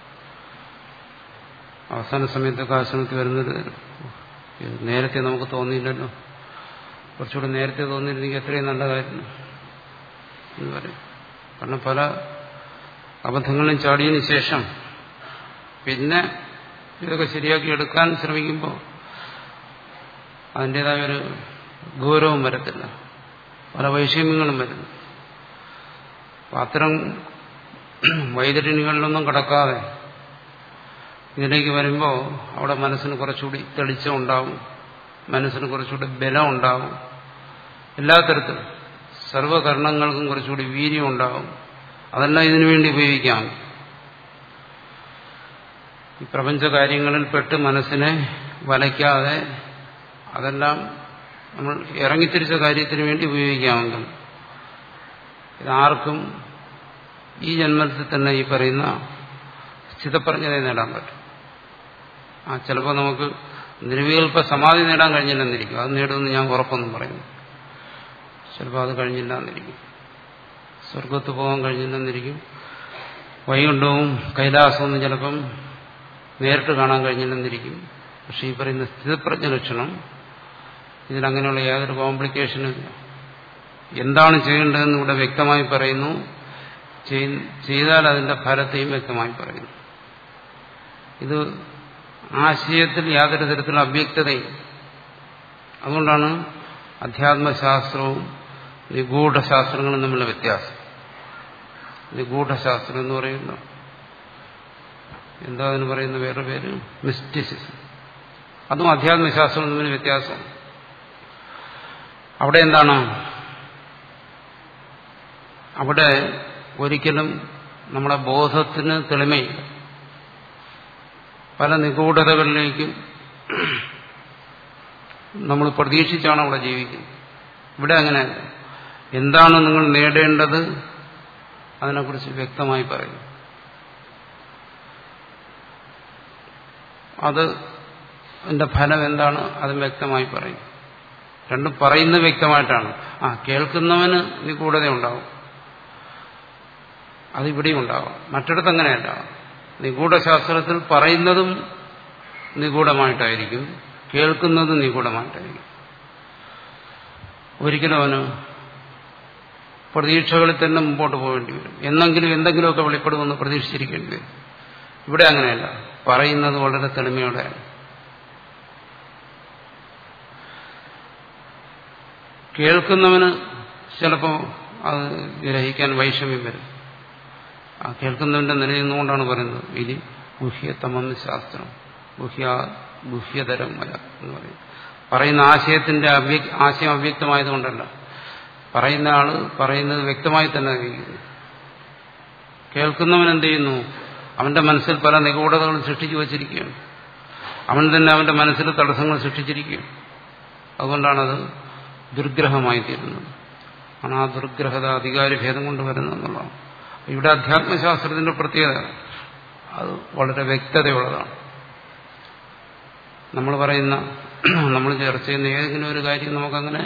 അവസാന സമയത്തൊക്കെ ആശ്രമത്തിൽ വരുന്നത് ഇത് നേരത്തെ നമുക്ക് തോന്നിയില്ലല്ലോ കുറച്ചുകൂടെ നേരത്തെ തോന്നിയിരുന്നെങ്കിൽ എത്രയും നല്ലതായിരുന്നു എന്ന് പറയും കാരണം പല അബദ്ധങ്ങളും ചാടിയതിനു ശേഷം പിന്നെ ഇതൊക്കെ ശരിയാക്കി എടുക്കാൻ ശ്രമിക്കുമ്പോൾ അതിൻ്റെതായ ഒരു ഗൗരവം വരത്തില്ല പല വൈഷമ്യങ്ങളും വരുന്നു അപ്പം അത്തരം വൈതരണികളിലൊന്നും കടക്കാതെ ഇതിലേക്ക് വരുമ്പോൾ അവിടെ മനസ്സിന് കുറച്ചുകൂടി തെളിച്ചം ഉണ്ടാവും മനസ്സിന് കുറച്ചുകൂടി ബലം ഉണ്ടാവും എല്ലാ തരത്തിലും സർവകർണങ്ങൾക്കും കുറച്ചുകൂടി വീര്യം ഉണ്ടാവും അതെല്ലാം ഇതിനു വേണ്ടി ഉപയോഗിക്കാം ഈ പ്രപഞ്ച കാര്യങ്ങളിൽ പെട്ട് മനസ്സിനെ വലയ്ക്കാതെ അതെല്ലാം നമ്മൾ ഇറങ്ങിത്തിരിച്ച കാര്യത്തിന് വേണ്ടി ഉപയോഗിക്കാമെങ്കിൽ ഇതാർക്കും ഈ ജന്മത്തിൽ തന്നെ ഈ പറയുന്ന സ്ഥിതപ്രജ്ഞതയെ നേടാൻ പറ്റും ആ ചിലപ്പോൾ നമുക്ക് നിർവികൽപ്പ സമാധി നേടാൻ കഴിഞ്ഞില്ലെന്നിരിക്കും അത് നേടുമെന്ന് ഞാൻ ഉറപ്പൊന്നും പറയുന്നു ചിലപ്പോൾ അത് കഴിഞ്ഞില്ല എന്നിരിക്കും സ്വർഗത്ത് പോകാൻ കഴിഞ്ഞില്ലെന്നിരിക്കും വൈകുണ്ഠവും കൈലാസവും ചിലപ്പം നേരിട്ട് കാണാൻ കഴിഞ്ഞില്ലെന്നിരിക്കും പക്ഷെ ഈ പറയുന്ന സ്ഥിതപ്രജ്ഞ ലക്ഷണം ഇതിനങ്ങനെയുള്ള യാതൊരു കോംപ്ലിക്കേഷനും ഇല്ല എന്താണ് ചെയ്യേണ്ടതെന്ന് ഇവിടെ വ്യക്തമായി പറയുന്നു ചെയ്താൽ അതിന്റെ ഫലത്തെയും വ്യക്തമായി പറയുന്നു ഇത് ആശയത്തിൽ യാതൊരു തരത്തിലുള്ള അവ്യക്തതയും അതുകൊണ്ടാണ് അധ്യാത്മശാസ്ത്രവും നിഗൂഢശാസ്ത്രങ്ങളും തമ്മിലുള്ള വ്യത്യാസം നിഗൂഢശാസ്ത്രം എന്ന് പറയുന്ന എന്താ അതിന് പറയുന്ന വേറെ പേര് മിസ്റ്റിസിസം അതും അധ്യാത്മശാസ്ത്രവും തമ്മിൽ വ്യത്യാസം അവിടെ എന്താണ് അവിടെ ഒരിക്കലും നമ്മുടെ ബോധത്തിന് തെളിമയില്ല പല നിഗൂഢതകളിലേക്കും നമ്മൾ പ്രതീക്ഷിച്ചാണ് അവിടെ ജീവിക്കുന്നത് ഇവിടെ അങ്ങനെയല്ല എന്താണ് നിങ്ങൾ നേടേണ്ടത് അതിനെക്കുറിച്ച് വ്യക്തമായി പറയുന്നു അത് അതിന്റെ ഫലം എന്താണ് അതും വ്യക്തമായി പറയും രണ്ടും പറയുന്നത് വ്യക്തമായിട്ടാണ് ആ കേൾക്കുന്നവന് നിഗൂഢത ഉണ്ടാവും അതിവിടെയും ഉണ്ടാവും മറ്റിടത്ത് അങ്ങനെയല്ല നിഗൂഢശാസ്ത്രത്തിൽ പറയുന്നതും നിഗൂഢമായിട്ടായിരിക്കും കേൾക്കുന്നതും നിഗൂഢമായിട്ടായിരിക്കും ഒരിക്കലും അവന് പ്രതീക്ഷകളിൽ തന്നെ മുമ്പോട്ട് പോകേണ്ടി വരും എന്നെങ്കിലും എന്തെങ്കിലുമൊക്കെ വെളിപ്പെടുമെന്ന് പ്രതീക്ഷിച്ചിരിക്കേണ്ടി വരും ഇവിടെ അങ്ങനെയല്ല പറയുന്നത് വളരെ തെളിമയോടെയാണ് കേൾക്കുന്നവന് ചിലപ്പോൾ അത് ഗ്രഹിക്കാൻ വൈഷമ്യം വരും ആ കേൾക്കുന്നവന്റെ നിലയിൽ നിന്നുകൊണ്ടാണ് പറയുന്നത് ഇനി ഗുഹ്യതമം ശാസ്ത്രം ഗുഹ്യ ഗുഹ്യതരമല്ല എന്ന് പറയും പറയുന്ന ആശയത്തിന്റെ അവ്യ ആശയം അവ്യക്തമായതുകൊണ്ടല്ല പറയുന്ന ആള് പറയുന്നത് വ്യക്തമായി തന്നെ അറിയിക്കുന്നു കേൾക്കുന്നവൻ എന്ത് ചെയ്യുന്നു അവന്റെ മനസ്സിൽ പല നിഗൂഢതകളും സൃഷ്ടിച്ചു വച്ചിരിക്കുകയാണ് അവൻ തന്നെ അവന്റെ മനസ്സിൽ തടസ്സങ്ങൾ സൃഷ്ടിച്ചിരിക്കുകയാണ് അതുകൊണ്ടാണത് ദുർഗ്രഹമായി തീരുന്നത് ആണ് ആ ദുർഗ്രഹത അധികാരി ഭേദം കൊണ്ട് വരുന്നതെന്നുള്ളതാണ് ഇവിടെ അധ്യാത്മശാസ്ത്രത്തിന്റെ പ്രത്യേകത അത് വളരെ വ്യക്തതയുള്ളതാണ് നമ്മൾ പറയുന്ന നമ്മൾ ചർച്ച ചെയ്യുന്ന ഏതെങ്കിലും ഒരു കാര്യം നമുക്കങ്ങനെ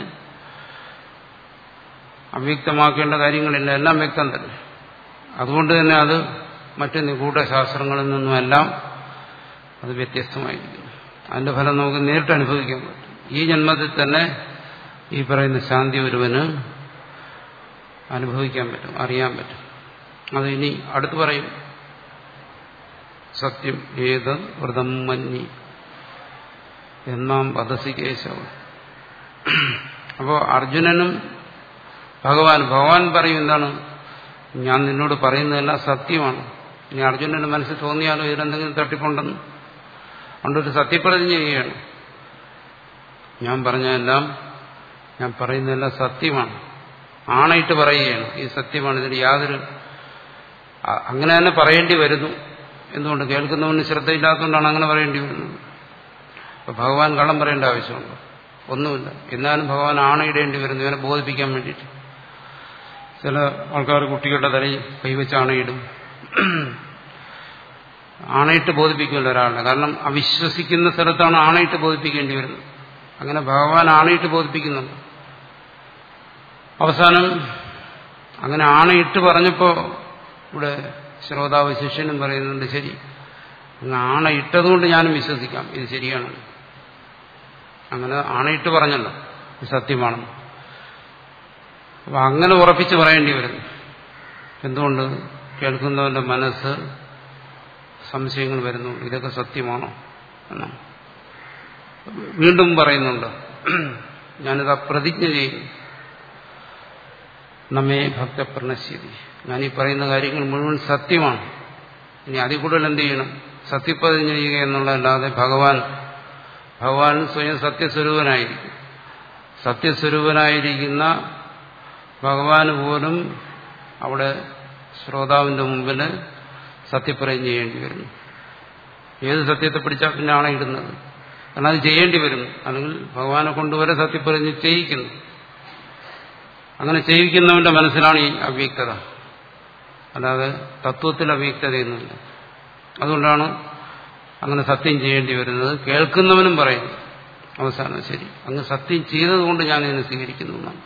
അവ്യക്തമാക്കേണ്ട കാര്യങ്ങളില്ല എല്ലാം വ്യക്തം തന്നെ അതുകൊണ്ട് തന്നെ അത് മറ്റ് നിഗൂഢ ശാസ്ത്രങ്ങളിൽ നിന്നുമെല്ലാം അത് വ്യത്യസ്തമായിരിക്കുന്നു അതിന്റെ ഫലം നമുക്ക് നേരിട്ട് അനുഭവിക്കാൻ പറ്റും ഈ ജന്മത്തിൽ തന്നെ ഈ പറയുന്ന ശാന്തി ഒരുവന് അനുഭവിക്കാൻ പറ്റും അറിയാൻ പറ്റും അത് ഇനി അടുത്ത് പറയും സത്യം ഏത് വ്രതം മഞ്ഞി എന്നാം വധസി കേശവൻ അപ്പോ അർജുനനും ഭഗവാൻ ഭഗവാൻ പറയും എന്താണ് ഞാൻ നിന്നോട് പറയുന്നതെല്ലാം സത്യമാണ് ഇനി അർജുനന്റെ മനസ്സിൽ തോന്നിയാലോ ഇതിലെന്തെങ്കിലും തട്ടിപ്പുണ്ടെന്ന് അതുകൊണ്ടൊരു സത്യപ്രതിജ്ഞ ചെയ്യുകയാണ് ഞാൻ പറഞ്ഞതെല്ലാം ഞാൻ പറയുന്നതെല്ലാം സത്യമാണ് ആണയിട്ട് പറയുകയാണ് ഈ സത്യമാണ് ഇതിന് യാതൊരു അങ്ങനെ തന്നെ പറയേണ്ടി വരുന്നു എന്തുകൊണ്ട് കേൾക്കുന്നവന് ശ്രദ്ധയില്ലാത്തതുകൊണ്ടാണ് അങ്ങനെ പറയേണ്ടി വരുന്നത് അപ്പൊ ഭഗവാൻ കള്ളം പറയേണ്ട ആവശ്യമുണ്ടോ ഒന്നുമില്ല എന്നാലും ഭഗവാൻ ആണയിടേണ്ടി വരുന്നു ഇവനെ ബോധിപ്പിക്കാൻ വേണ്ടിയിട്ട് ചില ആൾക്കാർ കുട്ടികളുടെ തലയിൽ കൈവച്ച് ആണയിടും ആണയിട്ട് ബോധിപ്പിക്കുമല്ലോ ഒരാളുടെ കാരണം അവിശ്വസിക്കുന്ന സ്ഥലത്താണ് ആണയിട്ട് ബോധിപ്പിക്കേണ്ടി വരുന്നത് അങ്ങനെ ഭഗവാൻ ആണയിട്ട് ബോധിപ്പിക്കുന്നുണ്ട് അവസാനം അങ്ങനെ ആണയിട്ട് പറഞ്ഞപ്പോൾ ഇവിടെ ശ്രോതാവ് ശിഷ്യനും പറയുന്നുണ്ട് ശരി അങ്ങ് ആണയിട്ടതുകൊണ്ട് ഞാനും വിശ്വസിക്കാം ഇത് ശരിയാണ് അങ്ങനെ ആണയിട്ട് പറഞ്ഞല്ലോ ഇത് സത്യമാണെന്ന് അപ്പൊ അങ്ങനെ ഉറപ്പിച്ച് പറയേണ്ടി വരുന്നു എന്തുകൊണ്ട് കേൾക്കുന്നവന്റെ മനസ്സ് സംശയങ്ങൾ വരുന്നു ഇതൊക്കെ സത്യമാണോ എന്നാണ് വീണ്ടും പറയുന്നുണ്ട് ഞാനിത് പ്രതിജ്ഞ ചെയ്യുന്നു നമ്മെ ഭക്തപ്രണശ്യതി ഞാൻ ഈ പറയുന്ന കാര്യങ്ങൾ മുഴുവൻ സത്യമാണ് ഇനി അതിൽ കൂടുതൽ എന്ത് ചെയ്യണം സത്യപ്രതിജ്ഞ ചെയ്യുക എന്നുള്ളതല്ലാതെ ഭഗവാൻ ഭഗവാൻ സ്വയം സത്യസ്വരൂപനായിരിക്കും സത്യസ്വരൂപനായിരിക്കുന്ന ഭഗവാന് പോലും അവിടെ ശ്രോതാവിന്റെ മുമ്പിൽ സത്യപ്രതിജ്ഞ ചെയ്യേണ്ടി വരുന്നു ഏത് സത്യത്തെ പിടിച്ചാൽ പിന്നെ ആണ് ഇടുന്നത് കാരണം അത് ചെയ്യേണ്ടി വരും അല്ലെങ്കിൽ ഭഗവാനെ കൊണ്ടുവരെ സത്യപ്രതിജ്ഞ ചെയ്യിക്കുന്നു അങ്ങനെ ചെയ്യിക്കുന്നവന്റെ മനസ്സിലാണ് ഈ അവ്യക്തത അല്ലാതെ തത്വത്തിൽ അവ്യക്തതയൊന്നുമില്ല അതുകൊണ്ടാണ് അങ്ങനെ സത്യം ചെയ്യേണ്ടി വരുന്നത് കേൾക്കുന്നവനും പറയും അവസാനം ശരി അങ്ങ് സത്യം ചെയ്തതുകൊണ്ട് ഞാൻ ഇതിനെ സ്വീകരിക്കുന്നു എന്നാണ്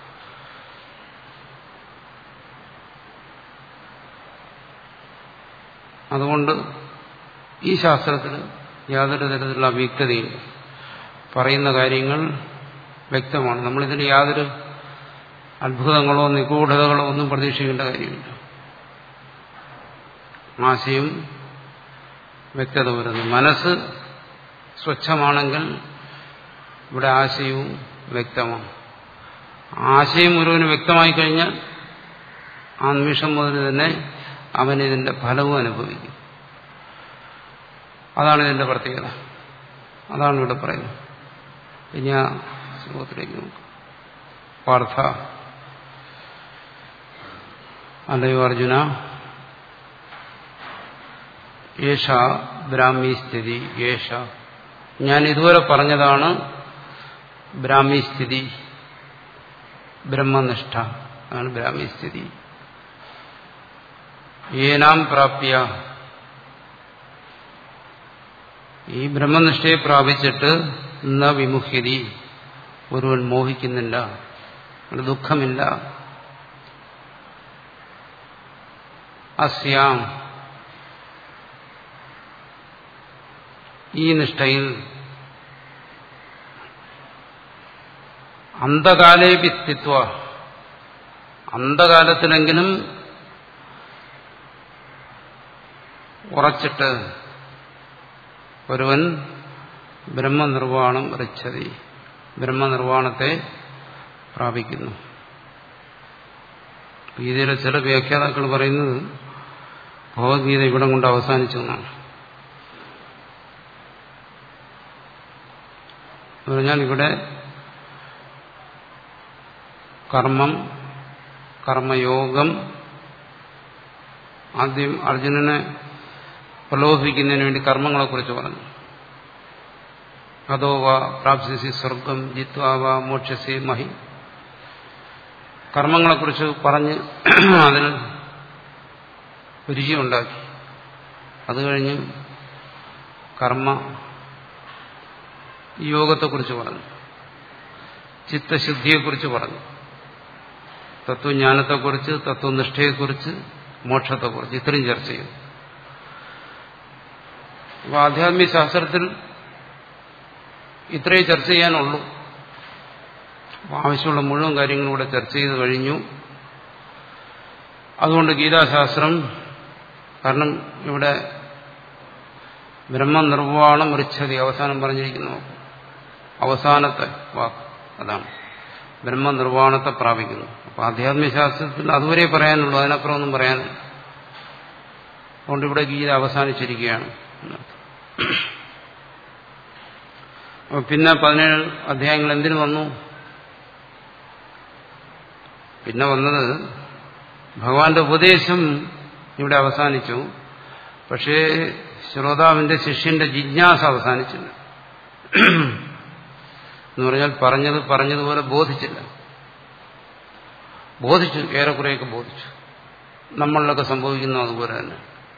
അതുകൊണ്ട് ഈ ശാസ്ത്രത്തിൽ യാതൊരു തരത്തിലുള്ള അവ്യക്തതയില്ല പറയുന്ന കാര്യങ്ങൾ വ്യക്തമാണ് നമ്മളിതിന് യാതൊരു അത്ഭുതങ്ങളോ നിഗൂഢതകളോ ഒന്നും പ്രതീക്ഷിക്കേണ്ട കാര്യമില്ല ആശയം വ്യക്തത വരുന്നു മനസ്സ് സ്വച്ഛമാണെങ്കിൽ ഇവിടെ ആശയവും വ്യക്തമാണ് ആശയം ഒരുവന് വ്യക്തമായി കഴിഞ്ഞാൽ ആ നിമിഷം മുതൽ തന്നെ അവൻ ഇതിന്റെ ഫലവും അനുഭവിക്കും അതാണ് ഇതിന്റെ പ്രത്യേകത അതാണ് ഇവിടെ പറയുന്നത് ഇനി ആ ശ്ലോകത്തിലേക്ക് നോക്കാം പാർത്ഥ അല്ലയോ അർജുന യേശ ബ്രാഹ്മി സ്ഥിതി യേശ ഞാൻ ഇതുവരെ പറഞ്ഞതാണ് ബ്രാഹ്മി സ്ഥിതി ബ്രഹ്മനിഷ്ഠ അതാണ് ബ്രാഹ്മി സ്ഥിതി ഏനാം പ്രാപ്യ ഈ ബ്രഹ്മനിഷ്ഠയെ പ്രാപിച്ചിട്ട് ന വിമുഖ്യതി ഒരുവൻ മോഹിക്കുന്നില്ല ദുഃഖമില്ല അസ്യാം ഈ നിഷ്ഠയിൽ അന്ധകാലേപി സ്ഥിത്വ അന്ധകാലത്തിലെങ്കിലും ഉറച്ചിട്ട് ഒരുവൻ ബ്രഹ്മനിർവാണം റിച്ചതി ബ്രഹ്മനിർവാണത്തെ പ്രാപിക്കുന്നു ഗീതയിലെ ചില വ്യാഖ്യാതാക്കൾ പറയുന്നത് ഭഗവത്ഗീത ഇവിടം കൊണ്ട് അവസാനിച്ചു എന്നാണ് പറഞ്ഞാൽ ഇവിടെ കർമ്മം കർമ്മയോഗം ആദ്യം അർജുനനെ പ്രലോഭിക്കുന്നതിന് വേണ്ടി കർമ്മങ്ങളെക്കുറിച്ച് പറഞ്ഞു അതോ വാ പ്രാപ്സിസി സ്വർഗം ജിത്വാവ മോക്ഷസി മഹി കർമ്മങ്ങളെക്കുറിച്ച് പറഞ്ഞ് അതിന് രുചിയുണ്ടാക്കി അത് കഴിഞ്ഞ് കർമ്മ യോഗത്തെക്കുറിച്ച് പറഞ്ഞു ചിത്തശുദ്ധിയെക്കുറിച്ച് പറഞ്ഞു തത്വജ്ഞാനത്തെക്കുറിച്ച് തത്വനിഷ്ഠയെക്കുറിച്ച് മോക്ഷത്തെക്കുറിച്ച് ഇത്രയും ചർച്ച ചെയ്തു അപ്പൊ ആധ്യാത്മിക ശാസ്ത്രത്തിൽ ഇത്രയും ചർച്ച ചെയ്യാനുള്ളൂ ആവശ്യമുള്ള മുഴുവൻ കാര്യങ്ങളും ഇവിടെ ചർച്ച ചെയ്ത് കഴിഞ്ഞു അതുകൊണ്ട് ഗീതാശാസ്ത്രം കാരണം ഇവിടെ ബ്രഹ്മനിർവ്വാണം റിച്ഛതി അവസാനം പറഞ്ഞിരിക്കുന്നു അവസാനത്തെ വാക്ക് അതാണ് ബ്രഹ്മനിർവ്വാണത്തെ പ്രാപിക്കുന്നു അപ്പൊ ആധ്യാത്മിക ശാസ്ത്രത്തിൽ അതുവരെ പറയാനുള്ളൂ അതിനപ്പുറം ഒന്നും പറയാനില്ല അതുകൊണ്ട് ഇവിടെ ഗീത അവസാനിച്ചിരിക്കുകയാണ് അപ്പൊ പിന്നെ പതിനേഴ് അധ്യായങ്ങൾ എന്തിനു വന്നു പിന്നെ വന്നത് ഭഗവാന്റെ ഉപദേശം ഇവിടെ അവസാനിച്ചു പക്ഷേ ശ്രോതാവിന്റെ ശിഷ്യന്റെ ജിജ്ഞാസ അവസാനിച്ചില്ല എന്ന് പറഞ്ഞാൽ പറഞ്ഞത് പറഞ്ഞതുപോലെ ബോധിച്ചില്ല ബോധിച്ചു ഏറെക്കുറെയൊക്കെ ബോധിച്ചു നമ്മളിലൊക്കെ സംഭവിക്കുന്നു അതുപോലെ തന്നെ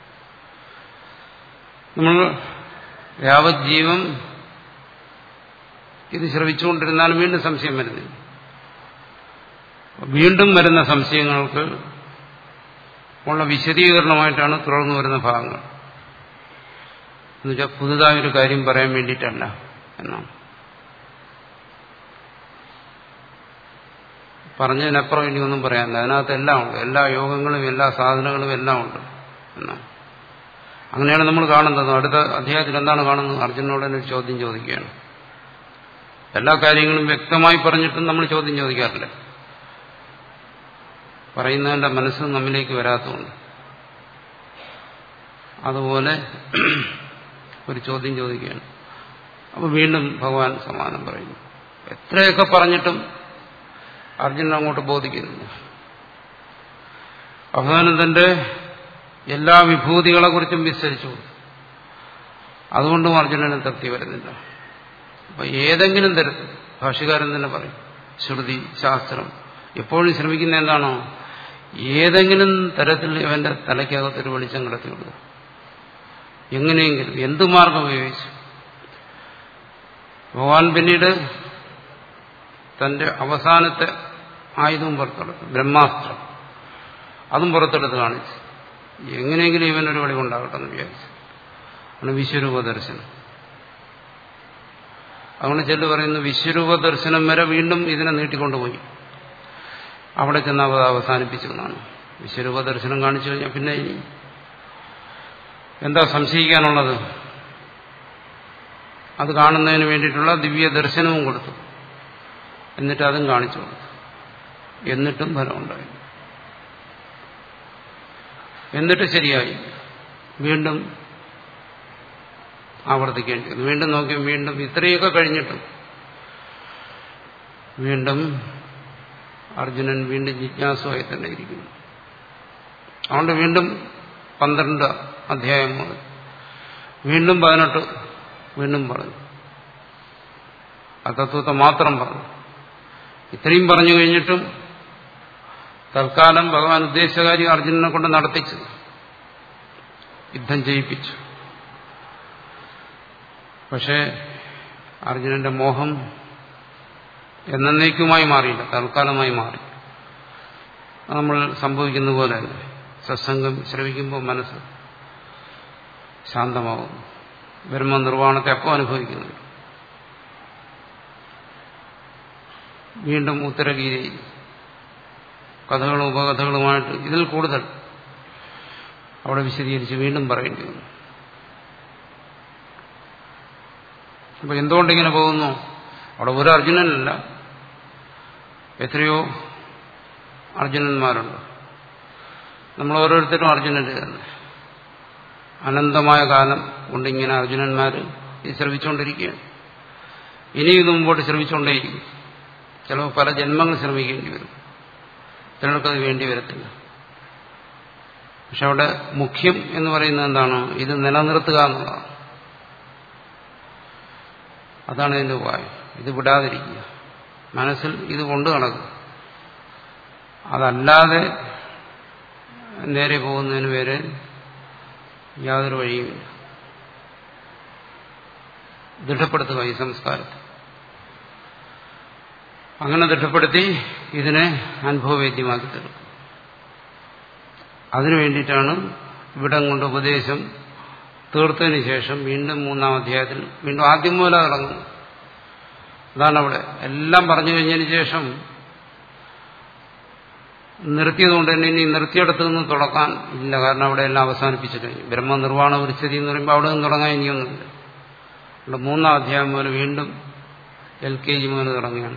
നമ്മൾ യാവത് ജീവം ഇത് ശ്രവിച്ചുകൊണ്ടിരുന്നാലും വീണ്ടും സംശയം വരുന്നില്ല വീണ്ടും വരുന്ന സംശയങ്ങൾക്ക് ഉള്ള വിശദീകരണമായിട്ടാണ് തുടർന്നു വരുന്ന ഭാഗങ്ങൾ എന്നുവെച്ചാൽ പുതുതായി ഒരു കാര്യം പറയാൻ വേണ്ടിയിട്ടല്ല എന്നാണ് പറഞ്ഞതിനപ്പുറം ഇനി ഒന്നും പറയാനില്ല അതിനകത്ത് എല്ലാം ഉണ്ട് എല്ലാ യോഗങ്ങളും എല്ലാ സാധനങ്ങളും എല്ലാം ഉണ്ട് എന്നാണ് അങ്ങനെയാണ് നമ്മൾ കാണുന്നത് അടുത്ത അധ്യായത്തിൽ എന്താണ് കാണുന്നത് അർജുനോട് തന്നെ ഒരു ചോദ്യം ചോദിക്കുകയാണ് എല്ലാ കാര്യങ്ങളും വ്യക്തമായി പറഞ്ഞിട്ടും നമ്മൾ ചോദ്യം ചോദിക്കാറില്ല പറയുന്നതിന്റെ മനസ്സ് നമ്മിലേക്ക് വരാത്തതുകൊണ്ട് അതുപോലെ ഒരു ചോദ്യം ചോദിക്കുകയാണ് അപ്പോൾ വീണ്ടും ഭഗവാൻ സമാനം പറയുന്നു എത്രയൊക്കെ പറഞ്ഞിട്ടും അർജുനൻ അങ്ങോട്ട് ബോധിക്കുന്നില്ല അവസാനന്ദന്റെ എല്ലാ വിഭൂതികളെക്കുറിച്ചും വിസ്തരിച്ചു അതുകൊണ്ടും അർജുനന് തൃപ്തി വരുന്നില്ല അപ്പൊ ഏതെങ്കിലും തരത്തിൽ ഭാഷകാരൻ തന്നെ പറയും ശ്രുതി ശാസ്ത്രം എപ്പോഴും ശ്രമിക്കുന്ന എന്താണോ ഏതെങ്കിലും തരത്തിൽ ഇവന്റെ തലയ്ക്കകത്തൊരു വെളിച്ചം കിടത്തിയുള്ളൂ എങ്ങനെയെങ്കിലും എന്തു മാർഗം ഉപയോഗിച്ചു ഭഗവാൻ പിന്നീട് തന്റെ അവസാനത്തെ ആയുധവും പുറത്തെടുത്തു ബ്രഹ്മാസ്ത്രം അതും പുറത്തെടുത്ത് കാണിച്ചു എങ്ങനെയെങ്കിലും ഇവനൊരു വെളിവുണ്ടാകട്ടെ എന്ന് വിചാരിച്ചു ആണ് വിശ്വരൂപ ദർശനം അതുകൊണ്ട് ചെല്ലു പറയുന്നു വിശ്വരൂപ ദർശനം വരെ വീണ്ടും ഇതിനെ നീട്ടിക്കൊണ്ടുപോയി അവിടെ ചെന്ന് അവ അവസാനിപ്പിച്ചു എന്നാണ് വിശ്വരൂപ ദർശനം കാണിച്ചു കഴിഞ്ഞാൽ പിന്നെ ഇനി എന്താ സംശയിക്കാനുള്ളത് അത് കാണുന്നതിന് വേണ്ടിയിട്ടുള്ള ദിവ്യ ദർശനവും കൊടുത്തു എന്നിട്ട് അതും കാണിച്ചു കൊടുത്തു എന്നിട്ടും ഫലമുണ്ടായി എന്നിട്ട് ശരിയായി വീണ്ടും ആവർത്തിക്കേണ്ടി വന്നു വീണ്ടും നോക്കി വീണ്ടും ഇത്രയൊക്കെ കഴിഞ്ഞിട്ടും വീണ്ടും അർജുനൻ വീണ്ടും ജിജ്ഞാസുമായി തന്നെ ഇരിക്കുന്നു അതുകൊണ്ട് വീണ്ടും പന്ത്രണ്ട് അധ്യായം മുതൽ വീണ്ടും പതിനെട്ട് വീണ്ടും പറഞ്ഞു ആ തത്വത്തെ മാത്രം പറഞ്ഞു ഇത്രയും പറഞ്ഞു കഴിഞ്ഞിട്ടും തൽക്കാലം ഭഗവാൻ ഉദ്ദേശിച്ച കാര്യം അർജുനനെ കൊണ്ട് നടത്തിച്ചു യുദ്ധം ചെയ്യിപ്പിച്ചു പക്ഷേ അർജുനന്റെ മോഹം എന്നേക്കുമായി മാറിയില്ല തൽക്കാലമായി മാറി നമ്മൾ സംഭവിക്കുന്ന പോലെ തന്നെ സത്സംഗം ശ്രവിക്കുമ്പോൾ മനസ്സ് ശാന്തമാകുന്നു ബ്രഹ്മ നിർവ്വാണത്തെ അപ്പോൾ അനുഭവിക്കുന്നുണ്ട് വീണ്ടും ഉത്തരഗീതയിൽ കഥകളും ഉപകഥകളുമായിട്ട് ഇതിൽ കൂടുതൽ അവിടെ വിശദീകരിച്ച് വീണ്ടും പറയേണ്ടി വന്നു അപ്പൊ എന്തുകൊണ്ടിങ്ങനെ പോകുന്നു അവിടെ ഒരു അർജുനനല്ല എത്രയോ അർജുനന്മാരുണ്ട് നമ്മൾ ഓരോരുത്തരും അർജുനന്റെ തന്നെ അനന്തമായ കാലം കൊണ്ടിങ്ങനെ അർജുനന്മാർ ഇത് ശ്രമിച്ചുകൊണ്ടിരിക്കുകയാണ് ഇനിയും ഇത് മുമ്പോട്ട് ശ്രമിച്ചുകൊണ്ടേയിരിക്കും ചിലപ്പോൾ പല ജന്മങ്ങൾ ശ്രമിക്കേണ്ടി വരും ചിലർക്കത് വേണ്ടി വരത്തില്ല പക്ഷെ അവിടെ മുഖ്യം എന്ന് പറയുന്നത് എന്താണ് ഇത് നിലനിർത്തുക എന്നുള്ളതാണ് അതാണ് ഇതിന്റെ ഉപായം ഇത് വിടാതിരിക്കുക മനസ്സിൽ ഇത് കൊണ്ടു നടക്കുക അതല്ലാതെ നേരെ പോകുന്നതിന് വരെ യാതൊരു വഴിയുമില്ല ദൃഢപ്പെടുത്തുക ഈ സംസ്കാരത്തെ അങ്ങനെ ദൃഢപ്പെടുത്തി ഇതിനെ അനുഭവവേദ്യമാക്കി തീർക്കും അതിനു വേണ്ടിയിട്ടാണ് ഇവിടം കൊണ്ട് ഉപദേശം തീർത്തതിന് ശേഷം വീണ്ടും മൂന്നാം അധ്യായത്തിൽ വീണ്ടും ആദ്യം പോലെ തുടങ്ങുന്നു അതാണ് അവിടെ എല്ലാം പറഞ്ഞു കഴിഞ്ഞതിന് ശേഷം നിർത്തിയതുകൊണ്ട് തന്നെ ഇനി നിർത്തിയെടുത്ത് നിന്ന് തുടക്കാൻ ഇല്ല കാരണം അവിടെ എല്ലാം അവസാനിപ്പിച്ചു കഴിഞ്ഞു ബ്രഹ്മനിർവ്വാണ വൃച്ചതി എന്ന് പറയുമ്പോൾ അവിടെ നിന്ന് തുടങ്ങാൻ ഇനിയൊന്നുമില്ല അവിടെ മൂന്നാം അധ്യായം മുതൽ വീണ്ടും എൽ കെ ജി മുതൽ തുടങ്ങുകയാണ്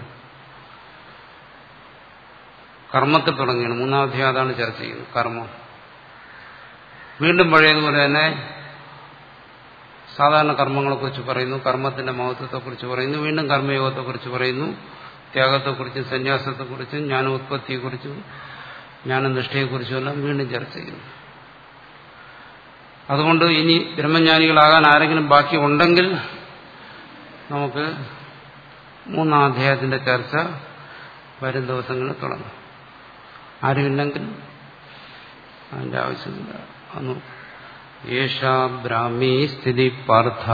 കർമ്മത്തിൽ തുടങ്ങുകയാണ് മൂന്നാം അധ്യായം അതാണ് ചർച്ച ചെയ്യുന്നത് കർമ്മം വീണ്ടും പഴയതുപോലെ തന്നെ സാധാരണ കർമ്മങ്ങളെക്കുറിച്ച് പറയുന്നു കർമ്മത്തിന്റെ മഹത്വത്തെക്കുറിച്ച് പറയുന്നു വീണ്ടും കർമ്മയോഗത്തെക്കുറിച്ച് പറയുന്നു ത്യാഗത്തെക്കുറിച്ചും സന്യാസത്തെക്കുറിച്ചും ജ്ഞാനോത്പത്തിയെക്കുറിച്ചും ജ്ഞാനനിഷ്ഠയെക്കുറിച്ചും എല്ലാം വീണ്ടും ചർച്ച ചെയ്യുന്നു അതുകൊണ്ട് ഇനി ബ്രഹ്മജ്ഞാനികളാകാൻ ആരെങ്കിലും ബാക്കി ഉണ്ടെങ്കിൽ നമുക്ക് മൂന്നാം അധ്യായത്തിന്റെ ചർച്ച വരും ദിവസങ്ങളിൽ തുടങ്ങാം ആരുമില്ലെങ്കിൽ അതിന്റെ ആവശ്യമില്ല അന്നു യേഷാ ബ്രാഹ്മീ സ്ഥിതി പാർത്ഥ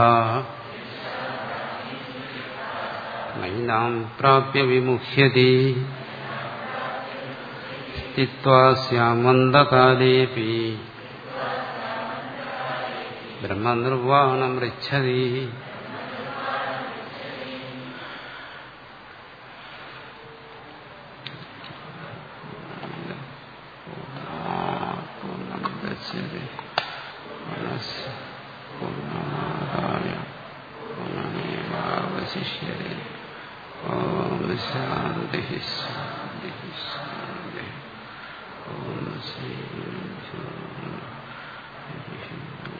നൈനാം പ്രാപ്യ വിമുഹ്യതി സ്ഥിത്വാസ്യാമന്തകാലേപി ബ്രഹ്മനിർവാണം പൃച്ഛതി ശിഷ്യരെ ഓം ശാന്തി ശാന്തി ശാന്തി ഓം ശ്രീ